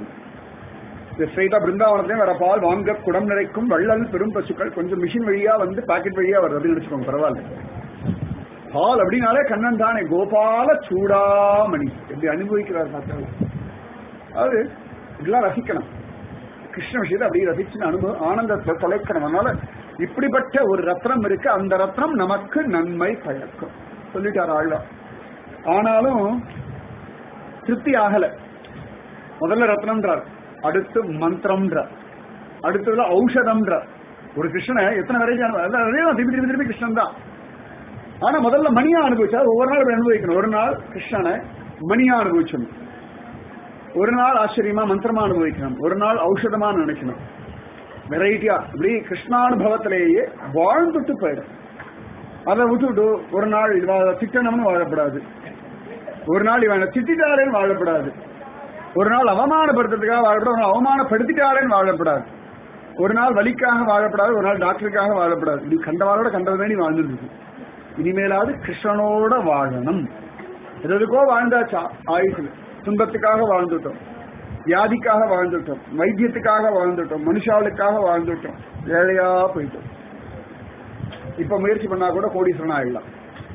ஸ்ட்ரைட்டா பிருந்தாவனத்திலே வர பால் வாங்க குடம் நிறைக்கும் வள்ளல் பெரும் பசுக்கள் கொஞ்சம் மிஷின் வழியா வந்து பாக்கெட் வழியா வருது நினைச்சுக்கோங்க பரவாயில்ல பால் அப்படின்னாலே கண்ணன் தானே கோபால சூடாமணி எப்படி அனுபவிக்கிறார் பார்த்தாலும் அது இதெல்லாம் ரசிக்கணும் கிருஷ்ண விஷயத்தை அப்படியே ரசிச்சு அனுபவம் ஆனந்தத்தை தொலைக்கணும் அதனால இப்படிப்பட்ட ஒரு ரத்னம் இருக்கு அந்த ரத்னம் நமக்கு நன்மை பயக்கும் சொல்லிட்டார் ஆழ்வா ஆனாலும் திருப்தி ஆகல முதல்ல ரத்னம்ன்றார் அடுத்து மந்திரம்ன்றார் அடுத்ததுல ஔஷதம்ன்றார் ஒரு கிருஷ்ணனை எத்தனை வரைக்கும் திருப்பி திருப்பி திருப்பி கிருஷ்ணன் தான் ஆனா முதல்ல மணியா அனுபவிச்சா ஒவ்வொரு நாள் இப்படி அனுபவிக்கணும் ஒரு நாள் கிருஷ்ணனை மணியா அனுபவிச்சணும் ஒரு நாள் ஆச்சரியமா மந்திரமா அனுபவிக்கணும் ஒரு நாள் ஔஷதமா நினைக்கணும் வெரைட்டியா இப்படி கிருஷ்ணானுபவத்திலேயே வாழ்ந்துட்டு போயிடும் அதை விட்டுட்டு ஒரு நாள் இவ திட்டணும்னு வாழப்படாது ஒரு நாள் இவனை திட்டாரேன்னு வாழப்படாது ஒரு நாள் அவமானப்படுத்துறதுக்காக வாழப்படாது ஒரு நாள் அவமானப்படுத்திட்டாரேன்னு வாழப்படாது ஒரு நாள் வலிக்காக வாழப்படாது ஒரு நாள் டாக்டருக்காக வாழப்படாது இப்படி கண்டவாரோட கண்டது வேண்டி வாழ்ந்துட்டு இருக்கு இனிமேலாவது கிருஷ்ணனோட வாழணும் எதுக்கோ வாழ்ந்தாச்சா ஆயுசுல துன்பத்துக்காக வாழ்ந்துட்டோம் வியாதிக்காக வாழ்ந்துட்டோம் வைத்தியத்துக்காக வாழ்ந்துட்டோம் மனுஷாளுக்காக வாழ்ந்துட்டோம் ஏழையா போயிட்டோம் இப்ப முயற்சி பண்ணா கூட கோடீஸ்வரன் ஆயிடலாம்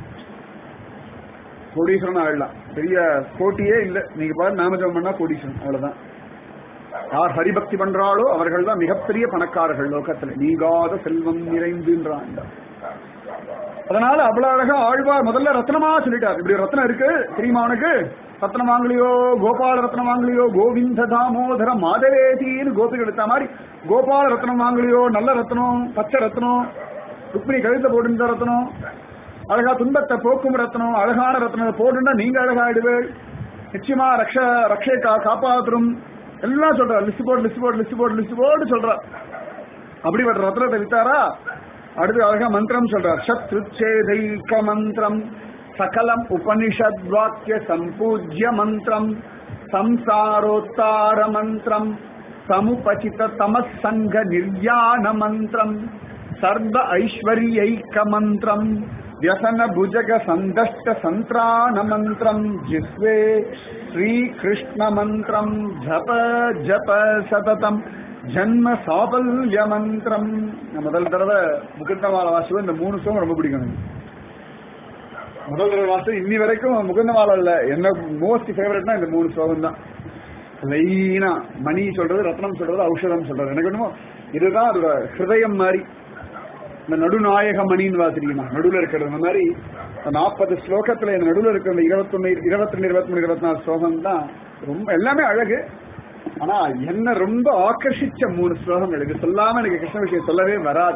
கோடீஸ்வரன் ஆயிடலாம் பெரிய போட்டியே இல்ல நீங்க பாரு நாமஜபம் பண்ணா கோடீஸ்வரன் அவ்வளவுதான் யார் ஹரிபக்தி பண்றாளோ அவர்கள் தான் மிகப்பெரிய பணக்காரர்கள் லோகத்துல நீங்காத செல்வம் நிறைந்துன்றான் அதனால அவ்வளவு அழகா ஆழ்வார் முதல்ல ரத்னமா சொல்லிட்டார் இப்படி ஒரு ரத்னம் இருக்கு தெரியுமா உனக்கு ரத்னம் வாங்கலையோ கோபால ரத்னம் வாங்கலையோ கோவிந்த தாமோதர மாதவேதின்னு கோபிகள் எடுத்த மாதிரி கோபால ரத்னம் வாங்கலையோ நல்ல ரத்னம் பச்சை ரத்னம் ருக்மிணி கழுத்த போட்டு ரத்னம் அழகா துன்பத்தை போக்கும் ரத்னம் அழகான ரத்னம் போட்டுன்னா நீங்க அழகாயிடுவேள் நிச்சயமா ரக்ஷ ரக்ஷை கா காப்பாற்றும் எல்லாம் சொல்றார் லிஸ்ட் போட்டு லிஸ்ட் போட்டு லிஸ்ட் போட்டு லிஸ்ட் போட்டு சொல்றார் அப்படி ஒரு ரத்னத்தை வித்தாரா அடுத்து அழகா மந்திரம் சொல்றார் சத்ருச்சேதைக மந்திரம் சகலம் உபனிஷத் வாக்கிய சம்பூஜ்ய மந்திரம் சம்சாரோத்தார மந்திரம் சமுபசித தமசங்க நிர்யாண மந்திரம் சர்வ ஐஸ்வர்யைக்க மந்திரம் व्यसन भुजग संदष्ट संत्राण मंत्रम जिस्वे श्री कृष्ण मंत्रम जप जप सततम ஜன்ம சாபல்ய மந்திரம் நான் முதல் தடவை முகுந்தமால வாசுவ இந்த மூணு சோகம் ரொம்ப பிடிக்கும் எனக்கு. முதல் தடவை வாசம் இன்னி வரைக்கும் முகுந்தமால இல்ல என்ன மோஸ்ட் ஃபேவரட்னா இந்த மூணு சோகம் தான் லைனா மணி சொல்றது ரத்னம் சொல்றது ஔஷதம் சொல்றது எனக்கு என்னமோ இதுதான் அதோட ஹிருதயம் மாதிரி இந்த நடுநாயக மணின்னு வாசிரிக்கணும் நடுவில் இருக்கிறது அந்த மாதிரி நாற்பது ஸ்லோகத்துல இந்த நடுவில் இருக்கிற இந்த இருபத்தொன்னு இருபத்தி ரெண்டு இருபத்தி மூணு இருபத்தி நாலு ஸ்லோகம் தான் ரொம்ப எல்லாமே அழகு ஆனா என்ன ரொம்ப ஆக்கர்ஷிச்ச மூணு ஸ்லோகங்கள் இது சொல்லாம எனக்கு கிருஷ்ண விஷயம் சொல்லவே வராது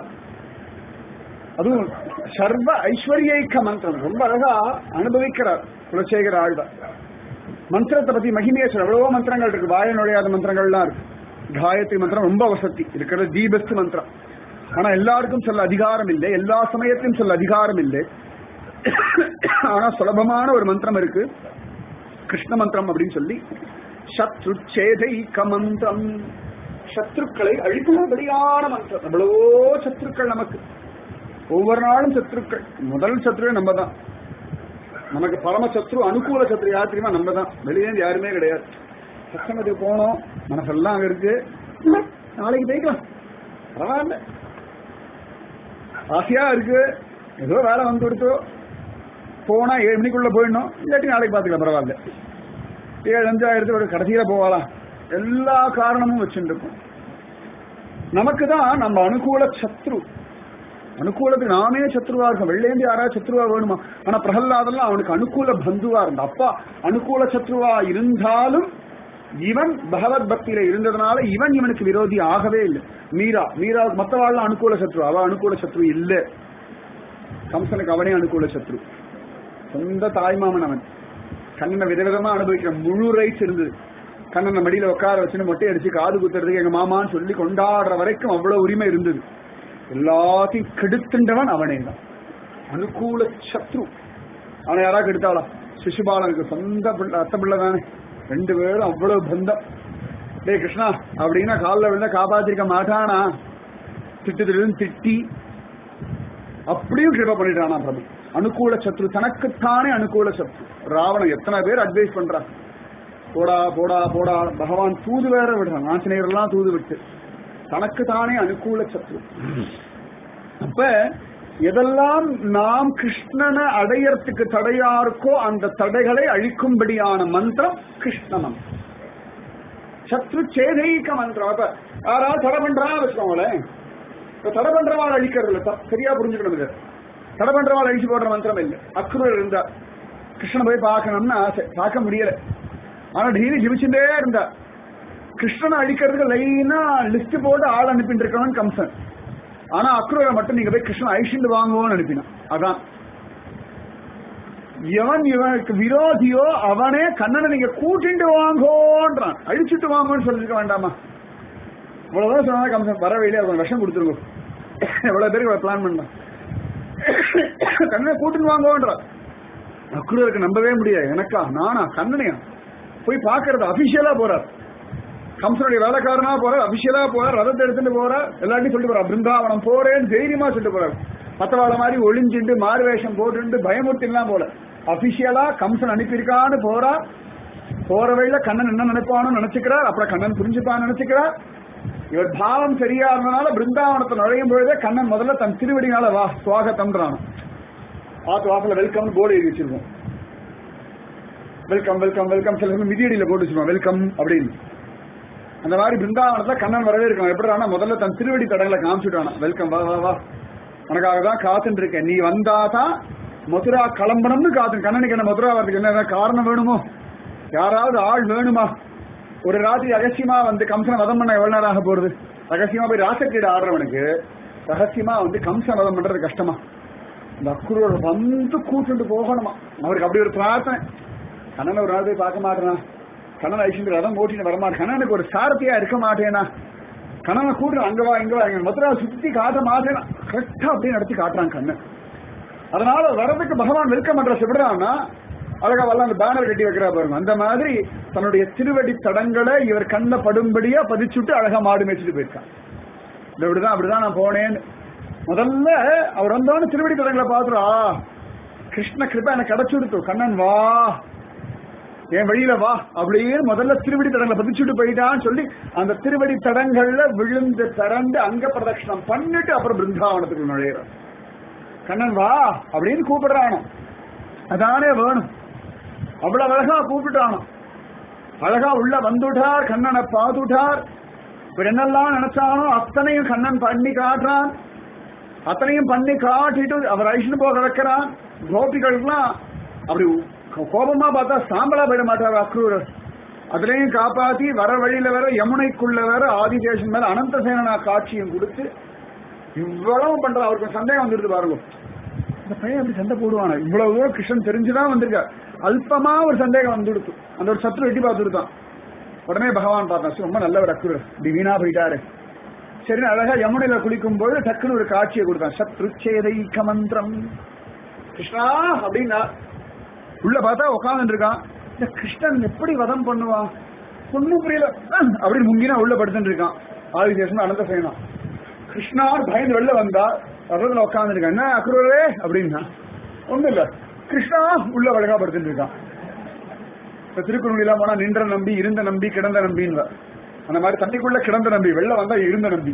அதுவும் சர்வ ஐஸ்வர்யைக்க மந்திரம் ரொம்ப அழகா அனுபவிக்கிறார் குலசேகர ஆழ்வார் மந்திரத்தை பத்தி மகிமையை சொல்ற எவ்வளவோ மந்திரங்கள் இருக்கு வாய நுழையாத மந்திரங்கள்லாம் இருக்கு காயத்ரி மந்திரம் ரொம்ப வசதி இருக்கிறது தி பெஸ்ட் மந்திரம் ஆனா எல்லாருக்கும் சொல்ல அதிகாரம் இல்லை எல்லா சமயத்திலும் சொல்ல அதிகாரம் இல்லை ஆனா சுலபமான ஒரு மந்திரம் இருக்கு கிருஷ்ண மந்திரம் அப்படின்னு சொல்லி சத்ரு சேதைக்க மந்திரம் சத்ருக்களை அழிக்கும்படியான மந்திரம் எவ்வளவோ சத்ருக்கள் நமக்கு ஒவ்வொரு நாளும் சத்ருக்கள் முதல் சத்ருவே நம்ம தான் நமக்கு பரம சத்ரு அனுகூல சத்ரு யார் தெரியுமா நம்ம தான் வெளியே இருந்து யாருமே கிடையாது சத்சங்கத்துக்கு போனோம் மனசெல்லாம் அங்க இருக்கு நாளைக்கு போய்க்கலாம் பரவாயில்ல ஆசையா இருக்கு ஏதோ வேலை வந்து கொடுத்தோ போனா ஏழு மணிக்குள்ள போயிடணும் இல்லாட்டி நாளைக்கு பாத்துக்கலாம் பரவாயில்ல ஏழு அஞ்சாயிரத்து ஒரு கடைசியில போகலாம் எல்லா காரணமும் வச்சுட்டு இருக்கும் நமக்கு தான் நம்ம அனுகூல சத்ரு அனுகூலத்துக்கு நாமே சத்ருவா இருக்கும் வெள்ளேந்து யாராவது சத்ருவா வேணுமா ஆனா பிரகல்லாதெல்லாம் அவனுக்கு அனுகூல பந்துவா இருந்தா அப்பா அனுகூல சத்ருவா இருந்தாலும் இவன் பகவத் பக்தியில இருந்ததுனால இவன் இவனுக்கு விரோதி ஆகவே இல்லை மீரா மீரா மத்தவாள் அனுகூல சத்ரு அவ அனுகூல சத்ரு இல்ல கம்சனுக்கு அவனே அனுகூல சத்ரு சொந்த தாய்மாமன் அவன் கண்ணனை விதவிதமா அனுபவிக்கிற முழு ரைட்ஸ் இருந்தது கண்ணனை மடியில உட்கார வச்சுன்னு மொட்டை அடிச்சு காது குத்துறதுக்கு எங்க மாமான்னு சொல்லி கொண்டாடுற வரைக்கும் அவ்வளவு உரிமை இருந்தது எல்லாத்தையும் கெடுத்துண்டவன் அவனே தான் அனுகூல சத்ரு அவனை யாரா கெடுத்தாளா சிசுபாலனுக்கு சொந்த பிள்ளை அத்தை பிள்ளை தானே ரெண்டு பேரும் அவ்வளவு பந்தம் டேய் கிருஷ்ணா அப்படின்னா காலில் விழுந்தா காப்பாத்திருக்க மாட்டானா திட்டு திட்டுன்னு திட்டி அப்படியும் கிருப பண்ணிட்டானா பிரபு அனுகூல சத்ரு தனக்குத்தானே அனுகூல சத்ரு ராவணன் எத்தனை பேர் அட்வைஸ் பண்றான் போடா போடா போடா பகவான் தூது வேற விடுறான் ஆஞ்சநேயர் எல்லாம் தூது விட்டு தனக்கு தானே அனுகூல சத்ரு அப்ப எதெல்லாம் நாம் கிருஷ்ணனை அடையறதுக்கு தடையா இருக்கோ அந்த தடைகளை அழிக்கும்படியான மந்திரம் கிருஷ்ண மந்திரம் சத்ரு சேதைக்க மந்திரம் அப்ப யாராவது தடை பண்றா வச்சுக்கோங்களேன் இப்ப தடை பண்றவாள் அழிக்கிறது இல்ல த- சரியா புரிஞ்சுக்கணும் இது தடை பண்றவாள் அழிச்சு போடுற மந்திரம் இல்ல அக்ரூர் இருந்தா கிருஷ்ணனை போய் பார்க்கணும்னு ஆசை பார்க்க முடியல ஆனா டெய்லி ஜிபிச்சுட்டே இருந்தா கிருஷ்ணனை அழிக்கிறதுக்கு லைனா லிஸ்ட் போட்டு ஆள் அனுப்பிட்டு இருக்கவன் கம்சன் ஆனா அக்ரூரை மட்டும் நீங்க போய் கிருஷ்ணன் அழிச்சுட்டு வாங்குவோன்னு அனுப்பினான் அதான் எவன் இவனுக்கு விரோதியோ அவனே கண்ணனை நீங்க கூட்டிட்டு வாங்கோன்றான் அழிச்சிட்டு வாங்கோன்னு சொல்லிருக்க வேண்டாமா இவ்வளவுதான் சொன்னா கம்சன் வர வெளியே கொஞ்சம் விஷம் கொடுத்துருங்க எவ்வளவு பேருக்கு பிளான் பண்ணான் கண்ணனை கூட்டிட்டு வாங்கோன்றான் அக்ரூருக்கு நம்பவே முடியாது எனக்கா நானா கண்ணனையா போய் பாக்குறது அபிஷியலா போறார் கம்சனுடைய வேலைக்காரனா போறார் அபிஷியலா போறார் ரதத்தை எடுத்துட்டு போறார் எல்லாத்தையும் சொல்லிட்டு போறார் பிருந்தாவனம் போறேன்னு தைரியமா சொல்லிட்டு போறார் பத்தவாள மாதிரி ஒளிஞ்சுண்டு மாறு வேஷம் போட்டு பயமுறுத்திலாம் போல அபிஷியலா கம்சன் அனுப்பியிருக்கான்னு போறார் போற வழியில கண்ணன் என்ன நினைப்பானு நினைச்சுக்கிறார் அப்புறம் கண்ணன் புரிஞ்சுப்பான்னு நினைச்சுக்கிறார் இவர் பாவம் சரியா இருந்தனால பிருந்தாவனத்தை நுழையும் பொழுதே கண்ணன் முதல்ல தன் திருவடினால வா சுவாகத்தம்ன்றான் ஆத்து வாசல வெல்கம் போர்டு எழுதி வச்சிருக்கோம் வெல்கம் வெல்கம் வெல்கம் சில சமயம் மிதியடியில போட்டு வச்சிருவோம் வெல்கம் அப்படின்னு அந்த மாதிரி பிருந்தாவனத்துல கண்ணன் வரவே இருக்கலாம் எப்படி முதல்ல தன் திருவடி தடங்களை காமிச்சுட்டானா வெல்கம் வா வா வா உனக்காக தான் காத்துட்டு இருக்கேன் நீ வந்தாதான் மதுரா கிளம்பணும்னு காத்து கண்ணனுக்கு என்ன மதுரா வரதுக்கு என்ன ஏதாவது காரணம் வேணுமோ யாராவது ஆள் வேணுமா ஒரு ராத்திரி ரகசியமா வந்து கம்சனை வதம் பண்ண எவ்வளவு நேரம் ஆக போறது ரகசியமா போய் ராசக்கீடு ஆடுறவனுக்கு ரகசியமா வந்து கம்சன் வதம் பண்றது கஷ்டமா இந்த அக்குரோட வந்து கூட்டுட்டு போகணுமா அவருக்கு அப்படி ஒரு பிரார்த்தனை கண்ணனை ஒரு நாள் போய் பார்க்க மாட்டேனா கண்ணன் ஐஸ்வர்ய ரதம் ஓட்டிட்டு வரமாட்டேன் கண்ணனுக்கு ஒரு சாரதியா இருக்க மாட்டேனா கண்ணனை கூட்டு அங்க வா இங்க வா இங்க மதுரா சுத்தி காட்ட மாட்டேனா கரெக்டா அப்படியே நடத்தி காட்டுறான் கண்ணன் அதனால வரதுக்கு பகவான் வெல்கம் அட்ரஸ் விடுறான்னா அழகா வரலாம் அந்த பேனர் கட்டி வைக்கிறா பாருங்க அந்த மாதிரி தன்னுடைய திருவடி தடங்களை இவர் கண்ண படும்படியா பதிச்சுட்டு அழகா மாடு மேய்ச்சிட்டு போயிருக்கான் இந்த இப்படிதான் அப்படிதான் நான் போனேன்னு முதல்ல அவர் வந்தோன்னு திருவடி தடங்களை பாத்துறா கிருஷ்ண கிருபா எனக்கு கிடைச்சுடுத்து கண்ணன் வா என் வழியில வா அப்படின்னு முதல்ல திருவடி தடங்களை பதிச்சுட்டு போயிட்டான்னு சொல்லி அந்த திருவடி தடங்கள்ல விழுந்து திறந்து அங்க பிரதட்சணம் பண்ணிட்டு அப்புறம் பிருந்தாவனத்துக்கு நுழையிறான் கண்ணன் வா அப்படின்னு கூப்பிடுறானோ அதானே வேணும் அவ்வளவு அழகா கூப்பிட்டானோ அழகா உள்ள வந்துட்டார் கண்ணனை பார்த்துட்டார் இவர் என்னெல்லாம் நினைச்சானோ அத்தனையும் கண்ணன் பண்ணி காட்டுறான் அத்தனையும் பண்ணி காட்டிட்டு அவர் ஐஷ்ணு போக வைக்கிறான் கோபிகளுக்கெல்லாம் அப்படி கோ- கோபமா பார்த்தா சாம்பலா போயிட மாட்டார் அக்ரூரர் அதுலயும் காப்பாத்தி வர வழியில வர யமுனைக்குள்ள வர ஆதிதேசன் மேல அனந்தசேனா காட்சியும் கொடுத்து இவ்வளவு பண்ற அவருக்கு சந்தேகம் வந்துருது பாருங்க இந்த பையன் அப்படி சண்டை போடுவானா இவ்வளவு தூரம் கிருஷ்ணன் தெரிஞ்சுதான் வந்திருக்கார் அல்பமா ஒரு சந்தேகம் வந்துடுத்து அந்த ஒரு சத்ரு எட்டி பார்த்துருத்தான் உடனே பகவான் பார்த்தான் ரொம்ப நல்லவர் அக்குரு இப்படி வீணா போயிட்டாரு சரி அழகா யமுனையில குளிக்கும் போது டக்குன்னு ஒரு காட்சியை கொடுத்தான் சத்ரு சேதைக்க மந்திரம் கிருஷ்ணா அப்படின்னா உள்ள பார்த்தா உட்கார்ந்து இருக்கான் இந்த கிருஷ்ணன் எப்படி வதம் பண்ணுவான் ஒண்ணும் புரியல அஹ், அப்படின்னு முங்கினா உள்ள படுத்துட்டு இருக்கான் ஆதிசேஷன் அனந்த செய்யணும் கிருஷ்ணார் பயந்து வெளில வந்தா ரதத்துல உட்காந்துருக்கான் என்ன அக்ரூரே அப்படின்னா ஒண்ணும் இல்ல கிருஷ்ணா உள்ள அழகா படுத்துட்டு இருக்கான் இப்ப திருக்குறள் போனா நின்ற நம்பி இருந்த நம்பி கிடந்த நம்பின்னு அந்த மாதிரி தண்ணிக்குள்ள கிடந்த நம்பி வெளில வந்தா இருந்த நம்பி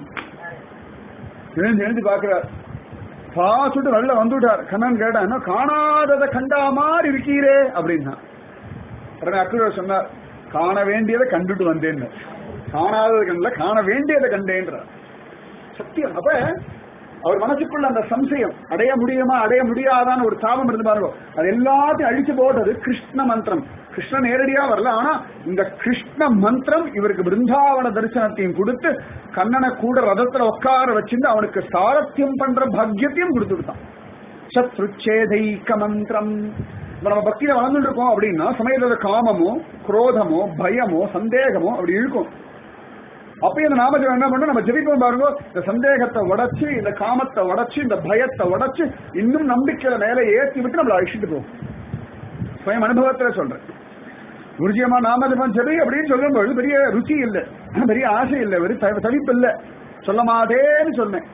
எழுந்து எழுந்து பாக்குறார் பார்த்துட்டு வெளில வந்துட்டார் கண்ணன் கேட்டா என்ன காணாததை கண்டா மாதிரி இருக்கீரே அப்படின்னா உடனே அக்ரூர் சொன்னார் காண வேண்டியதை கண்டுட்டு வந்தேன்னு காணாததை கண்டல காண வேண்டியதை கண்டேன்றார் சத்தியம் அப்ப அவர் மனசுக்குள்ள அந்த சம்சயம் அடைய முடியுமா அடைய முடியாதான்னு ஒரு தாபம் இருந்து பாருங்க அது எல்லாத்தையும் அழிச்சு போட்டது கிருஷ்ண மந்திரம் கிருஷ்ண நேரடியா வரல ஆனா இந்த கிருஷ்ண மந்திரம் இவருக்கு பிருந்தாவன தரிசனத்தையும் கொடுத்து கண்ணனை கூட ரதத்துல உட்கார வச்சிருந்து அவனுக்கு சாரத்தியம் பண்ற பாக்கியத்தையும் கொடுத்துட்டான் சத்ருச்சேதைக்க மந்திரம் இப்ப நம்ம பக்தியில வளர்ந்துட்டு இருக்கோம் அப்படின்னா சமயத்துல காமமோ குரோதமோ பயமோ சந்தேகமோ அப்படி இருக்கும் அப்ப இந்த நாமஜபம் என்ன பண்ணணும் நம்ம ஜெபிப்போம் பாருங்க இந்த சந்தேகத்தை உடைச்சு இந்த காமத்தை உடைச்சு இந்த பயத்தை உடைச்சு இன்னும் நம்பிக்கையில மேல ஏற்றி விட்டு நம்மளை அழிச்சிட்டு போகும் சுயம் அனுபவத்துல சொல்றேன் குருஜியமா நாமஜபம் ஜெபி அப்படின்னு சொல்லும்போது பெரிய ருச்சி இல்லை பெரிய ஆசை இல்லை வெறும் தவி- தவிப்பு இல்லை சொல்ல மாட்டேன்னு சொன்னேன்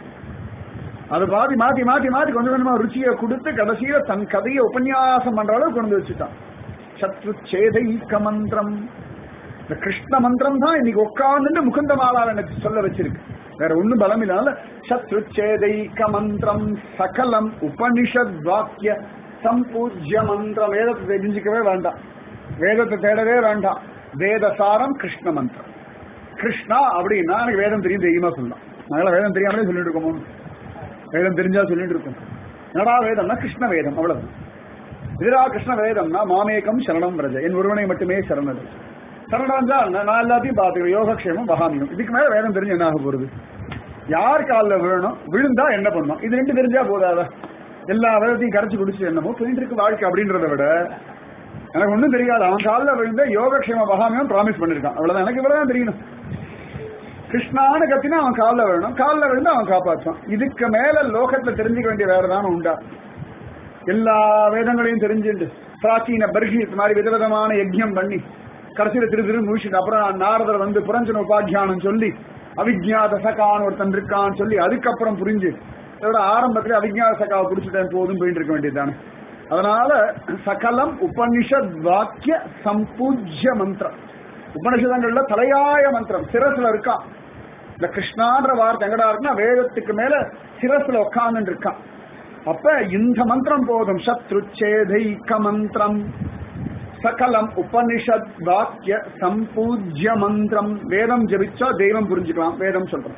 அது பாதி மாத்தி மாத்தி மாத்தி கொஞ்சம் கொஞ்சமா ருச்சியை கொடுத்து கடைசியில தன் கதையை உபன்யாசம் பண்ற அளவுக்கு கொண்டு வச்சுட்டான் சத்ரு சேதைக்க மந்திரம் இந்த கிருஷ்ண மந்திரம் தான் இன்னைக்கு உட்கார்ந்துட்டு முகுந்த மாலாவை எனக்கு சொல்ல வச்சிருக்கு வேற ஒண்ணும் பலம் இல்லாத சத்ரு சேதைக்க மந்திரம் சகலம் உபனிஷத் வாக்கிய சம்பூஜ்ய மந்திரம் வேதத்தை தெரிஞ்சுக்கவே வேண்டாம் வேதத்தை தேடவே வேண்டாம் வேதசாரம் கிருஷ்ண மந்திரம் கிருஷ்ணா அப்படின்னா எனக்கு வேதம் தெரியும் தெரியுமா சொல்லலாம் நாங்கள வேதம் தெரியாமலே சொல்லிட்டு இருக்கோமோ வேதம் தெரிஞ்சா சொல்லிட்டு இருக்கோம் என்னடா வேதம்னா கிருஷ்ண வேதம் அவ்வளவு எதிரா கிருஷ்ண வேதம்னா மாமேகம் சரணம் பிரஜ என் ஒருவனை மட்டுமே சரணது சரணம் தான் நான் எல்லாத்தையும் பார்த்துக்கிறேன் யோகக்ஷேமம் மகாமியம் இதுக்கு மேல வேதம் தெரிஞ்சு என்ன ஆக போறது யார் காலில் விழணும் விழுந்தா என்ன பண்ணும் இது ரெண்டு தெரிஞ்சா போதாதா எல்லா வேதத்தையும் கரைச்சு குடிச்சு என்னமோ போயிட்டு இருக்கு வாழ்க்கை அப்படின்றத விட எனக்கு ஒண்ணும் தெரியாது அவன் காலில் விழுந்த யோகக்ஷேம மகாமியம் ப்ராமிஸ் பண்ணிருக்கான் அவ்வளவுதான் எனக்கு இவ்வளவுதான் தெரியணும் கிருஷ்ணான்னு கத்தினா அவன் காலில் விழணும் காலில் விழுந்து அவன் காப்பாற்றுவான் இதுக்கு மேல லோகத்துல தெரிஞ்சுக்க வேண்டிய வேற தானே உண்டா எல்லா வேதங்களையும் தெரிஞ்சுட்டு பிராச்சீன பர்ஹீத் மாதிரி விதவிதமான யஜ்யம் பண்ணி கடைசியில திரு திரு முடிச்சுட்டு அப்புறம் நாரதர் வந்து புரஞ்சன உபாக்கியானம் சொல்லி அவிஜ்ஞாத சகான்னு ஒருத்தன் இருக்கான்னு சொல்லி அதுக்கப்புறம் புரிஞ்சு இதோட ஆரம்பத்துல அவிஜ்ஞாத சகாவை புடிச்சுட்டேன் போதும் போயிட்டு இருக்க வேண்டியதுதானே அதனால சகலம் உபனிஷத் வாக்கிய சம்பூஜ்ய மந்திரம் உபனிஷதங்கள்ல தலையாய மந்திரம் சிரசுல இருக்கான் இந்த கிருஷ்ணான்ற வார்த்தை எங்கடா இருக்குன்னா வேதத்துக்கு மேல சிரசுல உட்கார்ந்து இருக்கான் அப்ப இந்த மந்திரம் போதும் சத்ருச்சேதைக்க மந்திரம் சகலம் உபனிஷத் வாக்கிய சம்பூஜ்ய மந்திரம் வேதம் ஜபிச்சா தெய்வம் புரிஞ்சுக்கலாம் வேதம் சொல்றோம்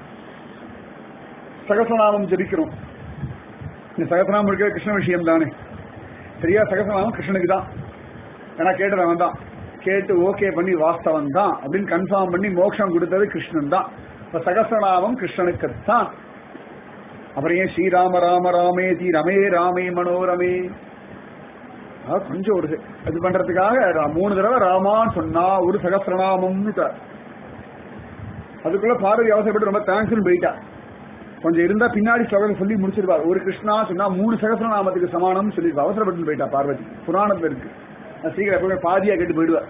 சகசநாமம் ஜபிக்கிறோம் இந்த சகசநாமம் இருக்கிற கிருஷ்ண விஷயம் தானே சரியா சகசநாமம் கிருஷ்ணனுக்கு தான் ஏன்னா கேட்டவன் தான் கேட்டு ஓகே பண்ணி வாஸ்தவன் தான் அப்படின்னு கன்ஃபார்ம் பண்ணி மோட்சம் கொடுத்தது கிருஷ்ணன் தான் இப்ப சகசநாமம் கிருஷ்ணனுக்கு தான் அப்புறம் ஏன் ஸ்ரீராம ராம ராமே தி ரமே ராமே மனோரமே அதாவது கொஞ்சம் ஒரு இது பண்றதுக்காக ரா- மூணு தடவை ராமான்னு சொன்னா ஒரு சகசிரநாமம்னு த- அதுக்குள்ள பார்வதி அவசரப்பட்டு ரொம்ப தேங்க்ஸ்னு போயிட்டா கொஞ்சம் இருந்தா பின்னாடி ஸ்லோகத்தை சொல்லி முடிச்சிருப்பார் ஒரு கிருஷ்ணா சொன்னா மூணு சகசிரநாமத்துக்கு சமானம்னு சொல்லி அவசரப்பட்டு போயிட்டா பார்வதி புராணத்துல இருக்கு நான் சீக்கிரம் எப்பவுமே பாதியா கேட்டு போயிடுவா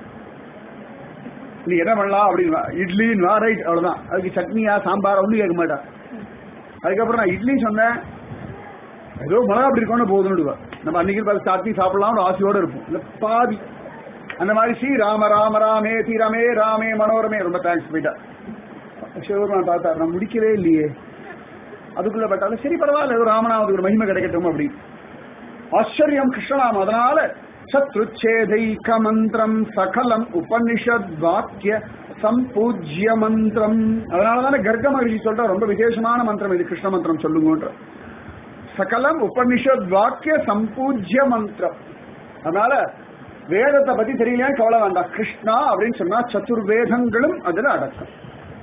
நீ என்ன பண்ணலாம் அப்படின்னு இட்லின்னு ரைட் அவ்வளவுதான் அதுக்கு சட்னியா சாம்பார் ஒன்றும் கேட்க மாட்டா அதுக்கப்புறம் நான் இட்லி சொன்னேன் ஏதோ மிளகா அப்படி இருக்கணும் போதுன்னு நம்ம அன்னைக்கு பார்த்து சட்னி சாப்பிடலாம்னு ஆசையோட இருப்போம் இல்ல பாதி அந்த மாதிரி ஸ்ரீ ராம ராம ராமே தி ரமே ராமே மனோரமே ரொம்ப தேங்க்ஸ் போயிட்டா சிவபெருமான் பார்த்தா நான் முடிக்கவே இல்லையே அதுக்குள்ள பட்டாலும் சரி பரவாயில்ல ஏதோ ராமநாமத்துக்கு ஒரு மகிமை கிடைக்கட்டும் அப்படி ஆச்சரியம் கிருஷ்ணநாமம் அதனால சத்ருச்சேதைக்க மந்திரம் சகலம் உபனிஷத் வாக்கிய சம்பூஜ்ய மந்திரம் அதனாலதானே கர்க மகிழ்ச்சி சொல்ற ரொம்ப விசேஷமான மந்திரம் இது கிருஷ்ண மந்திரம் சொல்லுங்கன்ற சகலம் உபனிஷத் வாக்கிய சம்பூஜ்ய மந்திரம் அதனால வேதத்தை பத்தி தெரியலையா கவலை வேண்டாம் கிருஷ்ணா அப்படின்னு சொன்னா சதுர்வேதங்களும் அதுல அடக்கம்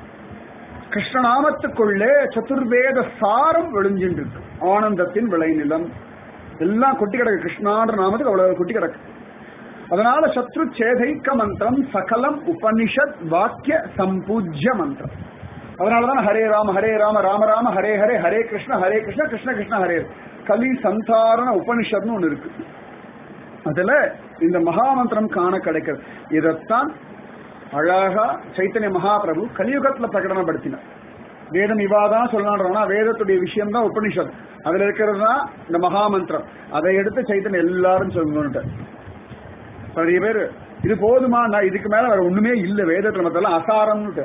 கிருஷ்ணநாமத்துக்குள்ளே சதுர்வேத சாரம் விழிஞ்சிட்டு இருக்கு ஆனந்தத்தின் விளைநிலம் எல்லாம் கொட்டி கிடக்கு கிருஷ்ணான்ற நாமத்துக்கு அவ்வளவு கொட்டி கிடக்கு அதனால சத்ரு சேதைக்க மந்திரம் சகலம் உபனிஷத் வாக்கிய சம்பூஜ்ய மந்திரம் அதனாலதான் ஹரே ராம ஹரே ராம ராம ராம ஹரே ஹரே ஹரே கிருஷ்ண ஹரே கிருஷ்ண கிருஷ்ண கிருஷ்ண ஹரே கலி சந்தாரண உபனிஷத்னு ஒண்ணு இருக்கு அதுல இந்த மகாமந்திரம் காண கிடைக்கிறது இதைத்தான் அழகா சைத்தன்ய மகாபிரபு கலியுகத்துல பிரகடனப்படுத்தினார் வேதம் இவாதான் சொல்லலான்றா வேதத்துடைய விஷயம் தான் உபனிஷத் அதுல இருக்கிறது தான் இந்த மகாமந்திரம் அதை எடுத்து சைத்தன் எல்லாரும் சொல்லணும்ட்டு நிறைய பேர் இது போதுமா நான் இதுக்கு மேல வேற ஒண்ணுமே இல்ல வேதத்துல மத்தெல்லாம் அசாரம்னுட்டு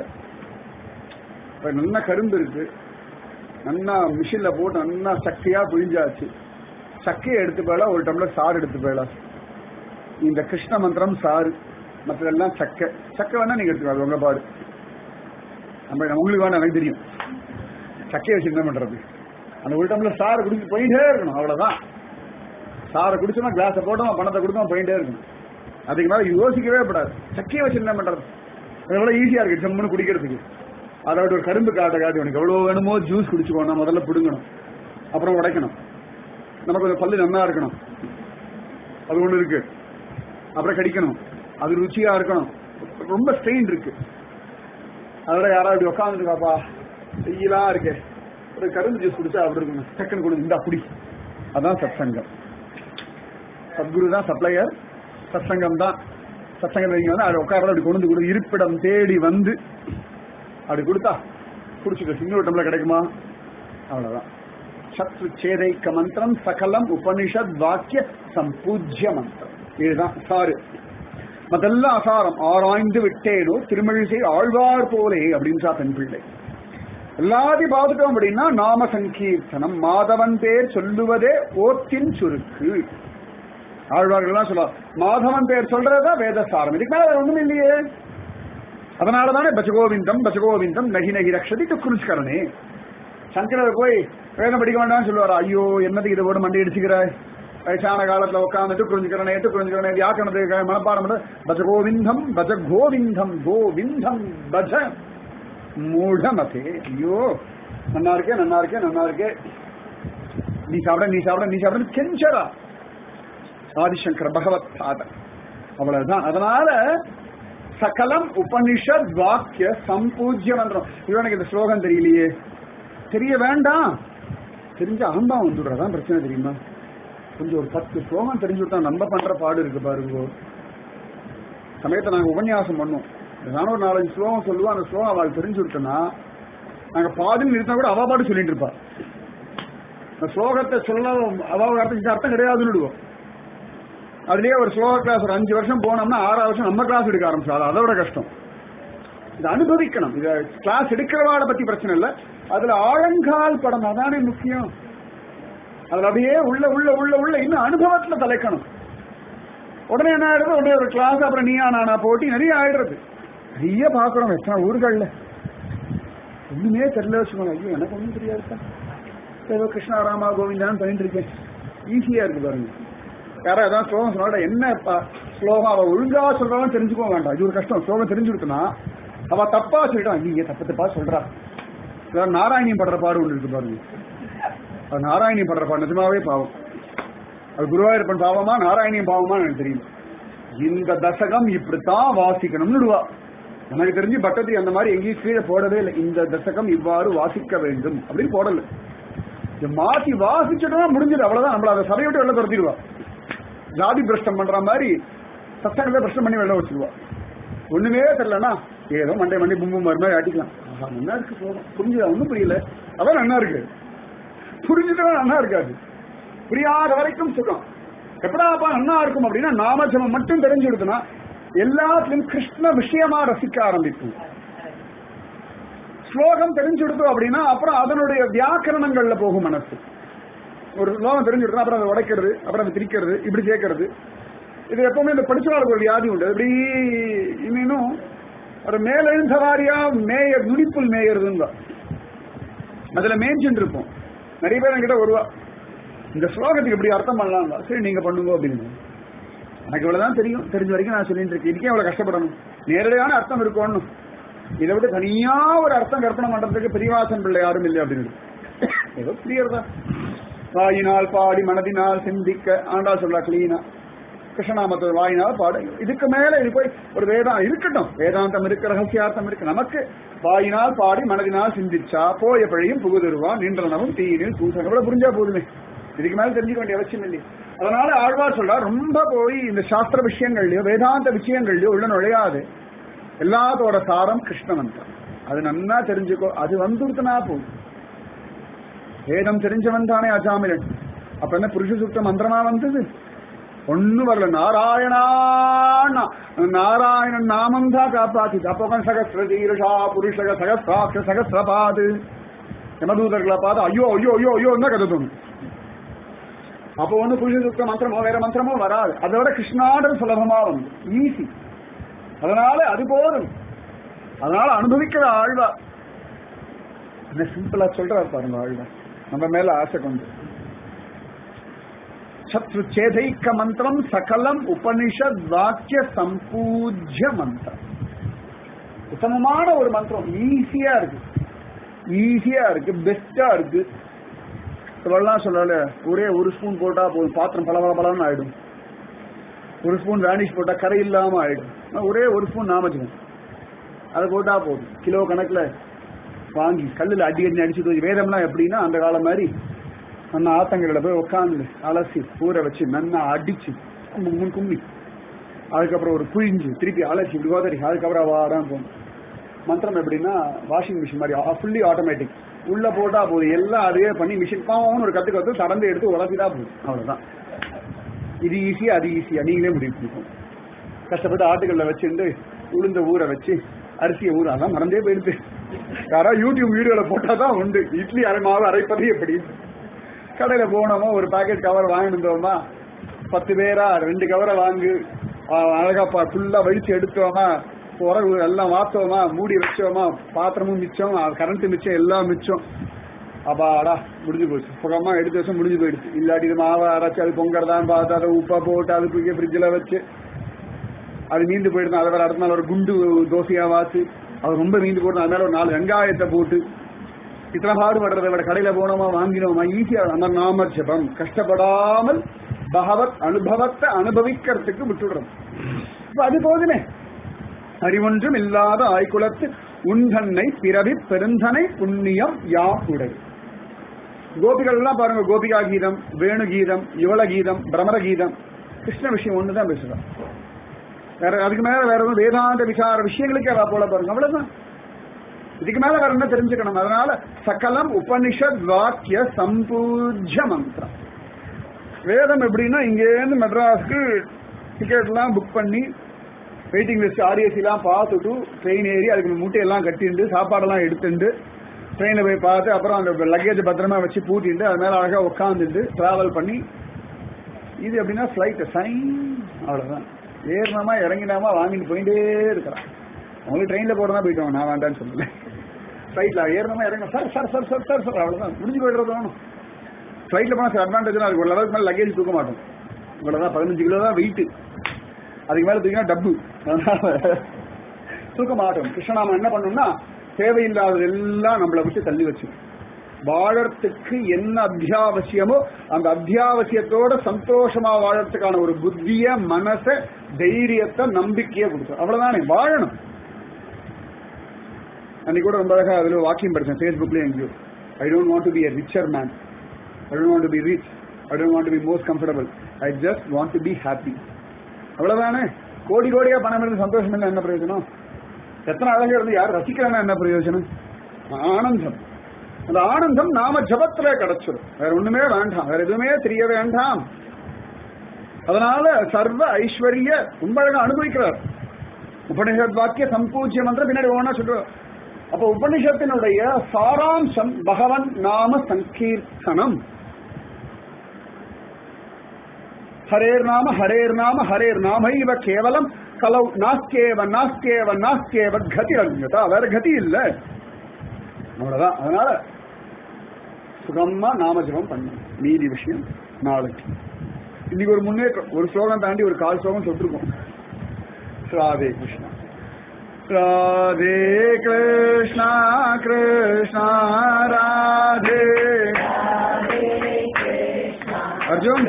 இப்ப நல்ல கரும்பு இருக்கு நல்லா மிஷின்ல போட்டு நல்லா சக்கையா புழிஞ்சாச்சு சக்கையை எடுத்து போயலாம் ஒரு டம்ளர் சாறு எடுத்து போயலாம் இந்த கிருஷ்ண மந்திரம் சாறு மற்றதெல்லாம் சக்கை சக்கை வேணா நீங்க எடுத்துக்கலாம் உங்க பாடு நம்ம உங்களுக்கு வேணா எனக்கு தெரியும் சக்கையை வச்சு என்ன பண்றது அந்த ஒரு டம்ளர் சாறு குடிச்சு போயிட்டே இருக்கணும் அவ்வளவுதான் சாரை குடிச்சோமா கிளாஸை போட்டோமா பணத்தை கொடுத்தோமா போயிட்டே இருக்கணும் அதுக்கு மேல யோசிக்கவே கூடாது சக்கையை வச்சு என்ன பண்றது எவ்வளவு ஈஸியா இருக்கு ஜம்முன்னு குடிக்கிறதுக்கு அதோட ஒரு கரும்பு காட்ட காட்டி உனக்கு எவ்வளவு வேணுமோ ஜூஸ் குடிச்சுக்கோணும் முதல்ல பிடுங்கணும் அப்புறம் உடைக்கணும் நமக்கு கொஞ்சம் பல்லு நல்லா இருக்கணும் அது ஒண்ணு இருக்கு அப்புறம் கடிக்கணும் அது ருச்சியா இருக்கணும் ரொம்ப ஸ்ட்ரெயின் இருக்கு அதோட யாராவது இப்படி உட்காந்துருக்காப்பா வெயிலா இருக்கு ஒரு கரும்பு ஜூஸ் குடிச்சா அப்படி இருக்கணும் டக்குன்னு கொடு இந்தா குடி அதான் சத்சங்கம் சத்குரு தான் சப்ளையர் சத்சங்கம் தான் சத்சங்கம் நீங்க வந்து அதை உட்கார அப்படி கொண்டு வந்து கொடு இருப்பிடம் தேடி வந்து அப்படி கொடுத்தா குடிச்சுக்க இன்னொரு டம்ளர் கிடைக்குமா அவ்வளவுதான் சத்ரு சேதைக்க மந்திரம் சகலம் உபனிஷத் வாக்கிய சம்பூஜ்ய மந்திரம் இதுதான் சாரு மதெல்லாம் அசாரம் ஆராய்ந்து விட்டேனோ திருமழிசை ஆழ்வார் போலே அப்படின்னு பெண் பிள்ளை எல்லாத்தையும் பார்த்துட்டோம் அப்படின்னா நாம சங்கீர்த்தனம் மாதவன் பேர் சொல்லுவதே ஓத்தின் சுருக்கு ஆழ்வார்கள்லாம் சொல்லுவா மாதவன் பேர் சொல்றதா வேதசாரம் இதுக்கு மேல வேற ஒண்ணும் இல்லையே அதனாலதானே பஜகோவிந்தம் பஜகோவிந்தம் நகி நகி ரக்ஷதி துக்குருஷ்கரணே சங்கரர் போய் வேதம் படிக்க வேண்டாம்னு சொல்லுவாரா ஐயோ என்னதுக்கு இதை போட்டு மண்டி அடிச்சுக்கிறாய் வயசான காலத்துல உட்காந்துட்டு குறிஞ்சுக்கிறனே குறிஞ்சுக்கிறனே வியாக்கரணத்துக்கு மனப்பாடம் பண்ண பஜ கோவிந்தம் பஜ கோவிந்தம் கோவிந்தம் பஜ மூடமதே ஐயோ நன்னா இருக்கே நன்னா இருக்கே நன்னா இருக்கே நீ சாப்பிட நீ சாப்பிட நீ சாப்பிட கெஞ்சரா ஆதிசங்கர பகவத் பாத அவ்வளவுதான் அதனால சகலம் உபனிஷத் வாக்கிய சம்பூஜ்ய மந்திரம் இவனுக்கு இந்த ஸ்லோகம் தெரியலையே தெரிய வேண்டாம் தெரிஞ்ச அகம்பா வந்துடுறதான் பிரச்சனை தெரியுமா கொஞ்சம் ஒரு பத்து ஸ்லோகம் தெரிஞ்சுட்டா நம்ம பண்ற பாடு இருக்கு பாருங்க சமயத்தை நாங்க உபன்யாசம் பண்ணோம் ஏதாவது ஒரு நாலஞ்சு ஸ்லோகம் சொல்லுவோம் அந்த ஸ்லோகம் அவளுக்கு தெரிஞ்சு விட்டோம்னா நாங்க பாதில் நிறுத்தா கூட அவ பாடு சொல்லிட்டு இருப்பா அந்த ஸ்லோகத்தை சொல்ல அவ அர்த்தம் அர்த்தம் கிடையாதுன்னு விடுவோம் அதுலயே ஒரு ஸ்லோக கிளாஸ் ஒரு அஞ்சு வருஷம் போனோம்னா ஆறாவது வருஷம் நம்ம கிளாஸ் எடுக்க ஆரம்பிச்சோம் அதோட கஷ்டம் இதை அனுபவிக்கணும் இத கிளாஸ் எடுக்கிறவாட பத்தி பிரச்சனை இல்ல அதுல ஆழங்கால் படம் அதானே முக்கியம் அதுல அப்படியே உள்ள உள்ள உள்ள உள்ள இன்னும் அனுபவத்துல தலைக்கணும் உடனே என்ன ஆயிடுது உடனே ஒரு கிளாஸ் அப்புறம் நீயா நானா போட்டி நிறைய ஆயிடுறது நிறைய பாக்குறோம் எத்தனை ஊர்கள்ல ஒண்ணுமே தெரியல வச்சுக்கோங்க ஐயோ எனக்கு ஒண்ணும் தெரியாதுப்பா ஏதோ கிருஷ்ணா ராமா கோவிந்தான்னு பண்ணிட்டு இருக்கேன் ஈஸியா இருக்கு பாருங்க யாரா ஏதாவது ஸ்லோகம் சொன்னா என்ன ஸ்லோகம் அவ ஒழுங்கா சொல்றாலும் தெரிஞ்சுக்க வேண்டாம் இது ஒரு கஷ்டம் ஸ்லோகம் தெரிஞ்சுடுத்துனா அவ தப்பா சொல்லிட்டான் நீங்க தப்பு தப்பா சொல்றா நாராயணியம் படுற பாடு ஒன்று இருக்கு பாருங்க அது நாராயணியம் படுற பாடு நிஜமாவே பாவம் அது குருவாயூரப்பன் பாவமா நாராயணியம் பாவமா எனக்கு தெரியும் இந்த தசகம் இப்படித்தான் வாசிக்கணும்னு விடுவா எனக்கு தெரிஞ்சு பட்டத்தை அந்த மாதிரி எங்கேயும் கீழே போடவே இல்லை இந்த தசகம் இவ்வாறு வாசிக்க வேண்டும் அப்படின்னு போடல மாத்தி வாசிச்சுட்டோம்னா முடிஞ்சது அவ்வளவுதான் நம்மள அதை சபையை விட்டு வெளில துரத்திடுவா ஜாதி பிரஷ்டம் பண்ற மாதிரி சத்தங்களை பிரஷ்டம் பண்ணி வெளில வச்சிருவா ஒண்ணுமே தெரியலன்னா ஏதோ மண்டை மண்டை பும்பு மாதிரி மாதிரி ஆட்டிக்கலாம் ஆஹா நல்லா இருக்கு போதும் புரிஞ்சுதா ஒண்ணும் புரியல அதான் நல்லா இருக்கு புரிஞ்சுட்டா நல்லா இருக்காது புரியாத வரைக்கும் சுகம் எப்படாப்பா நல்லா இருக்கும் அப்படின்னா நாமஜபம் மட்டும் தெரிஞ்சு கொடுத்தனா எல்லாத்துலயும் கிருஷ்ண விஷயமா ரசிக்க ஆரம்பிக்கும் ஸ்லோகம் தெரிஞ்சு கொடுத்தோம் அப்படின்னா அப்புறம் அதனுடைய வியாக்கரணங்கள்ல போகும் மனசு ஒரு ஸ்லோகம் தெரிஞ்சு கொடுத்தா அப்புறம் அதை உடைக்கிறது அப்புறம் அதை திரிக்கிறது இப்படி சேர்க்கறது இது எப்பவுமே இந்த படிச்சவாளுக்கு ஒரு வியாதி உண்டு இப்படி இன்னும் ஒரு மேலெழுந்த வாரியா மேயர் நுனிப்புல் மேயறதுங்க அதுல மேய்ஞ்சுட்டு இருப்போம் நிறைய பேர் என்கிட்ட வருவா இந்த ஸ்லோகத்துக்கு இப்படி அர்த்தம் பண்ணலாம் சரி நீங்க பண்ணுங்க அப்படின்னு எனக்கு இவ்வளவுதான் தெரியும் தெரிஞ்ச வரைக்கும் நான் சொல்லிட்டு இருக்கேன் இதுக்கே அவ்வளவு கஷ்டப்படணும் நேரடியான அர்த்தம் இருக்கணும் இதை விட தனியா ஒரு அர்த்தம் கற்பனை பண்றதுக்கு பிரிவாசன் பிள்ளை யாரும் இல்லை அப்படின்னு ஏதோ கிளியர் தான் வாயினால் பாடி மனதினால் சிந்திக்க ஆண்டா சொல்றா கிளீனா கிருஷ்ணநாமத்தை வாயினால் பாடு இதுக்கு மேல இது போய் ஒரு வேதம் இருக்கட்டும் வேதாந்தம் இருக்கு ரகசியார்த்தம் இருக்கு நமக்கு வாயினால் பாடி மனதினால் சிந்திச்சா போய பழியும் புகுதருவான் நின்றனவும் தீனில் பூசணம் கூட புரிஞ்சா போதுமே இதுக்கு மேல தெரிஞ்சுக்க வேண்டிய அவசியம் இல்லை அதனால ஆழ்வார் சொல்றா ரொம்ப போய் இந்த சாஸ்திர விஷயங்கள்லயோ வேதாந்த விஷயங்கள்லயோ உள்ள நுழையாது எல்லாத்தோட சாரம் கிருஷ்ண மந்திரம் அது நன்னா தெரிஞ்சுக்கோ அது வந்துடுத்துனா போதும் வேதம் தெரிஞ்சவன் தானே அஜாமிலன் அப்ப என்ன புருஷ சுத்த மந்திரமா வந்தது ஒண்ணும் வரல நாராயணா நாராயணன் நாமம் தான் காப்பாத்தி அப்பகன் சகசிர தீரஷா புருஷக சகசிராட்ச சகசிரபாது யமதூதர்களை பார்த்து ஐயோ ஐயோ ஐயோ ஐயோ என்ன கதை தோணும் அப்போ ஒண்ணு புருஷ சுத்த மந்திரமோ வேற மந்திரமோ வராது அதோட கிருஷ்ணாடர் சுலபமா வந்து ஈஸி அதனால அது போதும் அதனால அனுபவிக்கிற ஆழ்வா என்ன சிம்பிளா சொல்றாரு பாருங்க ஆழ்வா நம்ம மேல ஆசை கொண்டு சத்ரு சேதைக்க மந்திரம் சகலம் உபனிஷத் வாக்கிய சம்பூஜ்ய மந்திரம் உத்தமமான ஒரு மந்திரம் ஈஸியா இருக்கு ஈஸியா இருக்கு பெஸ்டா இருக்கு இவெல்லாம் சொல்லல ஒரே ஒரு ஸ்பூன் போட்டா போதும் பாத்திரம் பல பல பலன்னு ஆயிடும் ஒரு ஸ்பூன் வேனிஷ் போட்டா கரை இல்லாம ஆயிடும் ஒரே ஒரு ஸ்பூன் நாமஜம் அதை போட்டா போதும் கிலோ கணக்குல வாங்கி கல்லுல அடி அடி அடிச்சு தூக்கி வேதம்லாம் எப்படின்னா அந்த காலம் மாதிரி நம்ம ஆத்தங்கரில் போய் உட்காந்து அலசி ஊற வச்சு நன்னா அடிச்சு கும்பு முன் கும்பி அதுக்கப்புறம் ஒரு குழிஞ்சு திருப்பி அலசி இப்படி கோதரி அதுக்கப்புறம் வாடான்னு போகணும் மந்திரம் எப்படின்னா வாஷிங் மிஷின் மாதிரி ஃபுல்லி ஆட்டோமேட்டிக் உள்ள போட்டா போதும் எல்லாம் அதுவே பண்ணி மிஷின் பாவம்னு ஒரு கத்துக்கு வந்து தடந்து எடுத்து உடச்சிட்டா போதும் அவ்வளவுதான் இது ஈஸியா அது ஈஸியா நீங்களே முடிவு பண்ணிக்கோங்க கஷ்டப்பட்டு ஆட்டுக்கல்ல வச்சுட்டு உளுந்த ஊற வச்சு அரிசியை ஊற அதான் மறந்தே போயிடுது யாரா யூடியூப் வீடியோல போட்டாதான் உண்டு இட்லி அரை மாவு அரைப்பது எப்படி கடையில போனோமா ஒரு பாக்கெட் கவர் வாங்கிட்டு வந்தோமா பத்து பேரா ரெண்டு கவரை வாங்கு அழகா ஃபுல்லா வழிச்சு எடுத்தோமா உறவு எல்லாம் வாத்தோமா மூடி வச்சோமா பாத்திரமும் மிச்சம் கரண்ட் மிச்சம் எல்லாம் மிச்சம் அப்பாடா முடிஞ்சு போச்சு சுகமா எடுத்து வச்சு முடிஞ்சு போயிடுச்சு இல்லாட்டி இது மாவை அரைச்சு அது பொங்கறதான்னு பார்த்து அதை உப்பா போட்டு அது தூக்கி ஃப்ரிட்ஜில் வச்சு அது மீந்து போயிடுது அதை வேற அடுத்த நாள் ஒரு குண்டு தோசையா வாச்சு அது ரொம்ப மீந்து போட்டு அது மேல ஒரு நாலு வெங்காயத்தை போட்டு இத்தனை பாடுபடுறதை விட கடையில போனோமா வாங்கினோமா ஈஸியா அந்த நாம ஜபம் கஷ்டப்படாமல் பகவத் அனுபவத்தை அனுபவிக்கிறதுக்கு விட்டுடுறோம் அது போதுமே அறிவொன்றும் இல்லாத ஆய்குலத்து உந்தன்னை பிறவி பெருந்தனை புண்ணியம் யா உடல் கோபிகள் எல்லாம் பாருங்க கோபிகா கீதம் வேணு கீதம் யுவள கீதம் பிரமர கீதம் கிருஷ்ண விஷயம் ஒண்ணுதான் பேசுறான் வேற அதுக்கு மேல வேற எதுவும் வேதாந்த விசார விஷயங்களுக்கே அவ போல பாருங்க அவ்வளவுதான் இதுக்கு மேல வேற என்ன தெரிஞ்சுக்கணும் அதனால சகலம் உபனிஷத் வாக்கிய சம்பூஜ்ய மந்திரம் வேதம் எப்படின்னா இங்கேருந்து மெட்ராஸ்க்கு டிக்கெட் எல்லாம் புக் பண்ணி வெயிட்டிங் லிஸ்ட் ஆர்ஏசி எல்லாம் பார்த்துட்டு ட்ரெயின் ஏறி அதுக்கு மூட்டையெல்லாம் கட்டிண்டு சாப்பாடெல்லாம் எடுத்துட்டு ட்ரெயின்ல போய் பார்த்து அப்புறம் அந்த லக்கேஜ் பத்திரமா வச்சு பூட்டிட்டு அது மேல அழகா உட்காந்துட்டு டிராவல் பண்ணி இது எப்படின்னா ஃபிளைட் சைன் அவ்வளவுதான் ஏறினாமா இறங்கினாமா வாங்கிட்டு போயிட்டே இருக்கிறான் அவங்களுக்கு ட்ரெயின்ல போறதா போயிட்டோம் நான் வேண்டாம்னு சொல்லல ஃபிளைட்ல ஏறினாமா இறங்க sir sir sir sir sir sir அவ்வளவுதான் முடிஞ்சு போயிடுறது வேணும் ஃபிளைட்ல போனா சார் அட்வான்டேஜ் அதுக்கு ஒரு லெவலுக்கு மேலே லக்கேஜ் தூக்க மாட்டோம் இவ்வளவுதான் பதினஞ்சு கிலோ தான் வெயிட் அதுக்கு மேல தூக்கினா டப்பு தூக்க மாட்டோம் கிருஷ்ணநாமம் என்ன பண்ணணும்னா தேவையில்லாதது எல்லாம் நம்மளை விட்டு தள்ளி வச்சு வாழறதுக்கு என்ன அத்தியாவசியமோ அந்த அத்தியாவசியத்தோட சந்தோஷமா வாழறதுக்கான ஒரு புத்திய மனச தைரியத்தை நம்பிக்கையை கொடுக்கும் அவ்வளவுதானே வாழணும் அன்னைக்கு கூட ரொம்ப அழகா அதுல வாக்கியம் படிச்சேன் ஃபேஸ்புக்லயும் எங்கேயோ I don't want to be a richer man I don't want to be rich I don't want to be most comfortable I just want to be happy அவ்வளவுதானே கோடி கோடியா பணம் இருந்து சந்தோஷம் இல்லை என்ன பிரயோஜனம் எத்தனை அழகா இருந்து யார் ரசிக்கிறானா என்ன பிரயோஜனம் ஆனந்தம் அந்த ஆனந்தம் நாம ஜபத்துல கிடைச்சிடும் வேற ஒண்ணுமே வேண்டாம் வேற எதுவுமே தெரிய வேண்டாம் அதனால சர்வ ஐஸ்வர்ய ரொம்ப அழகா அனுபவிக்கிறார் உபனிஷத் வாக்கிய சம்பூஜ்ய மந்திரம் பின்னாடி ஒவ்வொன்றா சொல்றார் அப்ப உபனிஷத்தினுடைய சாராம்சம் பகவன் நாம சங்கீர்த்தனம் ஹரேர் நாம ஹரேர் நாம ஹரேர் நாமைவ கேவலம் கலவு நாஸ்கேவ நாஸ்கேவ நாஸ்கேவ கதி அங்கதா வேற கதி இல்ல அவ்வளவுதான் அதனால சுகமா நாமஜபம் பண்ணும் மீதி விஷயம் நாளைக்கு இன்னைக்கு ஒரு முன்னேற்றம் ஒரு ஸ்லோகம் தாண்டி ஒரு கால் ஸ்லோகம் சொல்லிருக்கோம் ராதே கிருஷ்ணா ராதே கிருஷ்ணா கிருஷ்ணா ராதே அர்ஜுன்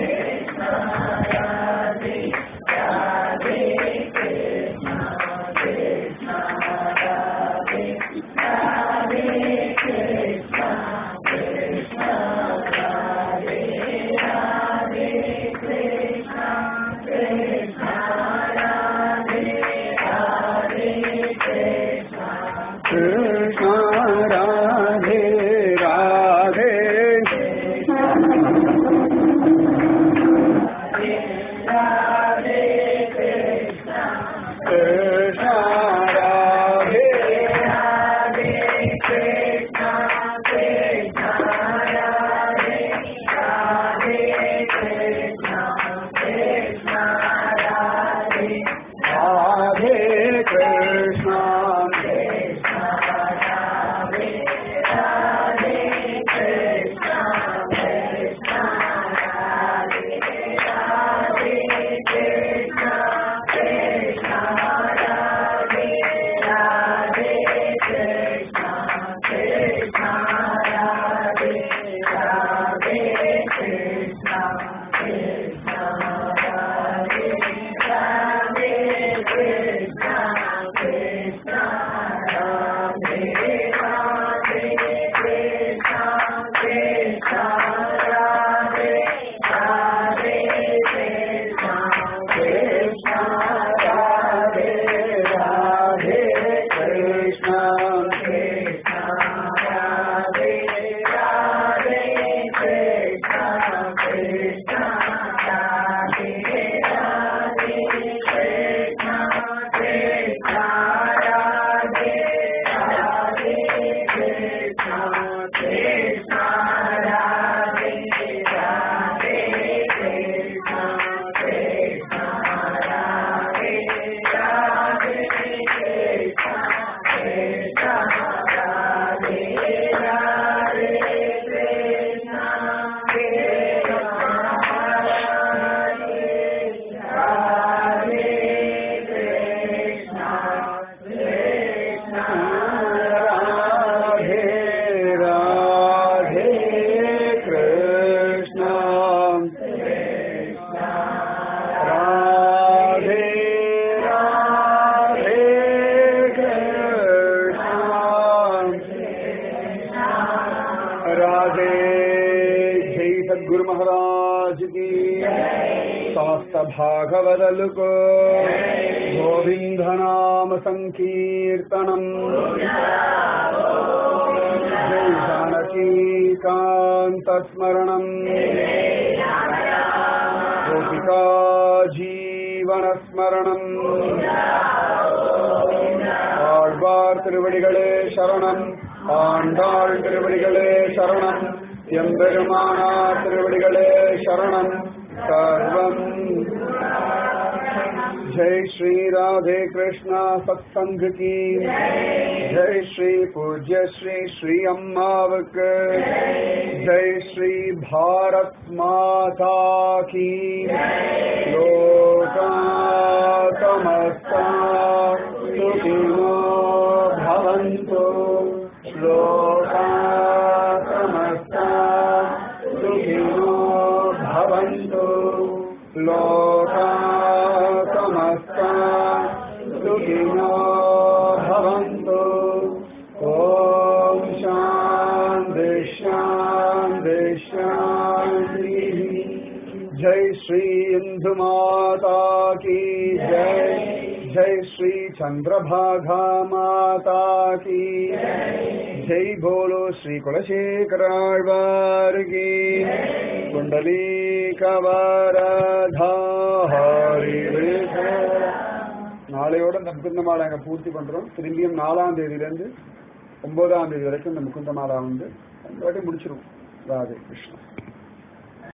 कृष्ण राधे राधे कृष्ण राधे राधे कृष्ण राधे राधे कृष्ण राधे राधे कृष्ण राधे जय सद्गुरु महाराज की शास्त्र भागवदल को गोविंद नाम संकीर्तनम जय जानकी कांत स्मरणम गोपिका जीवन स्मरणम ஆழ்வார் திருவடிகளே சரணம் ஆண்டாள் திருவடிகளே சரணம் எம்பெருமானார் திருவடிகளே சரணம் சர்வம் जय श्री राधे कृष्णा सत्संग की जय श्री पूज्य श्री श्री अम्मावक जय श्री भारत माता की लोका समस्ता सुखिनो भवन्तु लोका समस्ता सुखिनो भवन्तु लोका समस्ता सुखिनो भवन्तु ॐ शान्ति शान्ति शान्तिः जय श्री इंदु माता की जय जय श्री चंद्रभागा माता की जय बोलो श्री कुलशेखराழ்வார் की कुंडली கவரதா ஹரி நாளையோட இந்த முகுந்த மாலை அங்க பூர்த்தி பண்றோம் திரும்பியும் நாலாம் தேதியில இருந்து ஒன்பதாம் தேதி வரைக்கும் இந்த முகுந்த மாலா உண்டு அந்த வாட்டி முடிச்சிருவோம் ராதே கிருஷ்ணா